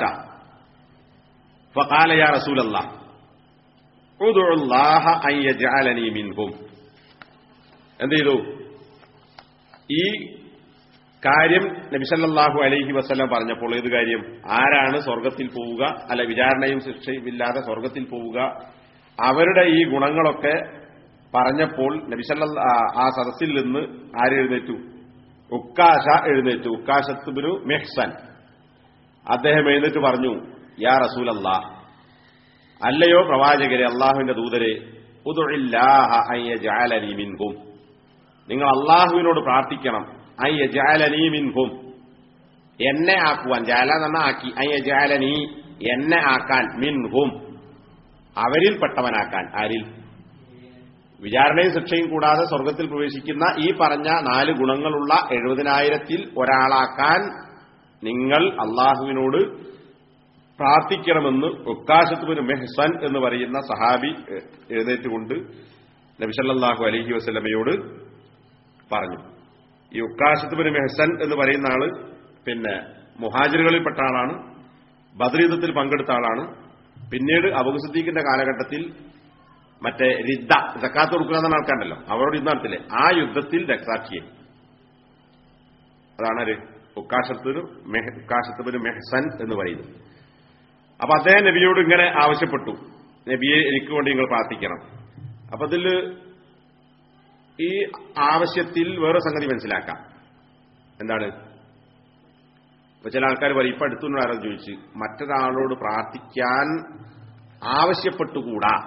ഫഖാല യാ റസൂലല്ലാഹ് ഉദ്ഉ അല്ലാഹ അൻ യജ്അലനി മിൻഹും എന്ത് ചെയ്തു ഈ കാര്യം നബിസല്ലാഹു അലൈഹി വസ്ലം പറഞ്ഞപ്പോൾ ഏത് കാര്യം ആരാണ് സ്വർഗത്തിൽ പോവുക അല്ല വിചാരണയും ശിക്ഷയും ഇല്ലാതെ സ്വർഗത്തിൽ പോവുക അവരുടെ ഈ ഗുണങ്ങളൊക്കെ പറഞ്ഞപ്പോൾ നബിസല്ല ആ സദസ്സിൽ നിന്ന് ആര് എഴുന്നേറ്റു ഉക്കാശ എഴുന്നേറ്റു ഉക്കാശത്തുബിനു മെഹ്സൻ അദ്ദേഹം എഴുന്നേറ്റ് പറഞ്ഞു യാ റസൂൽ അല്ലാഹ് അല്ലയോ പ്രവാചകരെ അള്ളാഹുവിന്റെ ദൂതരെ ഉദുഇല്ലാഹ അൻ യജ്അലനി മിൻഹും നിങ്ങൾ അള്ളാഹുവിനോട് പ്രാർത്ഥിക്കണം ഐ യജാലനീ മിൻഹും എന്നെ ആക്കുവാൻ ജാല എന്ന ആക്കി ഐ യജാലനീ എന്നെ ആക്കാൻ മിൻഹും അവരിൽപ്പെട്ടവനാക്കാൻ ആരിൽ വിചാരണയും ശിക്ഷയും കൂടാതെ സ്വർഗത്തിൽ പ്രവേശിക്കുന്ന ഈ പറഞ്ഞ നാല് ഗുണങ്ങളുള്ള എഴുപതിനായിരത്തിൽ ഒരാളാക്കാൻ നിങ്ങൾ അള്ളാഹുവിനോട് പ്രാർത്ഥിക്കണമെന്ന് ഉക്കാശത്തുബിന് മെഹ്സൻ എന്ന് പറയുന്ന സഹാബി എ- എഴുന്നേറ്റുകൊണ്ട് നബിസല്ലാഹു അലഹി വസ്ലമയോട് പറഞ്ഞു ഈ ഉക്കാശത്തുബിന് മെഹ്സൻ എന്ന് പറയുന്ന ആള് പിന്നെ മുഹാജിറുകളിൽപ്പെട്ട ആളാണ് ബദ്രീദത്തിൽ പങ്കെടുത്ത ആളാണ് പിന്നീട് അബുസുദ്ദീഖിന്റെ കാലഘട്ടത്തിൽ മറ്റേ റിദ്ദ ജക്കാത്ത് കൊടുക്കുക എന്ന ആൾക്കാരുണ്ടല്ലോ അവരോട് ഇന്ന് നടത്തില്ലേ ആ യുദ്ധത്തിൽ രക്താക്കിയെ അതാണ് ഒരു ഉക്കാശത്തിന് മെഹ- ഉക്കാശത്തുബിന് മെഹ്സൻ എന്ന് പറയുന്നത് അപ്പൊ അദ്ദേഹം നബിയോട് ഇങ്ങനെ ആവശ്യപ്പെട്ടു നബിയെ എനിക്ക് വേണ്ടി നിങ്ങൾ പ്രാർത്ഥിക്കണം അപ്പൊ അതിൽ ഈ ആവശ്യത്തിൽ വേറെ സംഗതി മനസ്സിലാക്കാം എന്താണ് ഇപ്പൊ ചില ആൾക്കാർ പറയും ഇപ്പൊ അടുത്തുനിന്ന് ആരോ ചോദിച്ച് മറ്റൊരാളോട് പ്രാർത്ഥിക്കാൻ ആവശ്യപ്പെട്ടുകൂടാ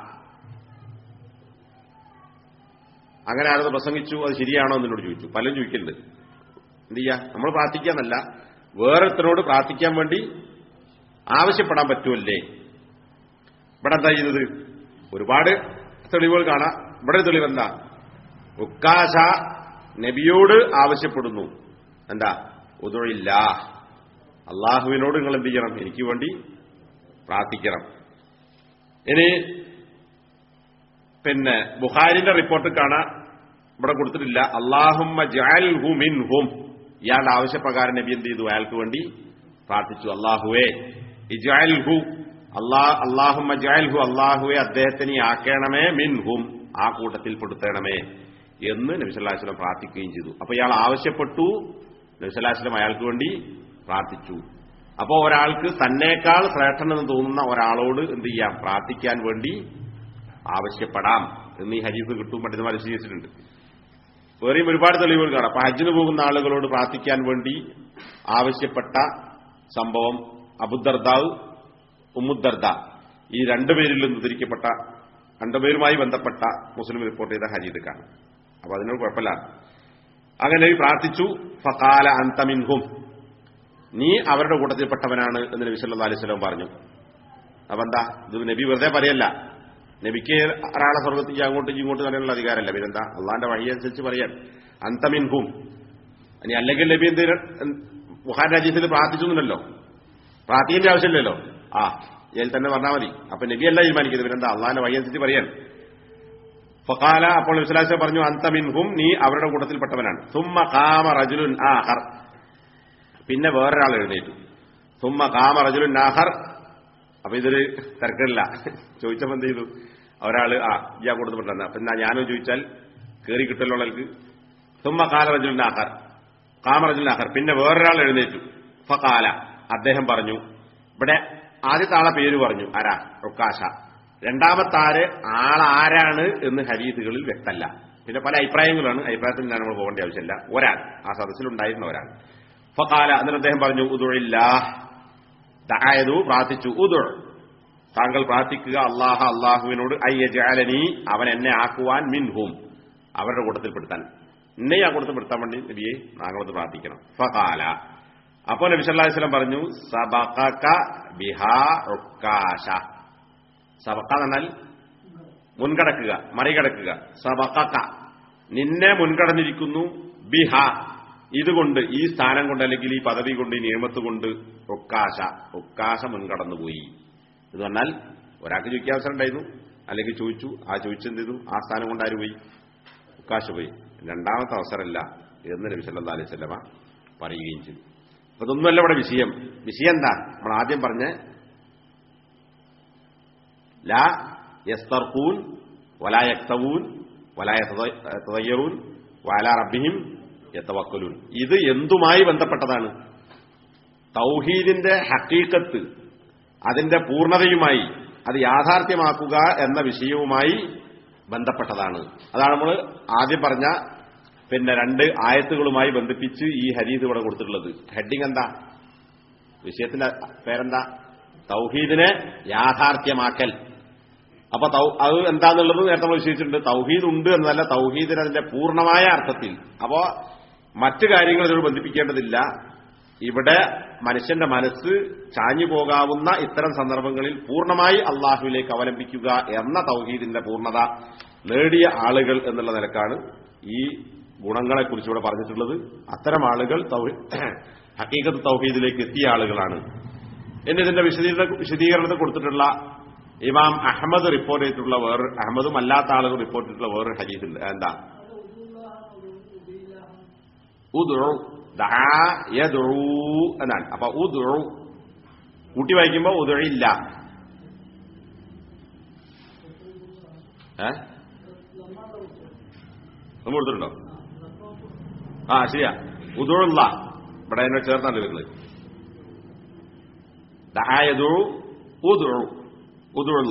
അങ്ങനെ ആരത് പ്രസംഗിച്ചു അത് ശരിയാണോ എന്നോട് ചോദിച്ചു പലരും ചോദിക്കലുണ്ട് എന്ത് ചെയ്യാ നമ്മൾ പ്രാർത്ഥിക്കാന്നല്ല വേറൊരുത്തരോട് പ്രാർത്ഥിക്കാൻ വേണ്ടി ആവശ്യപ്പെടാൻ പറ്റുമല്ലേ ഇവിടെ എന്താ ചെയ്യുന്നത് ഒരുപാട് തെളിവുകൾ കാണാം ഇവിടെ ഒരു തെളിവ് എന്താ ഉക്കാശ നബിയോട് ആവശ്യപ്പെടുന്നു എന്താ ഉതൊഴില്ല അള്ളാഹുവിനോട് നിങ്ങൾ എന്ത് ചെയ്യണം എനിക്ക് വേണ്ടി പ്രാർത്ഥിക്കണം ഇനി പിന്നെ ബുഹാരിന്റെ റിപ്പോർട്ട് കാണാൻ ഇവിടെ കൊടുത്തിട്ടില്ല അള്ളാഹുമ്മ ജഅൽഹു മിൻഹും ഇയാളുടെ ആവശ്യപ്രകാരം നബി എന്ത് ചെയ്തു അയാൾക്ക് വേണ്ടി പ്രാർത്ഥിച്ചു അള്ളാഹുവേ ഇജാൽഹു അള്ളാ അള്ളാഹുമ്മ ജഅൽഹു അള്ളാഹുവെ അദ്ദേഹത്തിന് ആക്കണമേ മിൻഹും ആ കൂട്ടത്തിൽ പെടുത്തണമേ എന്ന് നബിസല്ലാസ്ലം പ്രാർത്ഥിക്കുകയും ചെയ്തു അപ്പൊ ഇയാൾ ആവശ്യപ്പെട്ടു നബിസല്ലാസ്ലം അയാൾക്ക് വേണ്ടി പ്രാർത്ഥിച്ചു അപ്പോ ഒരാൾക്ക് തന്നേക്കാൾ ശ്രേഷ്ഠനെന്ന് തോന്നുന്ന ഒരാളോട് എന്ത് ചെയ്യാം പ്രാർത്ഥിക്കാൻ വേണ്ടി ആവശ്യപ്പെടാം എന്ന് ഈ ഹരീഫ് കിട്ടും പണ്ഡിതന്മാർ വിശദീകരിച്ചിട്ടുണ്ട് വേറെയും ഒരുപാട് തെളിവുകൾ കാണാം അപ്പൊ ഹജ്ജിന് പോകുന്ന ആളുകളോട് പ്രാർത്ഥിക്കാൻ വേണ്ടി ആവശ്യപ്പെട്ട സംഭവം അബുദർദാവ് ഉമ്മുദർദ ഈ രണ്ടുപേരിൽ നിന്ന് ഉദ്ധരിക്കപ്പെട്ട രണ്ടുപേരുമായി ബന്ധപ്പെട്ട മുസ്ലിം റിപ്പോർട്ട് ചെയ്ത ഹരീത് കാണാം അപ്പൊ അതിനോട് കുഴപ്പമില്ല അങ്ങനെ നബി പ്രാർത്ഥിച്ചു ഫകാല അന്തമിൻഹും നീ അവരുടെ കൂട്ടത്തിൽപ്പെട്ടവനാണ് എന്ന് നബി സല്ലല്ലാഹു അലൈഹി വസല്ലം പറഞ്ഞു അപ്പൊ എന്താ ഇത് നബി വെറുതെ പറയല്ല നബിക്ക് ഒരാളെ സ്വർഗത്തേക്ക് അങ്ങോട്ടും ഇങ്ങോട്ടും പറയാനുള്ള അധികാരമല്ല പിന്നെന്താ അള്ളാന്റെ വഴിയനുസരിച്ച് പറയാൻ അന്തമിൻഹും ഇനി അല്ലെങ്കിൽ നബി എന്ത് വുഹാൻ രാജ്യത്തിൽ പ്രാർത്ഥിച്ചൊന്നുമില്ലല്ലോ പ്രാർത്ഥിക്കേണ്ട ആവശ്യമില്ലല്ലോ ആ ഇതിൽ തന്നെ പറഞ്ഞാൽ മതി അപ്പൊ നബി അല്ല തീരുമാനിക്കുന്നത് പിന്നെന്താ അള്ളാന്റെ വഴിയനുസരിച്ച് പറയാൻ ഫക്കാല അപ്പോൾ വിശ്ലാസ പറഞ്ഞു അന്തമിൻഹും നീ അവരുടെ കൂട്ടത്തിൽപ്പെട്ടവനാണ് സുമ്മ കാമ റജുലുൻ ആഹർ പിന്നെ വേറൊരാൾ എഴുന്നേറ്റു സുമ്മ കാമ റജുലുൻ ആഹർ അപ്പൊ ഇതൊരു തിരക്കില്ല ചോദിച്ചപ്പോ എന്ത് ചെയ്തു ഒരാള് ആ ഇയാ കൊടുത്തിട്ടുണ്ടെന്ന് അപ്പൊ എന്നാ ഞാനോ ചോദിച്ചാൽ കേറി കിട്ടല്ലോ ആൾക്ക് സുമ്മ കാല റജുലിൻ ആഹർ കാമ റജുലിൻ ആഹർ പിന്നെ വേറൊരാൾ എഴുന്നേറ്റു ഫകാല അദ്ദേഹം പറഞ്ഞു ഇവിടെ ആദ്യത്തെ ആളെ പേര് പറഞ്ഞു ആരാ റുക്കാശ രണ്ടാമത്തെ ആര് ആളാരാണ് എന്ന് ഹരീതുകളിൽ വ്യക്തമല്ല പിന്നെ പല അഭിപ്രായങ്ങളാണ് അഭിപ്രായത്തിൽ ഞാൻ നമ്മൾ പോകേണ്ട ആവശ്യമില്ല ഒരാൾ ആ സദസ്സിലുണ്ടായിരുന്ന ഒരാൾ ഫകാല എന്നിട്ട് അദ്ദേഹം പറഞ്ഞു ഉദുഴില്ല ദായതു പ്രാർത്ഥിച്ചു ഉദുൾ താങ്കൾ പ്രാർത്ഥിക്കുക അള്ളാഹ അള്ളാഹുവിനോട് അയ്യജാലനി അവൻ എന്നെ ആക്കുവാൻ മിൻഹും അവരുടെ കൂട്ടത്തിൽപ്പെടുത്താൻ എന്നെ ആ കൂട്ടത്തിൽപ്പെടുത്താൻ വേണ്ടി നബിയെ താങ്കളത് പ്രാർത്ഥിക്കണം ഫകാല അപ്പോൾ നബി സല്ലല്ലാഹു അലൈഹി വസല്ലം പറഞ്ഞു സബഖക ബിഹാ ഉക്കാശ സബക്ക എന്നാൽ മുൻകടക്കുക മറികടക്കുക സബക്കക്ക നിന്നെ മുൻകടന്നിരിക്കുന്നു ബിഹ ഇതുകൊണ്ട് ഈ സ്ഥാനം കൊണ്ട് അല്ലെങ്കിൽ ഈ പദവി കൊണ്ട് ഈ നിയമത്ത് കൊണ്ട് ഒക്കാശ ഒക്കാശ മുൻകടന്നുപോയി എന്ന് പറഞ്ഞാൽ ഒരാൾക്ക് ചോദിക്കാൻ അവസരം ഉണ്ടായിരുന്നു അല്ലെങ്കിൽ ചോദിച്ചു ആ ചോദിച്ചെന്ത് ചെയ്തു ആ സ്ഥാനം കൊണ്ട് ആര് പോയി ഒക്കാശ പോയി രണ്ടാമത്തെ അവസരമല്ല എന്ന് നബി സല്ലല്ലാഹു അലൈഹി വസല്ലമ പറയുകയും ചെയ്തു അപ്പൊ ഇതൊന്നുമല്ല ഇവിടെ വിഷയം വിഷയം എന്താ നമ്മൾ ആദ്യം പറഞ്ഞ ലാ യസ്തർക്കൂൻ വലാ യക്തവൂൻ വലാ യതയ്യറൂൻ വലാ റബ്ബിഹിം യത്തവക്കലൂൻ ഇത് എന്തുമായി ബന്ധപ്പെട്ടതാണ് തൗഹീദിന്റെ ഹക്കീക്കത്ത് അതിന്റെ പൂർണ്ണതയുമായി അത് യാഥാർത്ഥ്യമാക്കുക എന്ന വിഷയവുമായി ബന്ധപ്പെട്ടതാണ് അതാണ് നമ്മൾ ആദ്യം പറഞ്ഞ പിന്നെ രണ്ട് ആയത്തുകളുമായി ബന്ധിപ്പിച്ച് ഈ ഹരീത് ഇവിടെ കൊടുത്തിട്ടുള്ളത് ഹെഡിങ് എന്താ വിഷയത്തിന്റെ പേരെന്താ തൗഹീദിനെ യാഥാർത്ഥ്യമാക്കൽ അപ്പൊ തൗ അത് എന്താന്നുള്ളത് നേരത്തെ നമ്മൾ വിശേഷിച്ചിട്ടുണ്ട് തൗഹീദ് ഉണ്ട് എന്നല്ല തൗഹീദിന് അതിന്റെ പൂർണ്ണമായ അർത്ഥത്തിൽ അപ്പോ മറ്റു കാര്യങ്ങൾ ഇതിനോട് ബന്ധിപ്പിക്കേണ്ടതില്ല ഇവിടെ മനുഷ്യന്റെ മനസ്സ് ചാഞ്ഞു പോകാവുന്ന ഇത്തരം സന്ദർഭങ്ങളിൽ പൂർണ്ണമായി അള്ളാഹുവിലേക്ക് അവലംബിക്കുക എന്ന തൗഹീദിന്റെ പൂർണ്ണത നേടിയ ആളുകൾ എന്നുള്ള നിലക്കാണ് ഈ ഗുണങ്ങളെക്കുറിച്ച് ഇവിടെ പറഞ്ഞിട്ടുള്ളത് അത്തരം ആളുകൾ തൗഹീ- ഹക്കീക്കത്ത് തൗഹീദിലേക്ക് എത്തിയ ആളുകളാണ് എന്നിതിന്റെ വിശദീകരണ വിശദീകരണത്തിൽ കൊടുത്തിട്ടുള്ള ഇമാം അഹമ്മദ് റിപ്പോർട്ട് ചെയ്തിട്ടുള്ള വേറെ അഹമ്മദും അല്ലാത്ത ആളുകൾ റിപ്പോർട്ട് ചെയ്തിട്ടുള്ള വേറൊരു ഹദീസ് ഉണ്ട് എന്താ ഉദുഉ ദആ യദുഉ എന്നാണ് അപ്പൊ ഉദുഉ കൂട്ടി വായിക്കുമ്പോ ഉദുഇല്ല ഏ നമ്മൾ കൊടുത്തിട്ടുണ്ടോ ആ ശരിയാ ഉദുള്ള ഇവിടെ എന്നെ ചേർത്താണ് വരുന്നത് ദആ യദുഉ ഉദുഉ ഉദുള്ള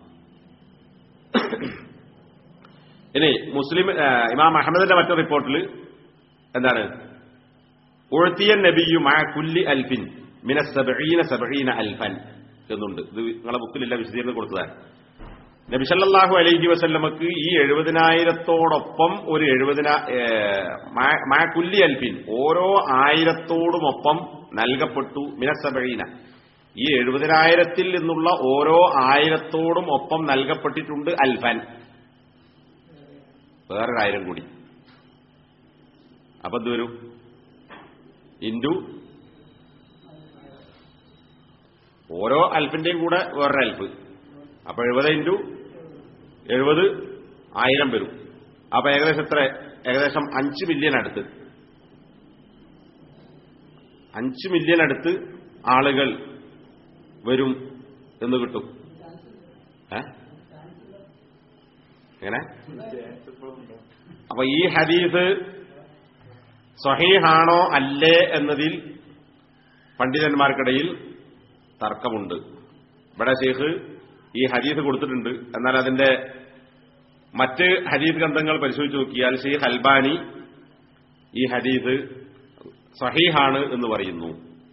ഇനി മുസ്ലിം ആ, ഇമാം അഹമ്മദിന്റെ മറ്റൊരു റിപ്പോർട്ടിൽ എന്താണ് ഉഴത്തിയൻ നബിയു മാ കുല്ലി അൽഫിൻ മിന സബീന സബീന അൽഫൻ എന്നുണ്ട് ഇത് നിങ്ങളെ ബുക്കിലില്ല വിശദീകരണം കൊടുത്തതാണ് നബി സല്ലല്ലാഹു അലൈഹി വസല്ലമക്ക് ഈ എഴുപതിനായിരത്തോടൊപ്പം ഒരു എഴുപതിന ഏ, മാ- മാ കുല്ലി അൽഫിൻ ഓരോ ആയിരത്തോടുമൊപ്പം നൽകപ്പെട്ടു മിന സബീന ഈ എഴുപതിനായിരത്തിൽ നിന്നുള്ള ഓരോ ആയിരത്തോടും ഒപ്പം നൽകപ്പെട്ടിട്ടുണ്ട് അൽഫൻ വേറൊരായിരം കൂടി അപ്പൊ എന്ത് വരും ഇൻറ്റു ഓരോ അൽഫിന്റെയും കൂടെ വേറൊരു അൽഫ് അപ്പൊ എഴുപത് ഇൻറ്റു എഴുപത് ആയിരം വരും അപ്പൊ ഏകദേശം എത്ര ഏകദേശം അഞ്ച് മില്യൺ അടുത്ത് അഞ്ച് മില്യൺ അടുത്ത് ആളുകൾ വരും എന്ന് കിട്ടും ഏ എങ്ങനെ അപ്പൊ ഈ ഹദീസ് സ്വഹീഹാണോ അല്ലേ എന്നതിൽ പണ്ഡിതന്മാർക്കിടയിൽ തർക്കമുണ്ട് ഇവിടെ ഷെയ്ഖ് ഈ ഹദീസ് കൊടുത്തിട്ടുണ്ട് എന്നാൽ അതിന്റെ മറ്റ് ഹദീസ് ഗ്രന്ഥങ്ങൾ പരിശോധിച്ച് നോക്കിയാൽ ഷെയ്ഖ് അൽബാനി ഈ ഹദീസ് സഹീഹാണ് എന്ന് പറയുന്നു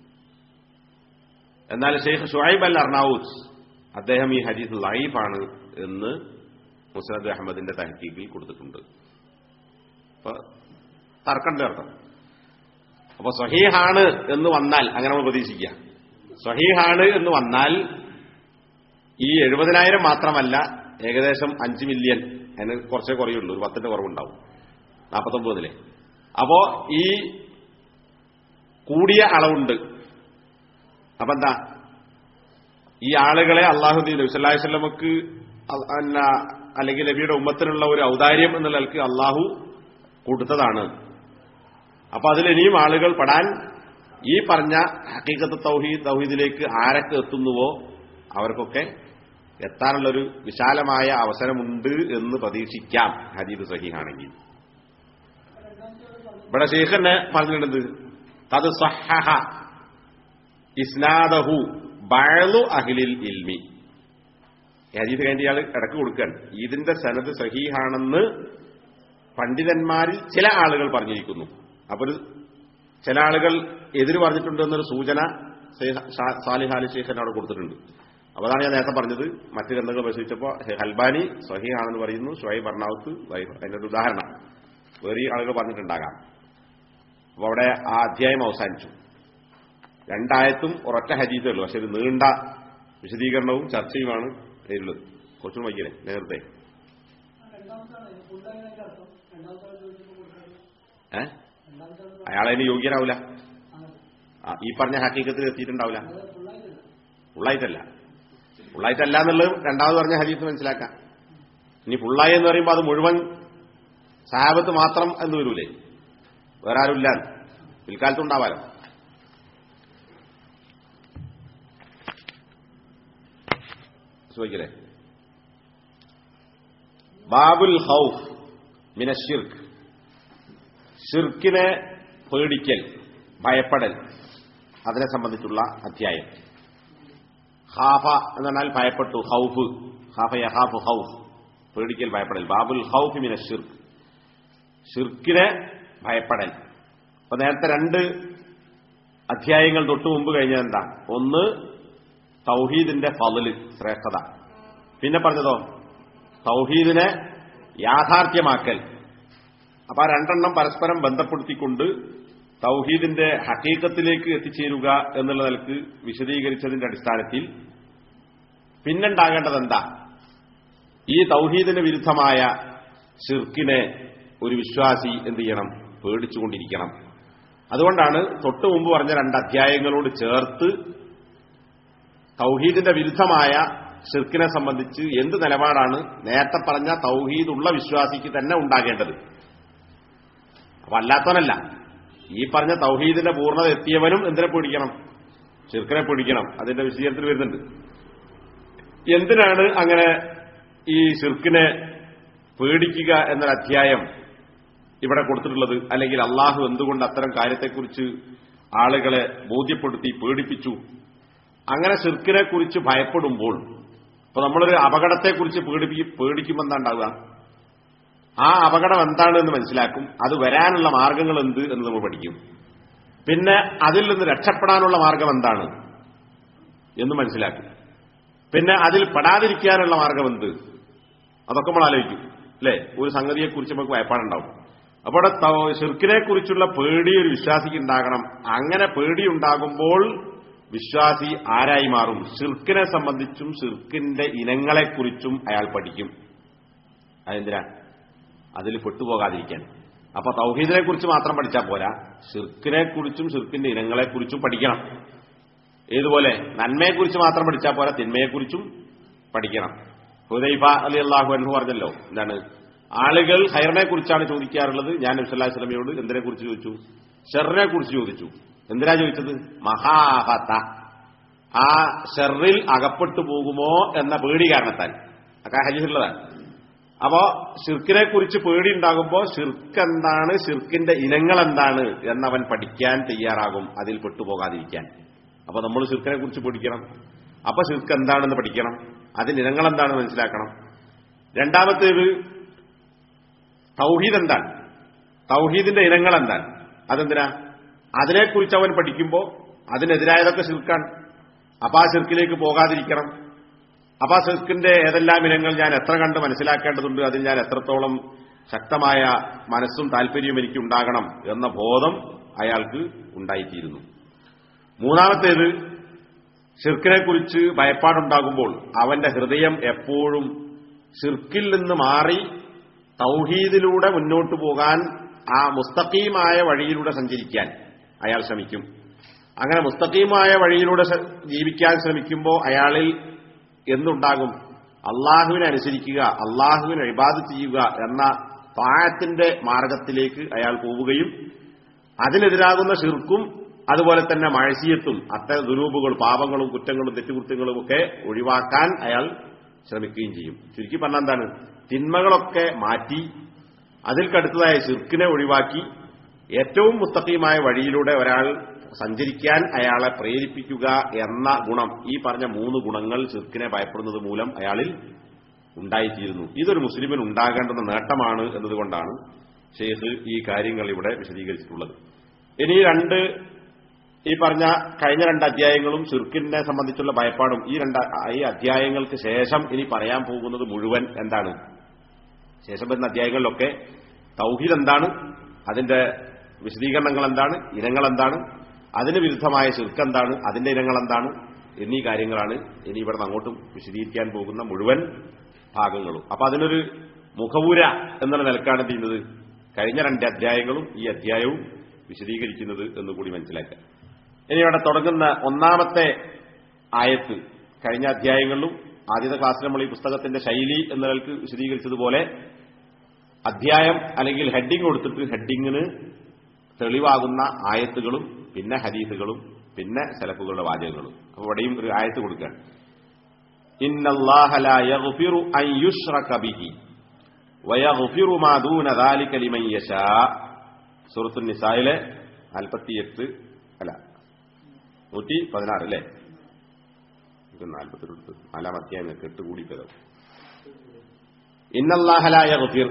എന്നാൽ ഷെയ്ഖ് ഷുഐബ് അൽ അർണൌസ് അദ്ദേഹം ഈ ഹദീസ് ലൈഫാണ് എന്ന് മുസ്നദ് അഹമ്മദിന്റെ തഹക്കീക്കിൽ കൊടുത്തിട്ടുണ്ട് അപ്പൊ തർക്കണ്ട അർത്ഥം അപ്പൊ സഹീഹാണ് എന്ന് വന്നാൽ അങ്ങനെ നമ്മൾ പ്രതീക്ഷിക്കുക സഹീഹാണ് എന്ന് വന്നാൽ ഈ എഴുപതിനായിരം മാത്രമല്ല ഏകദേശം അഞ്ച് മില്യൺ അതിന് കുറച്ചേ കുറയുള്ളൂ ഒരു പത്തിന്റെ കുറവുണ്ടാവും നാൽപ്പത്തൊമ്പതിലെ അപ്പോ ഈ കൂടിയ അളവുണ്ട് അപ്പൊ എന്താ ഈ ആളുകളെ അള്ളാഹു നബിസ്വല്ലാസ്വല്ലമക്ക് അല്ലെങ്കിൽ നബിയുടെ ഉമ്മത്തിനുള്ള ഒരു ഔദാര്യം എന്നുള്ള നിലക്ക് അള്ളാഹു കൊടുത്തതാണ് അപ്പൊ അതിലിനിയും ആളുകൾ പെടാൻ ഈ പറഞ്ഞ ഹക്കീക്കത്ത് തൗഹീദ് തൗഹീദിലേക്ക് ആരൊക്കെ എത്തുന്നുവോ അവർക്കൊക്കെ എത്താനുള്ളൊരു വിശാലമായ അവസരമുണ്ട് എന്ന് പ്രതീക്ഷിക്കാം ഹദീദ് സഹീഹാണെങ്കിൽ ഇവിടെ ഷെയ്ഖ് പറഞ്ഞിട്ടുണ്ട് അത് സഹഹ ഇസ്നാദഹു ബഴലു അഖിലിൽ ഇൽമി ഹദീസ് കഴിഞ്ഞ ഇയാൾ ഇടക്ക് കൊടുക്കാൻ ഇതിന്റെ സനത് സഹീഹാണെന്ന് പണ്ഡിതന്മാരിൽ ചില ആളുകൾ പറഞ്ഞിരിക്കുന്നു അപ്പൊ ഒരു ചില ആളുകൾ എതിര് പറഞ്ഞിട്ടുണ്ട് എന്നൊരു സൂചന സാലിഹാലി ശേഖരൻ അവിടെ കൊടുത്തിട്ടുണ്ട് അപ്പൊ അതാണ് ഞാൻ നേരത്തെ പറഞ്ഞത് മറ്റു ഗ്രന്ഥങ്ങൾ പരിശോധിച്ചപ്പോൾ ഹൽബാനി സഹിഹാണെന്ന് പറയുന്നു ഷുഹൈബ് ഭർണാവത്ത് അതിന്റെ ഒരു ഉദാഹരണം വേറെ ആളുകൾ പറഞ്ഞിട്ടുണ്ടാകാം അപ്പൊ അവിടെ ആ അധ്യായം അവസാനിച്ചു രണ്ടായത്തും ഒരൊറ്റ ഹദീസേ ഉള്ളൂ പക്ഷെ ഒരു നീണ്ട വിശദീകരണവും ചർച്ചയുമാണ് ഇതിലുള്ളത് കുറച്ചുകൂടി വൈകില്ലേ നേരത്തെ ഏ അയാളതിന് യോഗ്യനാവില്ല ആ, ഈ പറഞ്ഞ ഹക്കീക്കത്തിൽ എത്തിയിട്ടുണ്ടാവില്ല ഫുള്ളായിട്ടല്ല ഫുള്ളായിട്ടല്ല എന്നുള്ളത് രണ്ടാമത് പറഞ്ഞ ഹദീസ് മനസ്സിലാക്കാം ഇനി ഫുള്ളായി എന്ന് പറയുമ്പോൾ അത് മുഴുവൻ സഹാബത്ത് മാത്രം എന്ന് വരൂലേ വേറെ ആരുമില്ല പിൽക്കാലത്തുണ്ടാവാലോ ചോദിക്കലേ ബാബുൽ ഹൗഫ് മിന ഷിർക്ക് ഷിർക്കിനെ പേടിക്കൽ ഭയപ്പെടൽ അതിനെ സംബന്ധിച്ചുള്ള അധ്യായം ഹാഫ എന്ന് പറഞ്ഞാൽ ഭയപ്പെട്ടു ഹൗഫ് ഹാഫ യഹാഫ് ഹൗഫ് പേടിക്കൽ ഭയപ്പെടൽ ബാബുൽ ഹൗഫ് മിന ഷിർക്ക് ഷിർക്കിനെ ഭയപ്പെടൽ അപ്പൊ നേരത്തെ രണ്ട് അധ്യായങ്ങൾ തൊട്ടു മുമ്പ് കഴിഞ്ഞത് എന്താ ഒന്ന് തൗഹീദിന്റെ ഫതില് ശ്രേഷ്ഠത പിന്നെ പറഞ്ഞതോ തൗഹീദിനെ യാഥാർത്ഥ്യമാക്കൽ അപ്പൊ ആ രണ്ടെണ്ണം പരസ്പരം ബന്ധപ്പെടുത്തിക്കൊണ്ട് തൗഹീദിന്റെ ഹക്കീക്കത്തിലേക്ക് എത്തിച്ചേരുക എന്നുള്ള നിലക്ക് വിശദീകരിച്ചതിന്റെ അടിസ്ഥാനത്തിൽ പിന്നുണ്ടാകേണ്ടത് എന്താ ഈ തൗഹീദിന് വിരുദ്ധമായ ഷിർക്കിനെ ഒരു വിശ്വാസി എന്ത് ചെയ്യണം പേടിച്ചുകൊണ്ടിരിക്കണം അതുകൊണ്ടാണ് തൊട്ടു മുമ്പ് പറഞ്ഞ രണ്ട് അധ്യായങ്ങളോട് ചേർത്ത് തൗഹീദിന്റെ വിരുദ്ധമായ ഷിർക്കിനെ സംബന്ധിച്ച് എന്ത് നിലപാടാണ് നേരത്തെ പറഞ്ഞ തൗഹീദുള്ള വിശ്വാസിക്ക് തന്നെ ഉണ്ടാകേണ്ടത് അപ്പൊ അല്ലാത്തവനല്ല ഈ പറഞ്ഞ തൗഹീദിന്റെ പൂർണ്ണത എത്തിയവനും എന്തിനെ പേടിക്കണം ഷിർക്കിനെ പേടിക്കണം അതിന്റെ വിശദീകരണത്തിൽ വരുന്നുണ്ട് എന്തിനാണ് അങ്ങനെ ഈ ഷിർക്കിനെ പേടിക്കുക എന്നൊരു അധ്യായം ഇവിടെ കൊടുത്തിട്ടുള്ളത് അല്ലെങ്കിൽ അള്ളാഹു എന്തുകൊണ്ട് അത്തരം കാര്യത്തെക്കുറിച്ച് ആളുകളെ ബോധ്യപ്പെടുത്തി പേടിപ്പിച്ചു അങ്ങനെ ഷിർക്കിനെ കുറിച്ച് ഭയപ്പെടുമ്പോൾ ഇപ്പൊ നമ്മളൊരു അപകടത്തെക്കുറിച്ച് പേടിപ്പി പേടിക്കുമ്പോൾ എന്താ ഉണ്ടാവുക ആ അപകടം എന്താണ് എന്ന് മനസ്സിലാക്കും അത് വരാനുള്ള മാർഗങ്ങൾ എന്ത് എന്ന് നമ്മൾ പഠിക്കും പിന്നെ അതിൽ നിന്ന് രക്ഷപ്പെടാനുള്ള മാർഗം എന്താണ് എന്ന് മനസ്സിലാക്കും പിന്നെ അതിൽ പെടാതിരിക്കാനുള്ള മാർഗം എന്ത് അതൊക്കെ നമ്മൾ ആലോചിക്കും അല്ലെ ഒരു സംഗതിയെക്കുറിച്ച് നമുക്ക് ഭയപ്പാടുണ്ടാവും അപ്പോൾ അവിടെ ഷിർക്കിനെ കുറിച്ചുള്ള പേടി ഒരു വിശ്വാസിക്ക് ഉണ്ടാകണം അങ്ങനെ പേടി ഉണ്ടാകുമ്പോൾ വിശ്വാസി ആരായി മാറും ഷിർക്കിനെ സംബന്ധിച്ചും ഷിർക്കിന്റെ ഇനങ്ങളെക്കുറിച്ചും അയാൾ പഠിക്കും അതെന്തിനാ അതിൽ പെട്ടുപോകാതിരിക്കാൻ അപ്പൊ തൗഹീദിനെ കുറിച്ച് മാത്രം പഠിച്ചാൽ പോരാ ഷിർക്കിനെ കുറിച്ചും ഷിർക്കിന്റെ ഇനങ്ങളെക്കുറിച്ചും പഠിക്കണം ഏതുപോലെ നന്മയെക്കുറിച്ച് മാത്രം പഠിച്ചാൽ പോരാ തിന്മയെക്കുറിച്ചും പഠിക്കണം ഹുദൈഫ അലി അള്ളാഹു അൻഹു പറഞ്ഞല്ലോ എന്താണ് ആളുകൾ ഹൈറിനെ കുറിച്ചാണ് ചോദിക്കാറുള്ളത് ഞാൻ നബ്സല്ലാ സ്വലമയോട് എന്തിനെ കുറിച്ച് ചോദിച്ചു ഷെറിനെ കുറിച്ച് ചോദിച്ചു എന്തിനാ ചോദിച്ചത് മഹാഹത ആ ഷെറിൽ അകപ്പെട്ടു പോകുമോ എന്ന പേടി കാരണത്താൽ ഒക്കെ ഹജീസുള്ളതാണ് അപ്പോ ഷിർക്കിനെ കുറിച്ച് പേടി ഉണ്ടാകുമ്പോൾ ഷിർക്ക് എന്താണ് ഷിർക്കിന്റെ ഇനങ്ങൾ എന്താണ് എന്നവൻ പഠിക്കാൻ തയ്യാറാകും അതിൽ പെട്ടുപോകാതിരിക്കാൻ അപ്പൊ നമ്മൾ ഷിർക്കിനെ കുറിച്ച് പഠിക്കണം അപ്പൊ ഷിർക്ക് എന്താണെന്ന് പഠിക്കണം അതിന് ഇനങ്ങൾ എന്താണെന്ന് മനസ്സിലാക്കണം രണ്ടാമത്തേത് തൗഹീദ് എന്താണ് തൗഹീദിന്റെ ഇനങ്ങൾ എന്താണ് അതെന്തിനാ അതിനെക്കുറിച്ച് അവൻ പഠിക്കുമ്പോൾ അതിനെതിരായതൊക്കെ ഷിർക്കാണ് അപ്പൊ ആ ഷിർക്കിലേക്ക് പോകാതിരിക്കണം അപ്പൊ ആ ഷിർക്കിന്റെ ഏതെല്ലാം ഇനങ്ങൾ ഞാൻ എത്ര കണ്ട് മനസ്സിലാക്കേണ്ടതുണ്ട് അതിൽ ഞാൻ എത്രത്തോളം ശക്തമായ മനസ്സും താല്പര്യവും എനിക്ക് ഉണ്ടാകണം എന്ന ബോധം അയാൾക്ക് ഉണ്ടായിത്തീരുന്നു മൂന്നാമത്തേത് ഷിർക്കിനെ കുറിച്ച് ഭയപ്പാടുണ്ടാകുമ്പോൾ അവന്റെ ഹൃദയം എപ്പോഴും ഷിർക്കിൽ നിന്ന് മാറി തൗഹീദിലൂടെ മുന്നോട്ടു പോകാൻ ആ മുസ്തഖീമായ വഴിയിലൂടെ സഞ്ചരിക്കാൻ അയാൾ ശ്രമിക്കും അങ്ങനെ മുസ്തഖീമായ വഴിയിലൂടെ സ- ജീവിക്കാൻ ശ്രമിക്കുമ്പോൾ അയാളിൽ എന്തുണ്ടാകും അള്ളാഹുവിനെ അനുസരിക്കുക അള്ളാഹുവിനെ ഇബാദ് ചെയ്യുക എന്ന താഴത്തിന്റെ മാർഗത്തിലേക്ക് അയാൾ പോവുകയും അതിനെതിരാകുന്ന ഷിർക്കും അതുപോലെ തന്നെ മഴസിയത്തും അത്തരം ദുരൂപുകൾ പാപങ്ങളും കുറ്റങ്ങളും തെറ്റുകുറ്റങ്ങളും ഒക്കെ ഒഴിവാക്കാൻ അയാൾ ശ്രമിക്കുകയും ചെയ്യും ചുരുക്കി പറഞ്ഞാൽ എന്താണ് തിന്മകളൊക്കെ മാറ്റി അതിൽ കടുത്തതായ ഷിർക്കിനെ ഒഴിവാക്കി ഏറ്റവും മുസ്തഖീമായ വഴിയിലൂടെ ഒരാൾ സഞ്ചരിക്കാൻ അയാളെ പ്രേരിപ്പിക്കുക എന്ന ഗുണം ഈ പറഞ്ഞ മൂന്ന് ഗുണങ്ങൾ ഷിർക്കിനെ ഭയപ്പെടുന്നത് മൂലം അയാളിൽ ഉണ്ടായിത്തീരുന്നു ഇതൊരു മുസ്ലിമിന് ഉണ്ടാകേണ്ടുന്ന നേട്ടമാണ് എന്നതുകൊണ്ടാണ് ഷെയ്ഖ് ഈ കാര്യങ്ങൾ ഇവിടെ വിശദീകരിച്ചിട്ടുള്ളത് ഇനി രണ്ട് ഈ പറഞ്ഞ കഴിഞ്ഞ രണ്ട് അധ്യായങ്ങളും ഷിർക്കിനെ സംബന്ധിച്ചുള്ള ഭയപ്പാടും ഈ രണ്ട് ഈ അധ്യായങ്ങൾക്ക് ശേഷം ഇനി പറയാൻ പോകുന്നത് മുഴുവൻ എന്താണ് ശേഷം വരുന്ന അധ്യായങ്ങളിലൊക്കെ തൗഹീദ് എന്താണ് അതിന്റെ വിശദീകരണങ്ങൾ എന്താണ് ഇനങ്ങൾ എന്താണ് അതിന് വിരുദ്ധമായ ശിർക്ക് എന്താണ് അതിന്റെ ഇനങ്ങൾ എന്താണ് എന്നീ കാര്യങ്ങളാണ് ഇനി ഇവിടെ അങ്ങോട്ടും വിശദീകരിക്കാൻ പോകുന്ന മുഴുവൻ ഭാഗങ്ങളും അപ്പൊ അതിനൊരു മുഖപൂര എന്നുള്ള നിലക്കാണ് എന്ത് ചെയ്യുന്നത് കഴിഞ്ഞ രണ്ട് അധ്യായങ്ങളും ഈ അധ്യായവും വിശദീകരിക്കുന്നത് എന്ന് കൂടി മനസ്സിലാക്കുക ഇനി ഇവിടെ തുടങ്ങുന്ന ഒന്നാമത്തെ ആയത്ത് കഴിഞ്ഞ അധ്യായങ്ങളിലും ആദ്യത്തെ ക്ലാസ്സിൽ നമ്മൾ ഈ പുസ്തകത്തിന്റെ ശൈലി എന്ന നിലക്ക് വിശദീകരിച്ചതുപോലെ അധ്യായം അല്ലെങ്കിൽ ഹെഡിങ് കൊടുത്തിട്ട് ഹെഡിങ്ങിന് തെളിവാകുന്ന ആയത്തുകളും പിന്നെ ഹദീസുകളും പിന്നെ സെലഫുകളുടെ വാചകങ്ങളും അപ്പൊ ഇവിടെയും ഒരു ആയത്ത് കൊടുക്കുകയാണ് ഇന്നല്ലാഹ ലാ യഗ്ഫിറു അൻ യുശ്റക ബിഹി വയഗ്ഫിറു മാ ദൂന ദാലിക ലിമൻ യശാ സൂറത്തുൻ നിസായിലെ 48 അല്ല നൂറ്റി പതിനാറ് അല്ലേ ഇത് നാൽപ്പത്തിരണ്ട് നാലാം അധ്യായം കെട്ട് കൂടിപ്പോയതോ ഇന്നല്ലാഹ ലാ യഗ്ഫിർ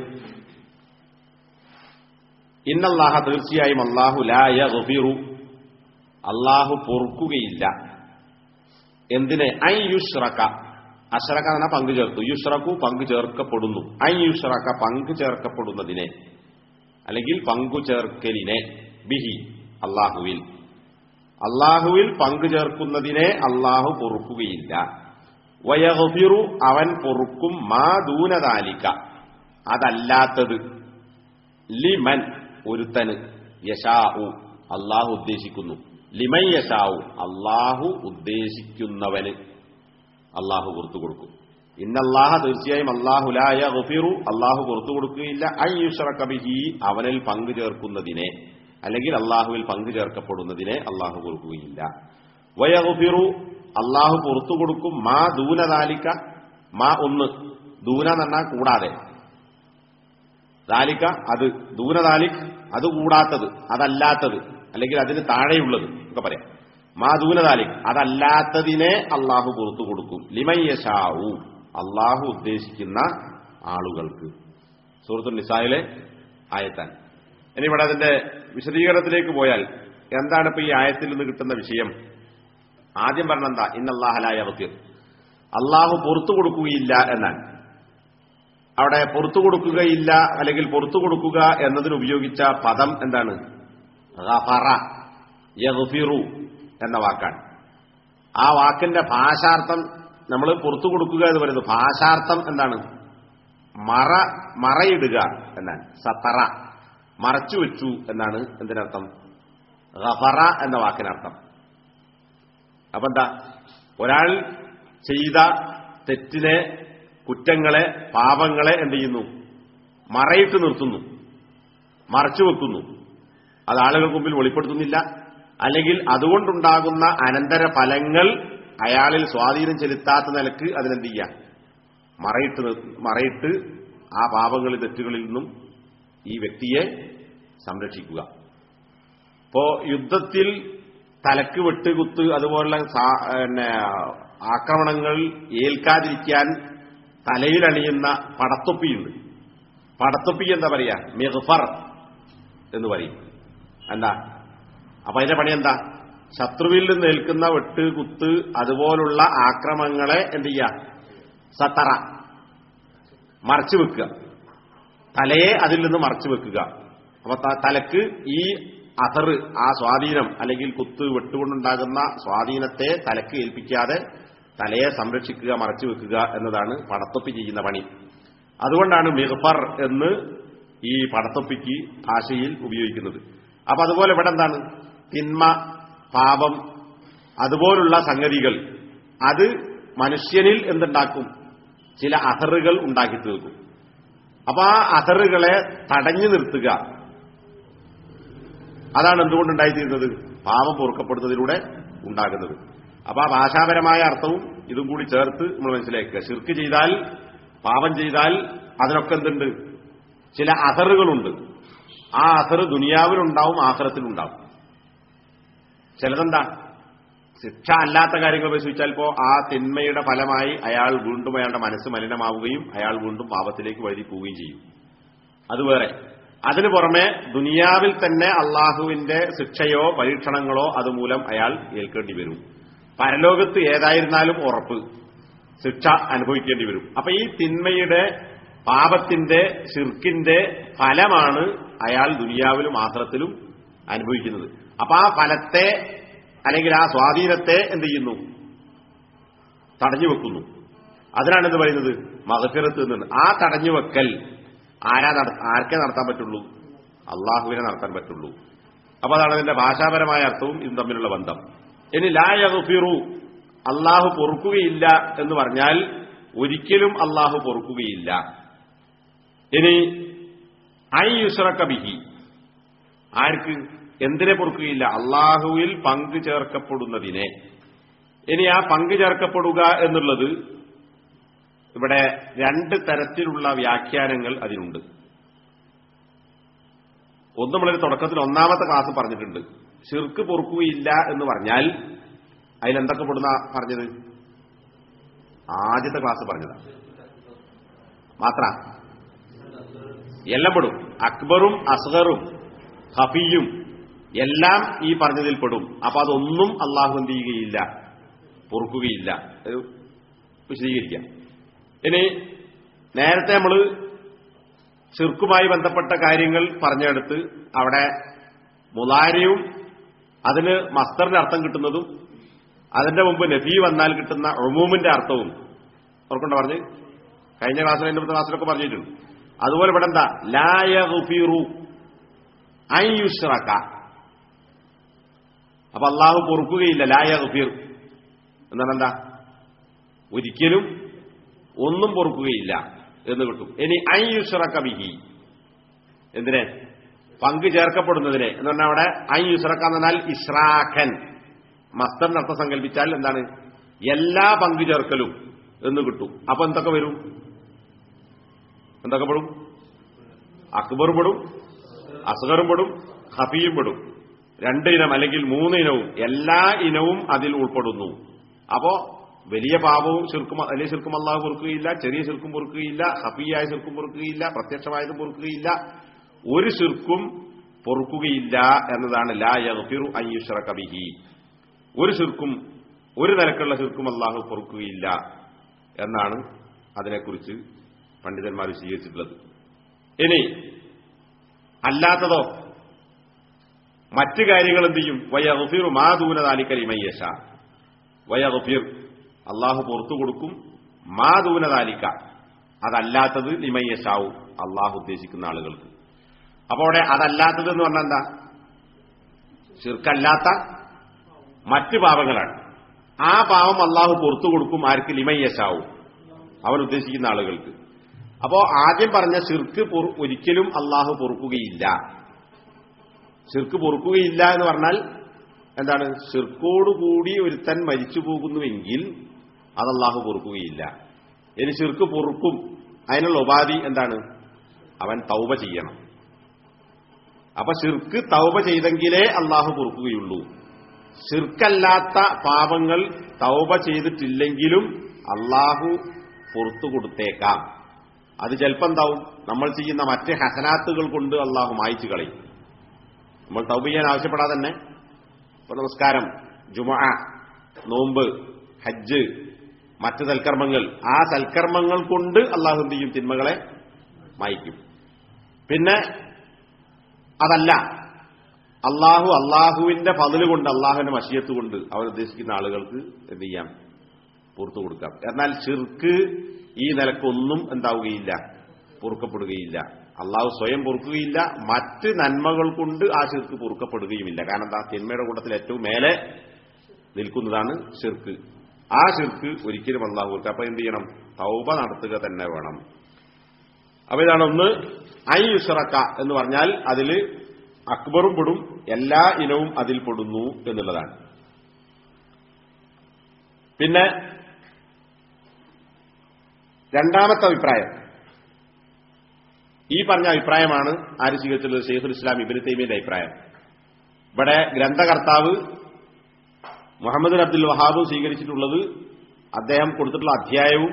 ഇന്നല്ലാഹ തീർച്ചയായും അള്ളാഹു ലാ യഗ്ഫിറു അള്ളാഹു പൊറുക്കുകയില്ല എന്തിന് ഐ യുഷ്റക അഷ്റക എന്ന പങ്കു ചേർത്തു യുഷ്റക്കു പങ്കു ചേർക്കപ്പെടുന്നു ഐ യുഷ്റക പങ്കു ചേർക്കപ്പെടുന്നതിനെ അല്ലെങ്കിൽ പങ്കു ചേർക്കലിനെ ബിഹി അള്ളാഹുവിൽ അള്ളാഹുവിൽ പങ്കു ചേർക്കുന്നതിനെ അള്ളാഹു പൊറുക്കുകയില്ല വയഹുഫിറു അവൻ പൊറുക്കും മാ ദൂനതാലിക്ക അതല്ലാത്തത് ലിമൻ ഒരുത്തന് യശാഉ അള്ളാഹു ഉദ്ദേശിക്കുന്നു ലിമൻ യശാവു അള്ളാഹു ഉദ്ദേശിക്കുന്നവന് അള്ളാഹു പുറത്തു കൊടുക്കും ഇന്നല്ലാഹ തീർച്ചയായും അള്ളാഹുലായ ഗഫിറു അള്ളാഹു പുറത്തു കൊടുക്കുകയില്ല അയ്യുഷറക്കബിഹി അവനിൽ പങ്കു ചേർക്കുന്നതിനെ അല്ലെങ്കിൽ അള്ളാഹുവിൽ പങ്കു ചേർക്കപ്പെടുന്നതിനെ അള്ളാഹു കൊടുക്കുകയില്ല വയഗുഫിറു അള്ളാഹു പുറത്തു കൊടുക്കും മാ ദൂനദാലിക്ക മാ ഒന്ന് ദൂന എന്ന് പറഞ്ഞാൽ കൂടാതെ ദാലിക്ക അത് ദൂനദാലിക് അത് കൂടാത്തത് അതല്ലാത്തത് അല്ലെങ്കിൽ അതിന് താഴെയുള്ളത് ഒക്കെ പറയാം മാ ദൂനദാലിക് അതല്ലാത്തതിനെ അള്ളാഹു പുറത്തു കൊടുക്കും ലിമയ്യശാവു അള്ളാഹു ഉദ്ദേശിക്കുന്ന ആളുകൾക്ക് സൂറത്തുൽ നിസായിലെ ആയത്താൻ ഇനി ഇവിടെ അതിന്റെ വിശദീകരണത്തിലേക്ക് പോയാൽ എന്താണ് ഇപ്പൊ ഈ ആയത്തിൽ നിന്ന് കിട്ടുന്ന വിഷയം ആദ്യം പറഞ്ഞെന്താ ഇന്നല്ലാഹലായ അവത്യർ അള്ളാഹു പുറത്തു കൊടുക്കുകയില്ല എന്നാണ് അവിടെ പുറത്തു കൊടുക്കുകയില്ല അല്ലെങ്കിൽ പുറത്തു കൊടുക്കുക എന്നതിന് ഉപയോഗിച്ച പദം എന്താണ് ഗഫറ യഗ്ഫിറു എന്ന വാക്കാണ് ആ വാക്കിന്റെ ഭാഷാർത്ഥം നമ്മൾ പുറത്തു കൊടുക്കുക എന്ന് പറയുന്നത് ഭാഷാർത്ഥം എന്താണ് മറ മറയിടുക എന്നാണ് സത്തറ മറച്ചു വെച്ചു എന്നാണ് എന്തിനർത്ഥം ഗഫറ എന്ന വാക്കിനർത്ഥം അപ്പൊ എന്താ ഒരാൾ ചെയ്ത തെറ്റിനെ കുറ്റങ്ങളെ പാപങ്ങളെ എന്ത് ചെയ്യുന്നു മറയിട്ട് നിർത്തുന്നു മറച്ചു വെക്കുന്നു അത് ആളുകൾക്ക് മുമ്പിൽ വെളിപ്പെടുത്തുന്നില്ല അല്ലെങ്കിൽ അതുകൊണ്ടുണ്ടാകുന്ന അനന്തര ഫലങ്ങൾ അയാളിൽ സ്വാധീനം ചെലുത്താത്ത നിലക്ക് അതിനെന്ത് ചെയ്യുക മറയിട്ട് നിർ- മറയിട്ട് ആ പാപങ്ങളിൽ തെറ്റുകളിൽ നിന്നും ഈ വ്യക്തിയെ സംരക്ഷിക്കുക ഇപ്പോ യുദ്ധത്തിൽ തലക്ക് വെട്ടുകുത്ത് അതുപോലുള്ള സാ- പിന്നെ ആക്രമണങ്ങൾ ഏൽക്കാതിരിക്കാൻ തലയിലണിയുന്ന പടത്തൊപ്പിയുണ്ട് പടത്തൊപ്പി എന്താ പറയാ മിഗ്ഫർ എന്ന് പറയും എന്താ അപ്പൊ അതിന്റെ പണി എന്താ ശത്രുവിൽ നിന്ന് ഏൽക്കുന്ന വെട്ട് കുത്ത് അതുപോലുള്ള ആക്രമങ്ങളെ എന്ത് ചെയ്യുക സത്തറ മറച്ചു വെക്കുക തലയെ അതിൽ നിന്ന് മറച്ചു വെക്കുക അപ്പൊ ത- തലക്ക് ഈ അസർ ആ സ്വാധീനം അല്ലെങ്കിൽ കുത്ത് വെട്ടുകൊണ്ടുണ്ടാകുന്ന സ്വാധീനത്തെ തലക്ക് ഏൽപ്പിക്കാതെ തലയെ സംരക്ഷിക്കുക മറച്ചു വെക്കുക എന്നതാണ് പടത്തൊപ്പി ചെയ്യുന്ന പണി അതുകൊണ്ടാണ് മിർഫർ എന്ന് ഈ പടത്തൊപ്പിക്ക് ഭാഷയിൽ ഉപയോഗിക്കുന്നത് അപ്പൊ അതുപോലെ ഇവിടെ എന്താണ് തിന്മ പാപം അതുപോലുള്ള സംഗതികൾ അത് മനുഷ്യനിൽ എന്തുണ്ടാക്കും ചില അസറുകൾ ഉണ്ടാക്കി തീർക്കും അപ്പൊ ആ അസറുകളെ തടഞ്ഞു നിർത്തുക അതാണ് എന്തുകൊണ്ടുണ്ടായിത്തീരുന്നത് പാപം പൊറുക്കപ്പെടുന്നതിലൂടെ ഉണ്ടാകുന്നത് അപ്പൊ ആ ഭാഷാപരമായ അർത്ഥവും ഇതും കൂടി ചേർത്ത് നമ്മൾ മനസ്സിലാക്കുക ശിർക്ക് ചെയ്താൽ പാപം ചെയ്താൽ അതിനൊക്കെ എന്തുണ്ട് ചില അസറുകളുണ്ട് ആ അസർ ദുനിയാവിലുണ്ടാവും ആഹ്റത്തിലുണ്ടാവും ചിലതെന്താ ശിക്ഷ അല്ലാത്ത കാര്യങ്ങൾ പരിശോധിച്ചാൽ ഇപ്പോ ആ തിന്മയുടെ ഫലമായി അയാൾ വീണ്ടും അയാളുടെ മനസ്സ് മലിനമാവുകയും അയാൾ വീണ്ടും പാപത്തിലേക്ക് വഴുതി പോവുകയും ചെയ്യും അത് വേറെ അതിനു പുറമെ ദുനിയാവിൽ തന്നെ അള്ളാഹുവിന്റെ ശിക്ഷയോ പരീക്ഷണങ്ങളോ അതുമൂലം അയാൾ ഏൽക്കേണ്ടി വരും പരലോകത്ത് ഏതായിരുന്നാലും ഉറപ്പ് ശിക്ഷ അനുഭവിക്കേണ്ടി വരും അപ്പൊ ഈ തിന്മയുടെ പാപത്തിന്റെ ശിർക്കിന്റെ ഫലമാണ് അയാൾ ദുനിയാവിലും ആഹ്റത്തിലും അനുഭവിക്കുന്നത് അപ്പൊ ആ ഫലത്തെ അല്ലെങ്കിൽ ആ സ്വാധീനത്തെ എന്ത് ചെയ്യുന്നു തടഞ്ഞു വെക്കുന്നു അതിനാണ് എന്ത് പറയുന്നത് മകഫിറത്ത് നിന്ന് ആ തടഞ്ഞു വെക്കൽ ആരാ നട- ആർക്കേ നടത്താൻ പറ്റുള്ളൂ അള്ളാഹുവിനെ നടത്താൻ പറ്റുള്ളൂ അപ്പൊ അതാണ് അതിന്റെ ഭാഷാപരമായ അർത്ഥവും ഇതും തമ്മിലുള്ള ബന്ധം ഇനി ലാ യഗ്ഫിറു അള്ളാഹു പൊറുക്കുകയില്ല എന്ന് പറഞ്ഞാൽ ഒരിക്കലും അള്ളാഹു പൊറുക്കുകയില്ല ഇനി ഐ യുസ്രക്ക ബിഹി ആർക്ക് എന്തിനെ പൊറുക്കുകയില്ല അള്ളാഹുവിൽ പങ്കു ചേർക്കപ്പെടുന്നതിനെ ഇനി ആ പങ്കു ചേർക്കപ്പെടുക എന്നുള്ളത് ഇവിടെ രണ്ട് തരത്തിലുള്ള വ്യാഖ്യാനങ്ങൾ അതിനുണ്ട് ഒന്ന് നമ്മളൊരു തുടക്കത്തിൽ ഒന്നാമത്തെ ക്ലാസ് പറഞ്ഞിട്ടുണ്ട് ഷിർക്ക് പൊറുക്കുകയില്ല എന്ന് പറഞ്ഞാൽ അതിലെന്തൊക്കെ പെടുന്ന പറഞ്ഞത് ആദ്യത്തെ ക്ലാസ് പറഞ്ഞതാ മാത്ര എല്ലാം പെടും അക്ബറും അസ്ഗറും ഹഫിയും എല്ലാം ഈ പറഞ്ഞതിൽ പെടും അപ്പൊ അതൊന്നും അള്ളാഹു എന്ത് ചെയ്യുകയില്ല പൊറുക്കുകയില്ല അത് വിശദീകരിക്കാം ഇനി നേരത്തെ നമ്മൾ ചെറുക്കുമായി ബന്ധപ്പെട്ട കാര്യങ്ങൾ പറഞ്ഞെടുത്ത് അവിടെ മുലാരിയും അതിന് മസ്തറിന്റെ അർത്ഥം കിട്ടുന്നതും അതിന്റെ മുമ്പ് നബി വന്നാൽ കിട്ടുന്ന ഒമൂമിന്റെ അർത്ഥവും ഓർക്കൊണ്ട് പറഞ്ഞ് കഴിഞ്ഞ ക്ലാസ്സിൽ എന്റെ മുമ്പത്തെ ക്ലാസ്സിലൊക്കെ പറഞ്ഞിട്ടുണ്ട് അതുപോലെ ഇവിടെ എന്താ ലായു ഐയുഷ്റക്ക അപ്പൊ അള്ളാഹു പൊറുക്കുകയില്ല ലായ ഗഫീർ എന്നാണ് എന്താ ഒരിക്കലും ഒന്നും പൊറുക്കുകയില്ല എന്ന് കിട്ടും ഇനി ഐയുഷറക്ക ബിഹി എന്തിനെ പങ്കു ചേർക്കപ്പെടുന്നതിനെ എന്ന് പറഞ്ഞാൽ അവിടെ ഐ യുസറക്ക എന്ന് പറഞ്ഞാൽ ഇസ്രാഖൻ മസ്തറിന് അർത്ഥം സങ്കല്പിച്ചാൽ എന്താണ് എല്ലാ പങ്കു ചേർക്കലും എന്ന് കിട്ടും അപ്പൊ എന്തൊക്കെ വരും എന്തൊക്കെ പെടും അക്ബർ പെടും അസ്ഗറും പെടും ഹഫിയും പെടും രണ്ട് ഇനം അല്ലെങ്കിൽ മൂന്ന് ഇനവും എല്ലാ ഇനവും അതിൽ ഉൾപ്പെടുന്നു അപ്പോ വലിയ പാപവും ശിർക്കും വലിയ ശിർക്കും അള്ളാഹു പൊറുക്കുകയില്ല ചെറിയ ശിർക്കും പൊറുക്കുകയില്ല ഹഫിയായ ശിർക്കും പൊറുക്കുകയില്ല പ്രത്യക്ഷമായതും പൊറുക്കുകയില്ല ഒരു ശിർക്കും പൊറുക്കുകയില്ല എന്നതാണ് ലാ യഗ്ഫിറു അൻ യുശ്റക ബിഹി ഒരു ശിർക്കും ഒരു നിലക്കുള്ള ശിർക്കും അള്ളാഹു പൊറുക്കുകയില്ല എന്നാണ് അതിനെക്കുറിച്ച് പണ്ഡിതന്മാർ വിശദീകരിച്ചിട്ടുള്ളത് ഇനി അല്ലാത്തതോ മറ്റു കാര്യങ്ങൾ എന്ത് ചെയ്യും വയഗഫിറു മാ ദൂന താലിക്കൽ ഇമയ്യശ വയഗഫിർ അള്ളാഹു പുറത്തു കൊടുക്കും മാ ദൂന താലിക്ക അതല്ലാത്തത് ഇമയ്യശാവും അള്ളാഹു ഉദ്ദേശിക്കുന്ന ആളുകൾക്ക് അപ്പോൾ അവിടെ അതല്ലാത്തത് എന്ന് പറഞ്ഞാൽ എന്താ ശിർക്കല്ലാത്ത മറ്റ് പാപങ്ങളാണ് ആ പാപം അള്ളാഹു പുറത്തു കൊടുക്കും ആർക്ക് ലിമയ്യശാവും അവൻ ഉദ്ദേശിക്കുന്ന ആളുകൾക്ക് അപ്പോ ആദ്യം പറഞ്ഞ ശിർക്ക് പൊറു- ഒരിക്കലും അള്ളാഹു പൊറുക്കുകയില്ല ശിർക്ക് പൊറുക്കുകയില്ല എന്ന് പറഞ്ഞാൽ എന്താണ് ശിർക്കോടുകൂടി ഒരുത്തൻ മരിച്ചു പോകുന്നുവെങ്കിൽ അത് അള്ളാഹു പൊറുക്കുകയില്ല ഇനി ശിർക്ക് പൊറുക്കും അതിനുള്ള ഉപാധി എന്താണ് അവൻ തൗബ ചെയ്യണം അപ്പൊ ശിർക്ക് തൗബ ചെയ്തെങ്കിലേ അള്ളാഹു പൊറുക്കുകയുള്ളൂ ശിർക്കല്ലാത്ത പാപങ്ങൾ തൗബ ചെയ്തിട്ടില്ലെങ്കിലും അള്ളാഹു പുറത്തു കൊടുത്തേക്കാം അത് ചിലപ്പോൾ എന്താവും നമ്മൾ ചെയ്യുന്ന മറ്റ് ഹസനാത്തുകൾ കൊണ്ട് അള്ളാഹു മായ്ച്ചു കളയും നമ്മൾ തൗബ ചെയ്യാൻ ആവശ്യപ്പെടാതെ തന്നെ ഇപ്പൊ നമസ്കാരം ജുമ നോമ്പ് ഹജ്ജ് മറ്റ് സൽക്കർമ്മങ്ങൾ ആ സൽക്കർമ്മങ്ങൾ കൊണ്ട് അള്ളാഹു എന്ത് ചെയ്യും തിന്മകളെ മായ്ക്കും പിന്നെ അതല്ല അള്ളാഹു അള്ളാഹുവിന്റെ പതില് കൊണ്ട് അള്ളാഹുവിന്റെ മഷിയത്ത് കൊണ്ട് അവൻ ഉദ്ദേശിക്കുന്ന ആളുകൾക്ക് എന്ത് ചെയ്യാം പുറത്തു കൊടുക്കാം എന്നാൽ ഷിർക്ക് ഈ നിലക്കൊന്നും എന്താവുകയില്ല പൊറുക്കപ്പെടുകയില്ല അള്ളാഹു സ്വയം പൊറുക്കുകയില്ല മറ്റ് നന്മകൾ കൊണ്ട് ആ ഷിർക്ക് പൊറുക്കപ്പെടുകയുമില്ല കാരണം എന്താ തിന്മയുടെ കൂട്ടത്തിൽ ഏറ്റവും മേലെ നിൽക്കുന്നതാണ് ഷിർക്ക് ആ ഷിർക്ക് ഒരിക്കലും അള്ളാഹു പൊറുക്കുക അപ്പൊ എന്ത് ചെയ്യണം തൗബ നടത്തുക തന്നെ വേണം അപ്പൊ ഇതാണ് ഒന്ന് ഐ യുഷറക്ക എന്ന് പറഞ്ഞാൽ അതിൽ അക്ബറും പെടും എല്ലാ ഇനവും അതിൽ പെടുന്നു എന്നുള്ളതാണ് പിന്നെ രണ്ടാമത്തെ അഭിപ്രായം ഈ പറഞ്ഞ അഭിപ്രായമാണ് ആര് സ്വീകരിച്ചുള്ളത് ഷെയ്ഖുൽ ഇസ്ലാം ഇബിന് തൈമിയുടെ അഭിപ്രായം ഇവിടെ ഗ്രന്ഥകർത്താവ് മുഹമ്മദ് അബ്ദുൽ വഹാബ് സ്വീകരിച്ചിട്ടുള്ളത് അദ്ദേഹം കൊടുത്തിട്ടുള്ള അധ്യായവും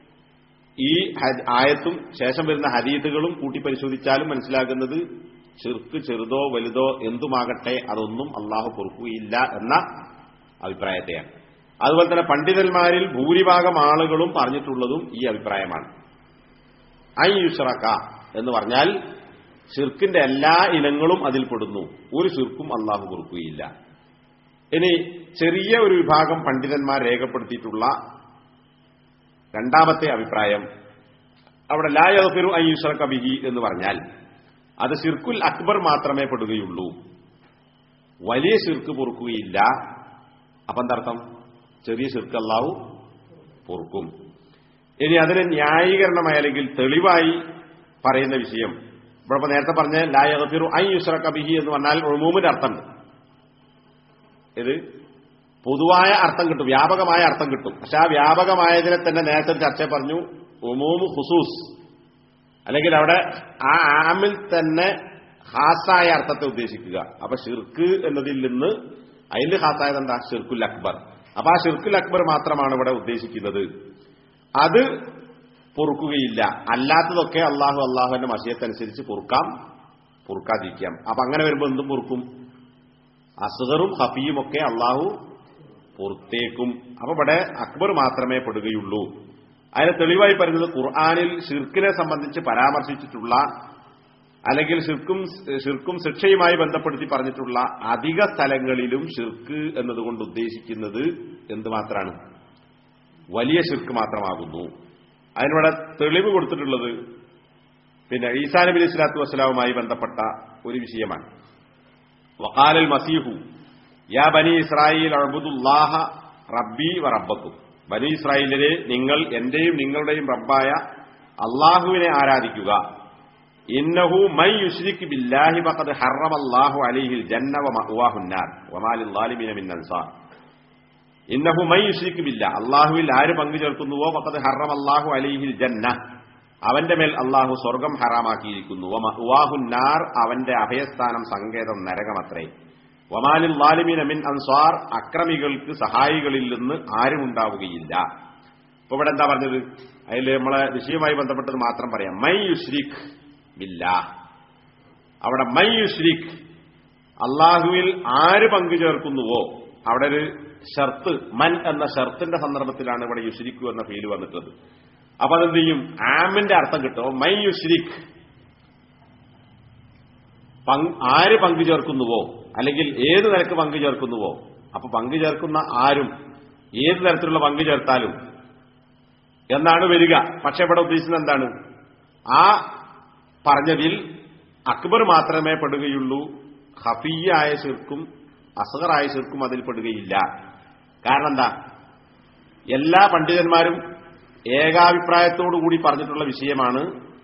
ഈ ഹ- ആയത്തും ശേഷം വരുന്ന ഹദീത്തുകളും കൂട്ടി പരിശോധിച്ചാലും മനസ്സിലാകുന്നത് ചെറുക്ക് ചെറുതോ വലുതോ എന്തുമാകട്ടെ അതൊന്നും അള്ളാഹു പൊറുക്കുകയില്ല എന്ന അഭിപ്രായത്തെയാണ് അതുപോലെ തന്നെ പണ്ഡിതന്മാരിൽ ഭൂരിഭാഗം ആളുകളും പറഞ്ഞിട്ടുള്ളതും ഈ അഭിപ്രായമാണ് ഐ യുഷറക്ക എന്ന് പറഞ്ഞാൽ ഷിർക്കിന്റെ എല്ലാ ഇനങ്ങളും അതിൽ പെടുന്നു ഒരു ഷിർക്കും അള്ളാഹു പൊറുക്കുകയില്ല ഇനി ചെറിയ ഒരു വിഭാഗം പണ്ഡിതന്മാർ രേഖപ്പെടുത്തിയിട്ടുള്ള രണ്ടാമത്തെ അഭിപ്രായം അവിടെ ലായഫിറു അയ്യുഷറക്ക ബിഹി എന്ന് പറഞ്ഞാൽ അത് ഷിർക്കുൽ അക്ബർ മാത്രമേ പെടുകയുള്ളൂ വലിയ ഷിർക്ക് പൊറുക്കുകയില്ല അപ്പൊ എന്താർത്ഥം ചെറിയ ഷിർക്ക് അല്ലാവു പൊറുക്കും ഇനി അതിന് ന്യായീകരണമായി അല്ലെങ്കിൽ തെളിവായി പറയുന്ന വിഷയം ഇവിടെ ഇപ്പൊ നേരത്തെ പറഞ്ഞ ലായഫിറു ഐ യുഷറക്ക ബിഹി എന്ന് പറഞ്ഞാൽ ഉമൂമിന്റെ അർത്ഥമുണ്ട് ഇത് പൊതുവായ അർത്ഥം കിട്ടും വ്യാപകമായ അർത്ഥം കിട്ടും പക്ഷെ ആ വ്യാപകമായതിനെ തന്നെ നേരത്തെ ഒരു ചർച്ച പറഞ്ഞു ഉമൂമ് ഹുസൂസ് അല്ലെങ്കിൽ അവിടെ ആ ആമിൽ തന്നെ ഹാസായ അർത്ഥത്തെ ഉദ്ദേശിക്കുക അപ്പൊ ഷിർക്ക് എന്നതിൽ നിന്ന് അതിൽ ഹാസായത് എന്താ ഷിർക്കുൽ അക്ബർ അപ്പൊ ആ ഷിർക്കുൽ അക്ബർ മാത്രമാണ് ഇവിടെ ഉദ്ദേശിക്കുന്നത് അത് പൊറുക്കുകയില്ല അല്ലാത്തതൊക്കെ അള്ളാഹു അള്ളാഹുവിന്റെ മഷിയത്തനുസരിച്ച് പൊറുക്കാം പൊറുക്കാതിരിക്കാം അപ്പൊ അങ്ങനെ വരുമ്പോൾ എന്തും പൊറുക്കും അസുഖറും ഹഫിയും ഒക്കെ അള്ളാഹു പുറത്തേക്കും അപ്പൊ ഇവിടെ അക്ബർ മാത്രമേ പെടുകയുള്ളൂ അതിന് തെളിവായി പറയുന്നത് ഖുർആാനിൽ ഷിർക്കിനെ സംബന്ധിച്ച് പരാമർശിച്ചിട്ടുള്ള അല്ലെങ്കിൽ ഷിർക്കും ഷിർക്കും ശിക്ഷയുമായി ബന്ധപ്പെടുത്തി പറഞ്ഞിട്ടുള്ള അധിക സ്ഥലങ്ങളിലും ഷിർക്ക് എന്നതുകൊണ്ട് ഉദ്ദേശിക്കുന്നത് എന്തുമാത്രമാണ് വലിയ ഷിർക്ക് മാത്രമാകുന്നു അതിനിവിടെ തെളിവ് കൊടുത്തിട്ടുള്ളത് പിന്നെ ഈസാ നബി അലൈഹി സ്വലാത്തു വസ്സലാമുമായി ബന്ധപ്പെട്ട ഒരു വിഷയമാണ് വഖാലൽ മസീഹു യാ ബനി ഇസ്രായേൽ അഴുബുദുല്ലാഹ റബ്ബി വ റബ്ബക്കും ബനി ഇസ്രായേലിനെ നിങ്ങൾ എന്റെയും നിങ്ങളുടെയും റബ്ബായ അള്ളാഹുവിനെ ആരാധിക്കുക ഇന്നഹു മൈ യുശ്രിക് ബില്ലാഹി ഫഖദ് ഹറമല്ലാഹു അലൈഹിൽ ജന്ന വ മഅവാഹുന്നാർ വമാലിൽ ളാലിമീന മിൻ അൻസാർ ഇന്നഹു മൈ യുശ്രിക് ബില്ല അള്ളാഹുവിൽ ആര് പങ്കു ചേർക്കുന്നുവോ ഫഖദ് ഹറമല്ലാഹു അലൈഹിൽ ജന്ന അവന്റെ മേൽ അള്ളാഹു സ്വർഗം ഹറാമാക്കിയിരിക്കുന്നു വ മഅവാഹുന്നാർ അവന്റെ അഭയസ്ഥാനം സങ്കേതം നരകമത്രേ വമാലിൽ ളാലിമീന മിൻ അൻസാർ അക്രമികൾക്ക് സഹായികളിൽ നിന്ന് ആരും ഉണ്ടാവുകയില്ല ഇപ്പൊ ഇവിടെ എന്താ പറഞ്ഞത് അതിൽ നമ്മളെ വിഷയവുമായി ബന്ധപ്പെട്ടത് മാത്രം പറയാം മൈ യുശ്രിഖ് ബില്ല അവിടെ മൈ യുശ്രിഖ് അള്ളാഹുവിൽ ആര് പങ്കു ചേർക്കുന്നുവോ അവിടെ ഒരു ഷർത്ത് മൻ എന്ന ഷർത്തിന്റെ സന്ദർഭത്തിലാണ് ഇവിടെ യുശ്രിഖു എന്ന ഫീല് വന്നിട്ടുള്ളത് അപ്പൊ അതെന്ത് ചെയ്യും ആമിന്റെ അർത്ഥം കിട്ടും മൈ യുശ്രിഖ് പങ്ക് ആര് പങ്കു ചേർക്കുന്നുവോ അല്ലെങ്കിൽ ഏത് നിരക്ക് പങ്കു ചേർക്കുന്നുവോ അപ്പൊ പങ്കു ചേർക്കുന്ന ആരും ഏത് തരത്തിലുള്ള പങ്കു ചേർത്താലും എന്നാണ് വരിക പക്ഷെ ഇവിടെ ഉദ്ദേശിക്കുന്നത് എന്താണ് ആ പറഞ്ഞതിൽ അക്ബർ മാത്രമേ പെടുകയുള്ളൂ ഹഫിയായ ശിർക്കും അസഹറായ ശിർക്കും അതിൽ പെടുകയില്ല കാരണം എന്താ എല്ലാ പണ്ഡിതന്മാരും ഏകാഭിപ്രായത്തോടു കൂടി പറഞ്ഞിട്ടുള്ള വിഷയമാണ്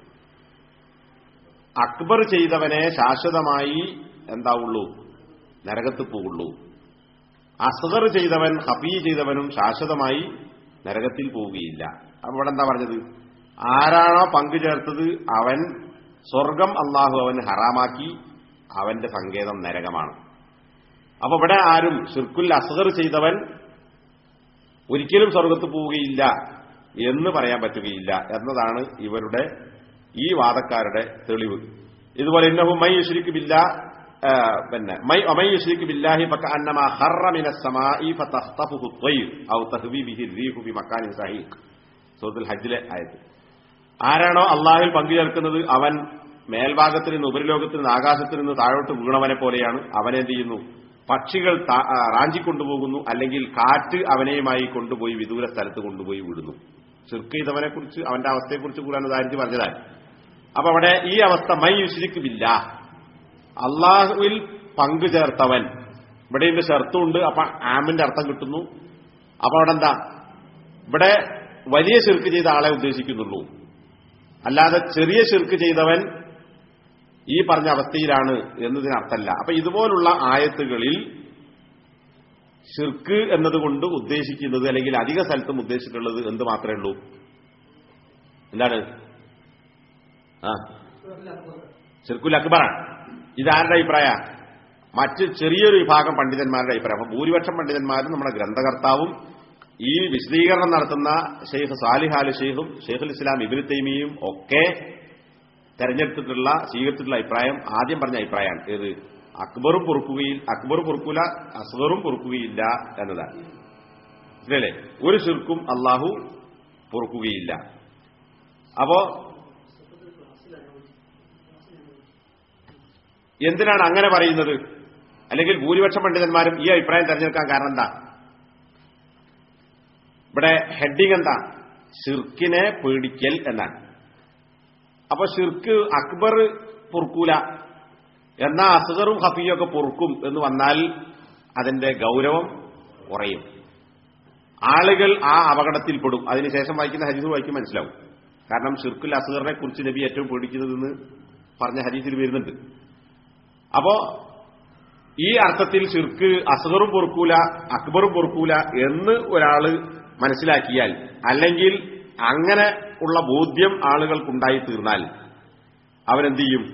അക്ബർ ചെയ്തവനെ ശാശ്വതമായി എന്താവുള്ളൂ നരകത്ത് പോകുള്ളൂ അസ്ഗർ ചെയ്തവൻ ഹഫീ ചെയ്തവനും ശാശ്വതമായി നരകത്തിൽ പോവുകയില്ല അപ്പൊ ഇവിടെ എന്താ പറഞ്ഞത് ആരാണോ പങ്കു ചേർത്തത് അവൻ സ്വർഗം അള്ളാഹു അവൻ ഹറാമാക്കി അവന്റെ സങ്കേതം നരകമാണ് അപ്പൊ ഇവിടെ ആരും ഷിർക്കുൽ അസ്ഗർ ചെയ്തവൻ ഒരിക്കലും സ്വർഗത്ത് പോവുകയില്ല എന്ന് പറയാൻ പറ്റുകയില്ല എന്നതാണ് ഇവരുടെ ഈ വാദക്കാരുടെ തെളിവ് ഇതുപോലെ ഇന്നഹു മൈ യുശ്രിക്ക് ബില്ല പിന്നെ മൈ ഒമൈ യുശ്രിക്ക് ബില്ലാഹി ഫക അന്നമ ഹറ മിന സമാഇ ഫതഖ്തഫുഹു ത്വയ്ർ ഔ തഹ്വി ബിഹി റീഹു ബി മക്കാനിൻ സഹീഖ് സൂറത്തുൽ ഹജ്ജിലെ ആയത് ആരാണോ അള്ളാഹിൽ പങ്കുചേർക്കുന്നത് അവൻ മേൽഭാഗത്തിൽ നിന്ന് ഉപരിലോകത്തിൽ നിന്ന് ആകാശത്തിൽ നിന്ന് താഴോട്ട് വീണവനെ പോലെയാണ് അവനെന്ത് ചെയ്യുന്നു പക്ഷികൾ താ- ആ, റാഞ്ചിക്കൊണ്ടുപോകുന്നു അല്ലെങ്കിൽ കാറ്റ് അവനെയുമായി കൊണ്ടുപോയി വിദൂര സ്ഥലത്ത് കൊണ്ടുപോയി വിടുന്നു ചെറുക്ക് ചെയ്തവനെ കുറിച്ച് അവന്റെ അവസ്ഥയെക്കുറിച്ച് കൂടാൻ ഉദാഹരിച്ച് പറഞ്ഞതാണ് അപ്പൊ അവിടെ ഈ അവസ്ഥ മൈ യുശ്രിക്കുമില്ല അള്ളാഹുവിൽ പങ്കു ചേർത്തവൻ ഇവിടെ ഇതിന്റെ ഷർത്തുണ്ട് അപ്പൊ ആമിന്റെ അർത്ഥം കിട്ടുന്നു അപ്പൊ അവിടെ എന്താ ഇവിടെ വലിയ ശിർക്ക് ചെയ്ത ആളെ ഉദ്ദേശിക്കുന്നുള്ളൂ അല്ലാതെ ചെറിയ ശിർക്ക് ചെയ്തവൻ ഈ പറഞ്ഞ അവസ്ഥയിലാണ് എന്നതിനർത്ഥമല്ല അപ്പൊ ഇതുപോലുള്ള ആയത്തുകളിൽ ഷിർക്ക് എന്നതുകൊണ്ട് ഉദ്ദേശിക്കുന്നത് അല്ലെങ്കിൽ അധിക സ്ഥലത്തും ഉദ്ദേശിച്ചിട്ടുള്ളത് എന്ത് മാത്രമേ ഉള്ളൂ എന്താണ് ആ ഷിർക്കുൽ അക്ബറാണ് ഇതാരുടെ അഭിപ്രായ മറ്റ് ചെറിയൊരു വിഭാഗം പണ്ഡിതന്മാരുടെ അഭിപ്രായം അപ്പൊ ഭൂരിപക്ഷം പണ്ഡിതന്മാരും നമ്മുടെ ഗ്രന്ഥകർത്താവും ഈ വിശദീകരണം നടത്തുന്ന ഷെയ്ഖ് സാലിഹ് അലി ഷെയ്ഖും ഷെയ്ഖുൽ ഇസ്ലാം ഇബിൻ തൈമിയും ഒക്കെ തെരഞ്ഞെടുത്തിട്ടുള്ള സ്വീകരിച്ചിട്ടുള്ള അഭിപ്രായം ആദ്യം പറഞ്ഞ അഭിപ്രായമാണ് ഏത് അക്ബറും പൊറുക്കുകയിൽ അക്ബർ പൊറുക്കൂല അസ്ഗറും പൊറുക്കുകയില്ല എന്നതാണ് മനസ്സിലല്ലേ ഒരു ശിർക്കും അള്ളാഹു പൊറുക്കുകയില്ല അപ്പോ എന്തിനാണ് അങ്ങനെ പറയുന്നത് അല്ലെങ്കിൽ ഭൂരിപക്ഷം പണ്ഡിതന്മാരും ഈ അഭിപ്രായം തെരഞ്ഞെടുക്കാൻ കാരണം എന്താ ഇവിടെ ഹെഡിങ് എന്താ ഷിർക്കിനെ പേടിക്കൽ എന്നാണ് അപ്പൊ ഷിർക്ക് അക്ബർ പൊറുക്കൂല എന്നാ അസ്ഗറും ഹഫിയും ഒക്കെ പൊറുക്കും എന്ന് വന്നാൽ അതിന്റെ ഗൗരവം കുറയും ആളുകൾ ആ അപകടത്തിൽപ്പെടും അതിനുശേഷം വായിക്കുന്ന ഹരീസ് വായിക്കും മനസ്സിലാവും കാരണം ഷിർക്കുൽ അസ്ഗറിനെ കുറിച്ച് നബി ഏറ്റവും പേടിക്കുന്നതെന്ന് പറഞ്ഞ ഹരീസിൽ വരുന്നുണ്ട് അപ്പോ ഈ അർത്ഥത്തിൽ ഷിർക്ക് അസ്ഗറും പൊറുക്കൂല അക്ബറും പൊറുക്കൂല എന്ന് ഒരാള് മനസ്സിലാക്കിയാൽ അല്ലെങ്കിൽ അങ്ങനെ ഉള്ള ബോധ്യം ആളുകൾക്കുണ്ടായി തീർന്നാൽ അവരെന്ത് ചെയ്യും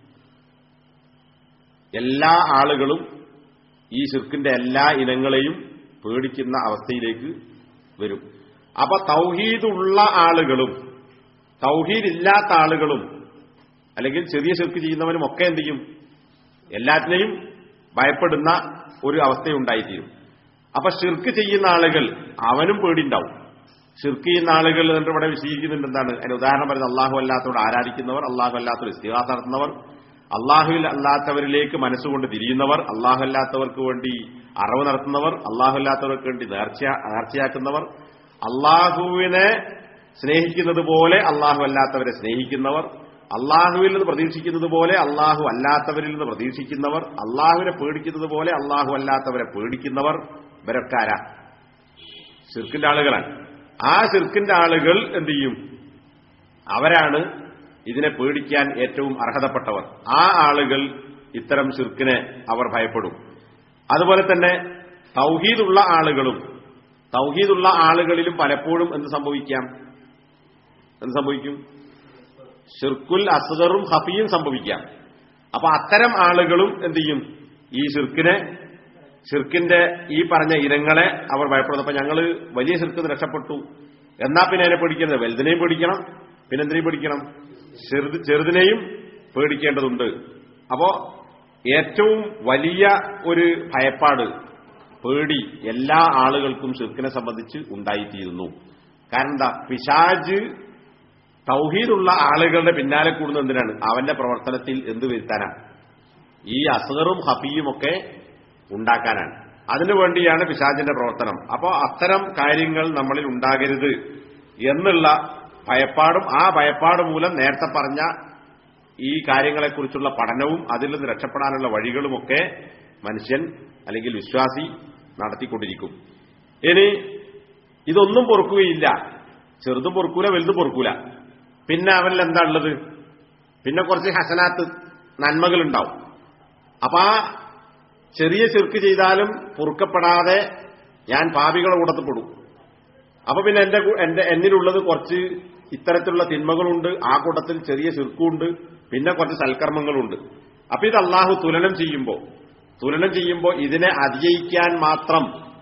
എല്ലാ ആളുകളും ഈ ഷിർക്കിന്റെ എല്ലാ ഇനങ്ങളെയും പേടിക്കുന്ന അവസ്ഥയിലേക്ക് വരും അപ്പൊ തൗഹീദുള്ള ആളുകളും തൗഹീദ് ഇല്ലാത്ത ആളുകളും അല്ലെങ്കിൽ ചെറിയ ഷിർക്ക് ചെയ്യുന്നവനും ഒക്കെ എന്ത് ചെയ്യും എല്ലാറ്റിനെയും ഭയപ്പെടുന്ന ഒരു അവസ്ഥയുണ്ടായിത്തീരും അപ്പൊ ഷിർക്ക് ചെയ്യുന്ന ആളുകൾ അവനും പേടിണ്ടാവും ഷിർക്ക് ചെയ്യുന്ന ആളുകൾ എന്നിട്ട് ഇവിടെ വിശദീകരിക്കുന്നുണ്ട് എന്താണ് അതിന് ഉദാഹരണം പറയുന്നത് അള്ളാഹു അല്ലാത്തവരോട് ആരാധിക്കുന്നവർ അള്ളാഹു അല്ലാത്തവർ ഇസ്തിഹാസ നടത്തുന്നവർ അള്ളാഹുവിൽ അല്ലാത്തവരിലേക്ക് മനസ്സുകൊണ്ട് തിരിയുന്നവർ അള്ളാഹു അല്ലാത്തവർക്ക് വേണ്ടി അറിവ് നടത്തുന്നവർ അള്ളാഹു അല്ലാത്തവർക്ക് വേണ്ടി നേർച്ച നേർച്ചയാക്കുന്നവർ അള്ളാഹുവിനെ സ്നേഹിക്കുന്നത് പോലെ അള്ളാഹു അല്ലാത്തവരെ സ്നേഹിക്കുന്നവർ അള്ളാഹുവിൽ നിന്ന് പ്രതീക്ഷിക്കുന്നത് പോലെ അള്ളാഹു അല്ലാത്തവരിൽ നിന്ന് പ്രതീക്ഷിക്കുന്നവർ അള്ളാഹുവിനെ പേടിക്കുന്നത് പോലെ അള്ളാഹു അല്ലാത്തവരെ പേടിക്കുന്നവർ ഇവരൊക്കെ ആരാ ശിർക്കിന്റെ ആളുകളാണ് ആ ശിർക്കിന്റെ ആളുകൾ എന്ത് ചെയ്യും അവരാണ് ഇതിനെ പേടിക്കാൻ ഏറ്റവും അർഹതപ്പെട്ടവർ ആ ആളുകൾ ഇത്തരം ശിർക്കിനെ അവർ ഭയപ്പെടും അതുപോലെ തന്നെ തൗഹീദുള്ള ആളുകളും തൗഹീദുള്ള ആളുകളിലും പലപ്പോഴും എന്ത് സംഭവിക്കാം എന്ത് സംഭവിക്കും ഷിർക്കുൽ അസ്ഗറും ഹഫിയും സംഭവിക്കാം അപ്പൊ അത്തരം ആളുകളും എന്ത് ചെയ്യും ഈ ഷിർക്കിനെ ഷിർക്കിന്റെ ഈ പറഞ്ഞ ഇനങ്ങളെ അവർ ഭയപ്പെടുന്നു അപ്പൊ ഞങ്ങൾ വലിയ ഷിർക്കിന് രക്ഷപ്പെട്ടു എന്നാ പിന്നെ അതിനെ പേടിക്കുന്നത് വലുതിനെയും പേടിക്കണം പിന്നെ എന്തിനേയും പേടിക്കണം ചെറുത് ചെറുതിനെയും പേടിക്കേണ്ടതുണ്ട് അപ്പോ ഏറ്റവും വലിയ ഒരു ഭയപ്പാട് പേടി എല്ലാ ആളുകൾക്കും ഷിർക്കിനെ സംബന്ധിച്ച് ഉണ്ടായിത്തീരുന്നു കാരണം എന്താ പിശാജ് തൗഹീദുള്ള ആളുകളുടെ പിന്നാലെ കൂടുന്ന എന്തിനാണ് അവന്റെ പ്രവർത്തനത്തിൽ എന്ത് വരുത്താനാണ് ഈ അസറും ഹഫിയും ഒക്കെ ഉണ്ടാക്കാനാണ് അതിനു വേണ്ടിയാണ് പിശാജിന്റെ പ്രവർത്തനം അപ്പോൾ അത്തരം കാര്യങ്ങൾ നമ്മളിൽ ഉണ്ടാകരുത് എന്നുള്ള ഭയപ്പാടും ആ ഭയപ്പാട് മൂലം നേരത്തെ പറഞ്ഞ ഈ കാര്യങ്ങളെക്കുറിച്ചുള്ള പഠനവും അതിൽ നിന്ന് രക്ഷപ്പെടാനുള്ള വഴികളുമൊക്കെ മനുഷ്യൻ അല്ലെങ്കിൽ വിശ്വാസി നടത്തിക്കൊണ്ടിരിക്കും ഇനി ഇതൊന്നും പൊറുക്കുകയില്ല ചെറുതും പൊറുക്കൂല വലുതും പൊറുക്കൂല പിന്നെ അവനിൽ എന്താ ഉള്ളത് പിന്നെ കുറച്ച് ഹസനാത്ത് നന്മകളുണ്ടാവും അപ്പൊ ആ ചെറിയ ചെറുക്ക് ചെയ്താലും പൊറുക്കപ്പെടാതെ ഞാൻ പാപികളെ കൂടത്ത് പെടും അപ്പൊ പിന്നെ എന്റെ കൂ- എന്റെ എന്നിലുള്ളത് കുറച്ച് ഇത്തരത്തിലുള്ള തിന്മകളുണ്ട് ആ കൂട്ടത്തിൽ ചെറിയ ചെറുക്കുണ്ട് പിന്നെ കുറച്ച് സൽക്കർമ്മങ്ങളുണ്ട് അപ്പൊ ഇത് അള്ളാഹു തുലനം ചെയ്യുമ്പോ തുലനം ചെയ്യുമ്പോ ഇതിനെ അതിജയിക്കാൻ മാത്രം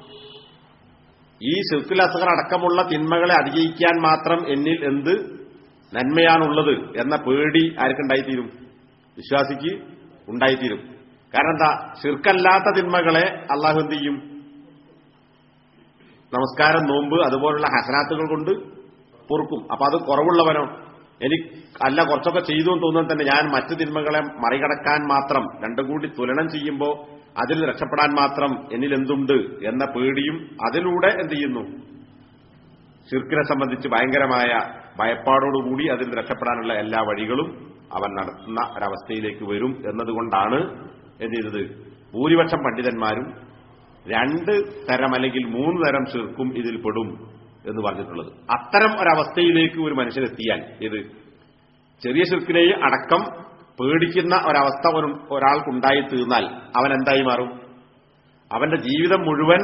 ഈ സിർക്കുൽ അസഹർ അടക്കമുള്ള തിന്മകളെ അതിജയിക്കാൻ മാത്രം എന്നിൽ എന്ത് നന്മയാണുള്ളത് എന്ന പേടി ആർക്കുണ്ടായിത്തീരും വിശ്വാസിക്ക് ഉണ്ടായിത്തീരും കാരണം എന്താ ശിർക്കല്ലാത്ത തിന്മകളെ അള്ളാഹു എന്ത് ചെയ്യും നമസ്കാരം നോമ്പ് അതുപോലുള്ള ഹസനാത്തുകൾ കൊണ്ട് പൊറുക്കും അപ്പൊ അത് കുറവുള്ളവനോ എനിക്ക് അല്ല കുറച്ചൊക്കെ ചെയ്തു എന്ന് തോന്നുന്നത് തന്നെ ഞാൻ മറ്റു തിന്മകളെ മറികടക്കാൻ മാത്രം രണ്ടും കൂടി തുലനം ചെയ്യുമ്പോൾ അതിൽ രക്ഷപ്പെടാൻ മാത്രം എന്നിൽ എന്തുണ്ട് എന്ന പേടിയും അതിലൂടെ എന്ത് ചെയ്യുന്നു ഷിർക്കിനെ സംബന്ധിച്ച് ഭയങ്കരമായ ഭയപ്പാടോടുകൂടി അതിൽ നിന്ന് രക്ഷപ്പെടാനുള്ള എല്ലാ വഴികളും അവൻ നടത്തുന്ന ഒരവസ്ഥയിലേക്ക് വരും എന്നതുകൊണ്ടാണ് എന്ത് ചെയ്തത് ഭൂരിപക്ഷം പണ്ഡിതന്മാരും രണ്ട് തരം അല്ലെങ്കിൽ മൂന്ന് തരം ഷിർക്കും ഇതിൽ പെടും എന്ന് പറഞ്ഞിട്ടുള്ളത് അത്തരം ഒരവസ്ഥയിലേക്ക് ഒരു മനുഷ്യനെത്തിയാൽ ഇത് ചെറിയ ഷിർക്കിനെ അടക്കം പേടിക്കുന്ന ഒരവസ്ഥ ഒരു ഒരാൾക്കുണ്ടായി തീർന്നാൽ അവൻ എന്തായി മാറും അവന്റെ ജീവിതം മുഴുവൻ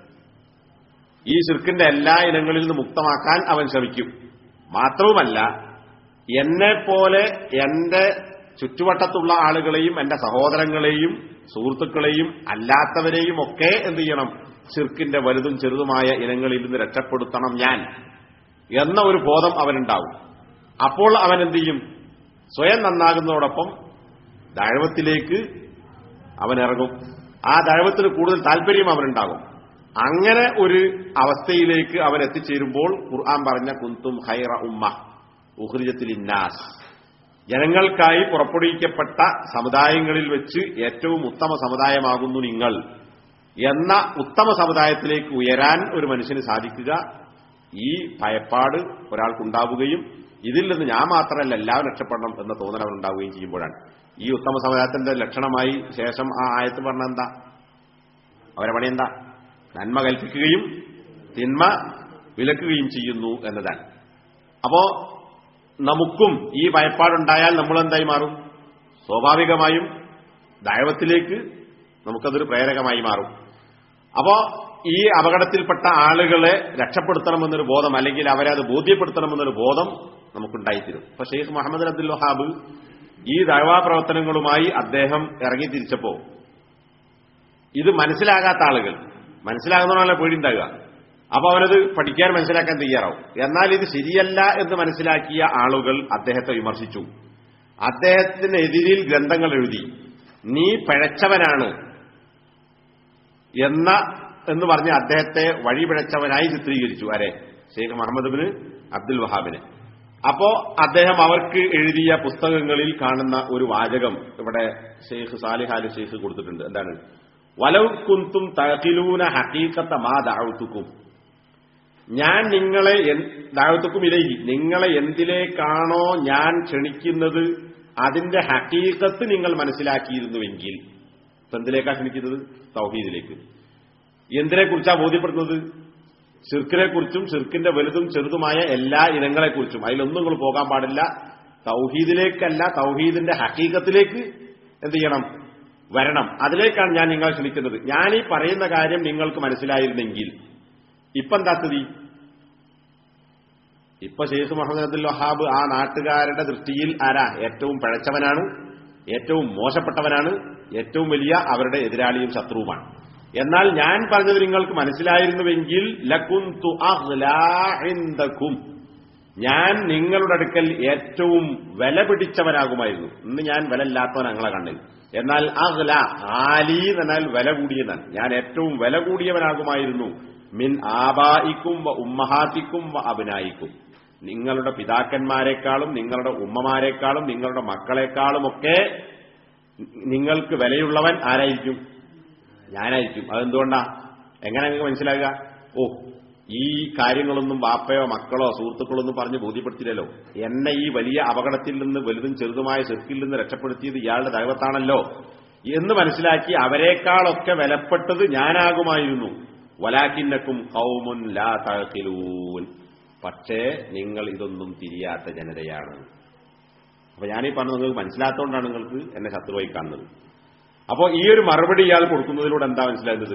ഈ ശിർക്കിന്റെ എല്ലാ ഇനങ്ങളിൽ നിന്ന് മുക്തമാക്കാൻ അവൻ ശ്രമിക്കും മാത്രവുമല്ല എന്നെ പോലെ എന്റെ ചുറ്റുവട്ടത്തുള്ള ആളുകളെയും എന്റെ സഹോദരങ്ങളെയും സുഹൃത്തുക്കളെയും അല്ലാത്തവരെയും ഒക്കെ എന്ത് ചെയ്യണം ശിർക്കിന്റെ വലുതും ചെറുതുമായ ഇനങ്ങളിൽ നിന്ന് രക്ഷപ്പെടുത്തണം ഞാൻ എന്ന ഒരു ബോധം അവനുണ്ടാവും അപ്പോൾ അവൻ എന്ത് ചെയ്യും സ്വയം നന്നാകുന്നതോടൊപ്പം ദഴവത്തിലേക്ക് അവൻ ഇറങ്ങും ആ ദഴവത്തിന് കൂടുതൽ താല്പര്യം അവനുണ്ടാകും അങ്ങനെ ഒരു അവസ്ഥയിലേക്ക് അവൻ എത്തിച്ചേരുമ്പോൾ ഖുർആൻ പറഞ്ഞ കുന്തും ഹൈറ ഉമ്മ ഉഹ്രിജത്തിൽ ഇന്നാസ് ജനങ്ങൾക്കായി പുറപ്പെടുവിക്കപ്പെട്ട സമുദായങ്ങളിൽ വെച്ച് ഏറ്റവും ഉത്തമ സമുദായമാകുന്നു നിങ്ങൾ എന്ന ഉത്തമ സമുദായത്തിലേക്ക് ഉയരാൻ ഒരു മനുഷ്യന് സാധിക്കുക ഈ ഭയപ്പാട് ഒരാൾക്കുണ്ടാവുകയും ഇതിൽ നിന്ന് ഞാൻ മാത്രമല്ല എല്ലാവരും രക്ഷപ്പെടണം എന്ന തോന്നൽ അവനുണ്ടാവുകയും ചെയ്യുമ്പോഴാണ് ഈ ഉത്തമ സമുദായത്തിന്റെ ലക്ഷണമായി ശേഷം ആ ആയത്ത് പറഞ്ഞ എന്താ അവരെ പണി എന്താ നന്മ കൽപ്പിക്കുകയും തിന്മ വിലക്കുകയും ചെയ്യുന്നു എന്നതാണ് അപ്പോ നമുക്കും ഈ ഭയപ്പാടുണ്ടായാൽ നമ്മളെന്തായി മാറും സ്വാഭാവികമായും ദൈവത്തിലേക്ക് നമുക്കതൊരു പ്രേരകമായി മാറും അപ്പോ ഈ അപകടത്തിൽപ്പെട്ട ആളുകളെ രക്ഷപ്പെടുത്തണമെന്നൊരു ബോധം അല്ലെങ്കിൽ അവരെ അത് ബോധ്യപ്പെടുത്തണമെന്നൊരു ബോധം നമുക്കുണ്ടായിത്തീരും അപ്പൊ ഷെയ്ഖ് മുഹമ്മദ് അബ്ദുൽ വഹാബ് ഈ ദൈവാ പ്രവർത്തനങ്ങളുമായി അദ്ദേഹം ഇറങ്ങി തിരിച്ചപ്പോ ഇത് മനസ്സിലാകാത്ത ആളുകൾ മനസ്സിലാകുന്നവരാണല്ലോ പേടിയുണ്ടാകുക അപ്പൊ അവനത് പഠിക്കാൻ മനസ്സിലാക്കാൻ തയ്യാറാവും എന്നാൽ ഇത് ശരിയല്ല എന്ന് മനസ്സിലാക്കിയ ആളുകൾ അദ്ദേഹത്തെ വിമർശിച്ചു അദ്ദേഹത്തിനെതിരിൽ ഗ്രന്ഥങ്ങൾ എഴുതി നീ പഴച്ചവനാണ് എന്ന എന്ന് പറഞ്ഞ് അദ്ദേഹത്തെ വഴി പിഴച്ചവനായി ചിത്രീകരിച്ചു ആരെ ഷെയ്ഖ് മുഹമ്മദ് ബിൻ അബ്ദുൽ വഹാബിനെ അപ്പോ അദ്ദേഹം അവർക്ക് എഴുതിയ പുസ്തകങ്ങളിൽ കാണുന്ന ഒരു വാചകം ഇവിടെ ഷെയ്ഖ് സാലിഹ് അലി ഷെയ്ഖ് കൊടുത്തിട്ടുണ്ട് എന്താണ് വലവ് കുന്തും തകിലൂന ഹക്കീക്കത്ത മാ ദഅവതുക്കും ഞാൻ നിങ്ങളെ ദാവത്തുക്കും ഇലയിൽ നിങ്ങളെ എന്തിലേക്കാണോ ഞാൻ ക്ഷണിക്കുന്നത് അതിന്റെ ഹക്കീക്കത്ത് നിങ്ങൾ മനസ്സിലാക്കിയിരുന്നുവെങ്കിൽ ഇപ്പൊ എന്തിലേക്കാ ക്ഷണിക്കുന്നത് തൗഹീദിലേക്ക് എന്തിനെ കുറിച്ചാ ബോധ്യപ്പെടുന്നത് ഷിർക്കിനെ കുറിച്ചും ഷിർക്കിന്റെ വലുതും ചെറുതുമായ എല്ലാ ഇനങ്ങളെക്കുറിച്ചും അതിലൊന്നും നിങ്ങൾ പോകാൻ പാടില്ല തൗഹീദിലേക്കല്ല തൗഹീദിന്റെ ഹക്കീക്കത്തിലേക്ക് എന്ത് ചെയ്യണം വരണം അതിലേക്കാണ് ഞാൻ നിങ്ങളെ ക്ഷണിക്കുന്നത് ഞാൻ ഈ പറയുന്ന കാര്യം നിങ്ങൾക്ക് മനസ്സിലായിരുന്നെങ്കിൽ ഇപ്പൊ എന്താ സ്ഥിതി ഇപ്പൊ ഷെയ്ഖ് മുഹമ്മദ് അബ്ദുൽ വഹാബ് ആ നാട്ടുകാരുടെ ദൃഷ്ടിയിൽ ആരാ ഏറ്റവും പഴച്ചവനാണ് ഏറ്റവും മോശപ്പെട്ടവനാണ് ഏറ്റവും വലിയ അവരുടെ എതിരാളിയും ശത്രുവുമാണ് എന്നാൽ ഞാൻ പറഞ്ഞത് നിങ്ങൾക്ക് മനസ്സിലായിരുന്നുവെങ്കിൽ ലക്കുന്തു അഗ്ലാ ഇൻദകും. ഞാൻ നിങ്ങളുടെ അടുക്കൽ ഏറ്റവും വില പിടിച്ചവനാകുമായിരുന്നു ഇന്ന് ഞാൻ വില ഇല്ലാത്തവൻ ഞങ്ങളെ കണ്ണിൽ എന്നാൽ അഗ്ല ആലി എന്നാൽ വില കൂടിയതാണ് ഞാൻ ഏറ്റവും വില കൂടിയവനാകുമായിരുന്നു മിൻ ആബായിക്കും വ ഉമ്മഹാത്തിക്കും വ അബിനായിക്കും നിങ്ങളുടെ പിതാക്കന്മാരെക്കാളും നിങ്ങളുടെ ഉമ്മമാരെക്കാളും നിങ്ങളുടെ മക്കളെക്കാളുമൊക്കെ നിങ്ങൾക്ക് വിലയുള്ളവൻ ആരായിരിക്കും ഞാനായിരിക്കും അതെന്തുകൊണ്ടാ എങ്ങനെ നിങ്ങൾക്ക് മനസ്സിലാകുക ഓ ഈ കാര്യങ്ങളൊന്നും ബാപ്പയോ മക്കളോ സുഹൃത്തുക്കളൊന്നും പറഞ്ഞ് ബോധ്യപ്പെടുത്തില്ലല്ലോ എന്നെ ഈ വലിയ അപകടത്തിൽ നിന്ന് വലുതും ചെറുതുമായ ചെറുക്കിൽ നിന്ന് രക്ഷപ്പെടുത്തിയത് ഇയാളുടെ ദൈവത്താണല്ലോ എന്ന് മനസ്സിലാക്കി അവരെക്കാളൊക്കെ വിലപ്പെട്ടത് ഞാനാകുമായിരുന്നു വലാക്കിന്നക്കും കൗമുൻ ലാ തഴക്കിലൂൻ പക്ഷേ നിങ്ങൾ ഇതൊന്നും തിരിയാത്ത ജനതയാണ് അപ്പൊ ഞാനീ പറഞ്ഞത് നിങ്ങൾക്ക് മനസ്സിലാത്തതുകൊണ്ടാണ് നിങ്ങൾക്ക് എന്നെ ശത്രുവായി കാണുന്നത് അപ്പോ ഈ ഒരു മറുപടി ഇയാൾ കൊടുക്കുന്നതിലൂടെ എന്താ മനസ്സിലാകുന്നത്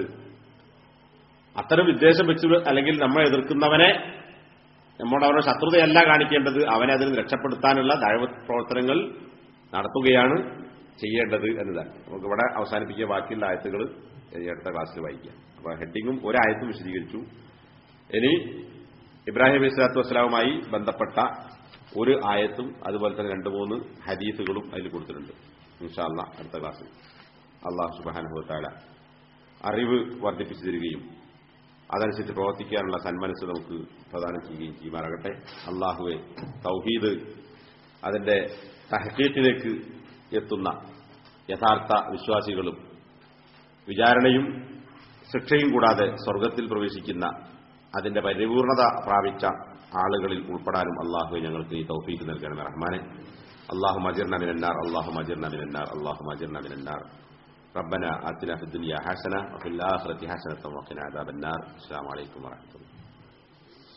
അത്തരം വിദ്വേഷം വെച്ച് അല്ലെങ്കിൽ നമ്മളെ എതിർക്കുന്നവനെ നമ്മുടെ അവരുടെ ശത്രുതയല്ല കാണിക്കേണ്ടത് അവനെ അതിൽ നിന്ന് രക്ഷപ്പെടുത്താനുള്ള ദൈവ പ്രവർത്തനങ്ങൾ നടത്തുകയാണ് ചെയ്യേണ്ടത് എന്നതാണ് നമുക്ക് ഇവിടെ അവസാനിപ്പിക്കുക ബാക്കിയുള്ള ആയത്തുകൾ ഇനി അടുത്ത ക്ലാസ്സിൽ വായിക്കാം അപ്പൊ ഹെഡിങ്ങും ഒരായത്തും വിശദീകരിച്ചു ഇനി ഇബ്രാഹിം അലൈഹി സ്വലാത്തു വസ്സലാമുമായി ബന്ധപ്പെട്ട ഒരു ആയത്തും അതുപോലെ തന്നെ രണ്ട് മൂന്ന് ഹദീസുകളും അതിൽ കൊടുത്തിട്ടുണ്ട് ഇൻഷാല്ല അടുത്ത ക്ലാസ്സിൽ അള്ളാഹു സുബാനുഭവത്താല അറിവ് വർദ്ധിപ്പിച്ചു തരികയും അതനുസരിച്ച് പ്രവർത്തിക്കാനുള്ള സന്മനസ് നമുക്ക് പ്രദാനം ചെയ്യുകയും ചെയ്യുമാറാകട്ടെ അള്ളാഹുവെ തൗഹീദ് അതിന്റെ തഹക്കീത്തിലേക്ക് എത്തുന്ന യഥാർത്ഥ വിശ്വാസികളും വിചാരണയും ശിക്ഷയും കൂടാതെ സ്വർഗത്തിൽ പ്രവേശിക്കുന്ന അതിന്റെ പരിപൂർണത പ്രാപിച്ച ആളുകളിൽ ഉൾപ്പെടാനും അള്ളാഹുവെ ഞങ്ങൾക്ക് ഈ തൗഫീക്ക് നൽകണം റഹ്മാനെ അള്ളാഹു മജിർന മിനന്നാർ അള്ളാഹു മജിർന മിനന്നാർ അള്ളാഹു മജിർന മിനന്നാർ ربنا آتنا في الدنيا حسنة وفي الآخرة حسنة وقنا عذاب النار السلام عليكم ورحمة الله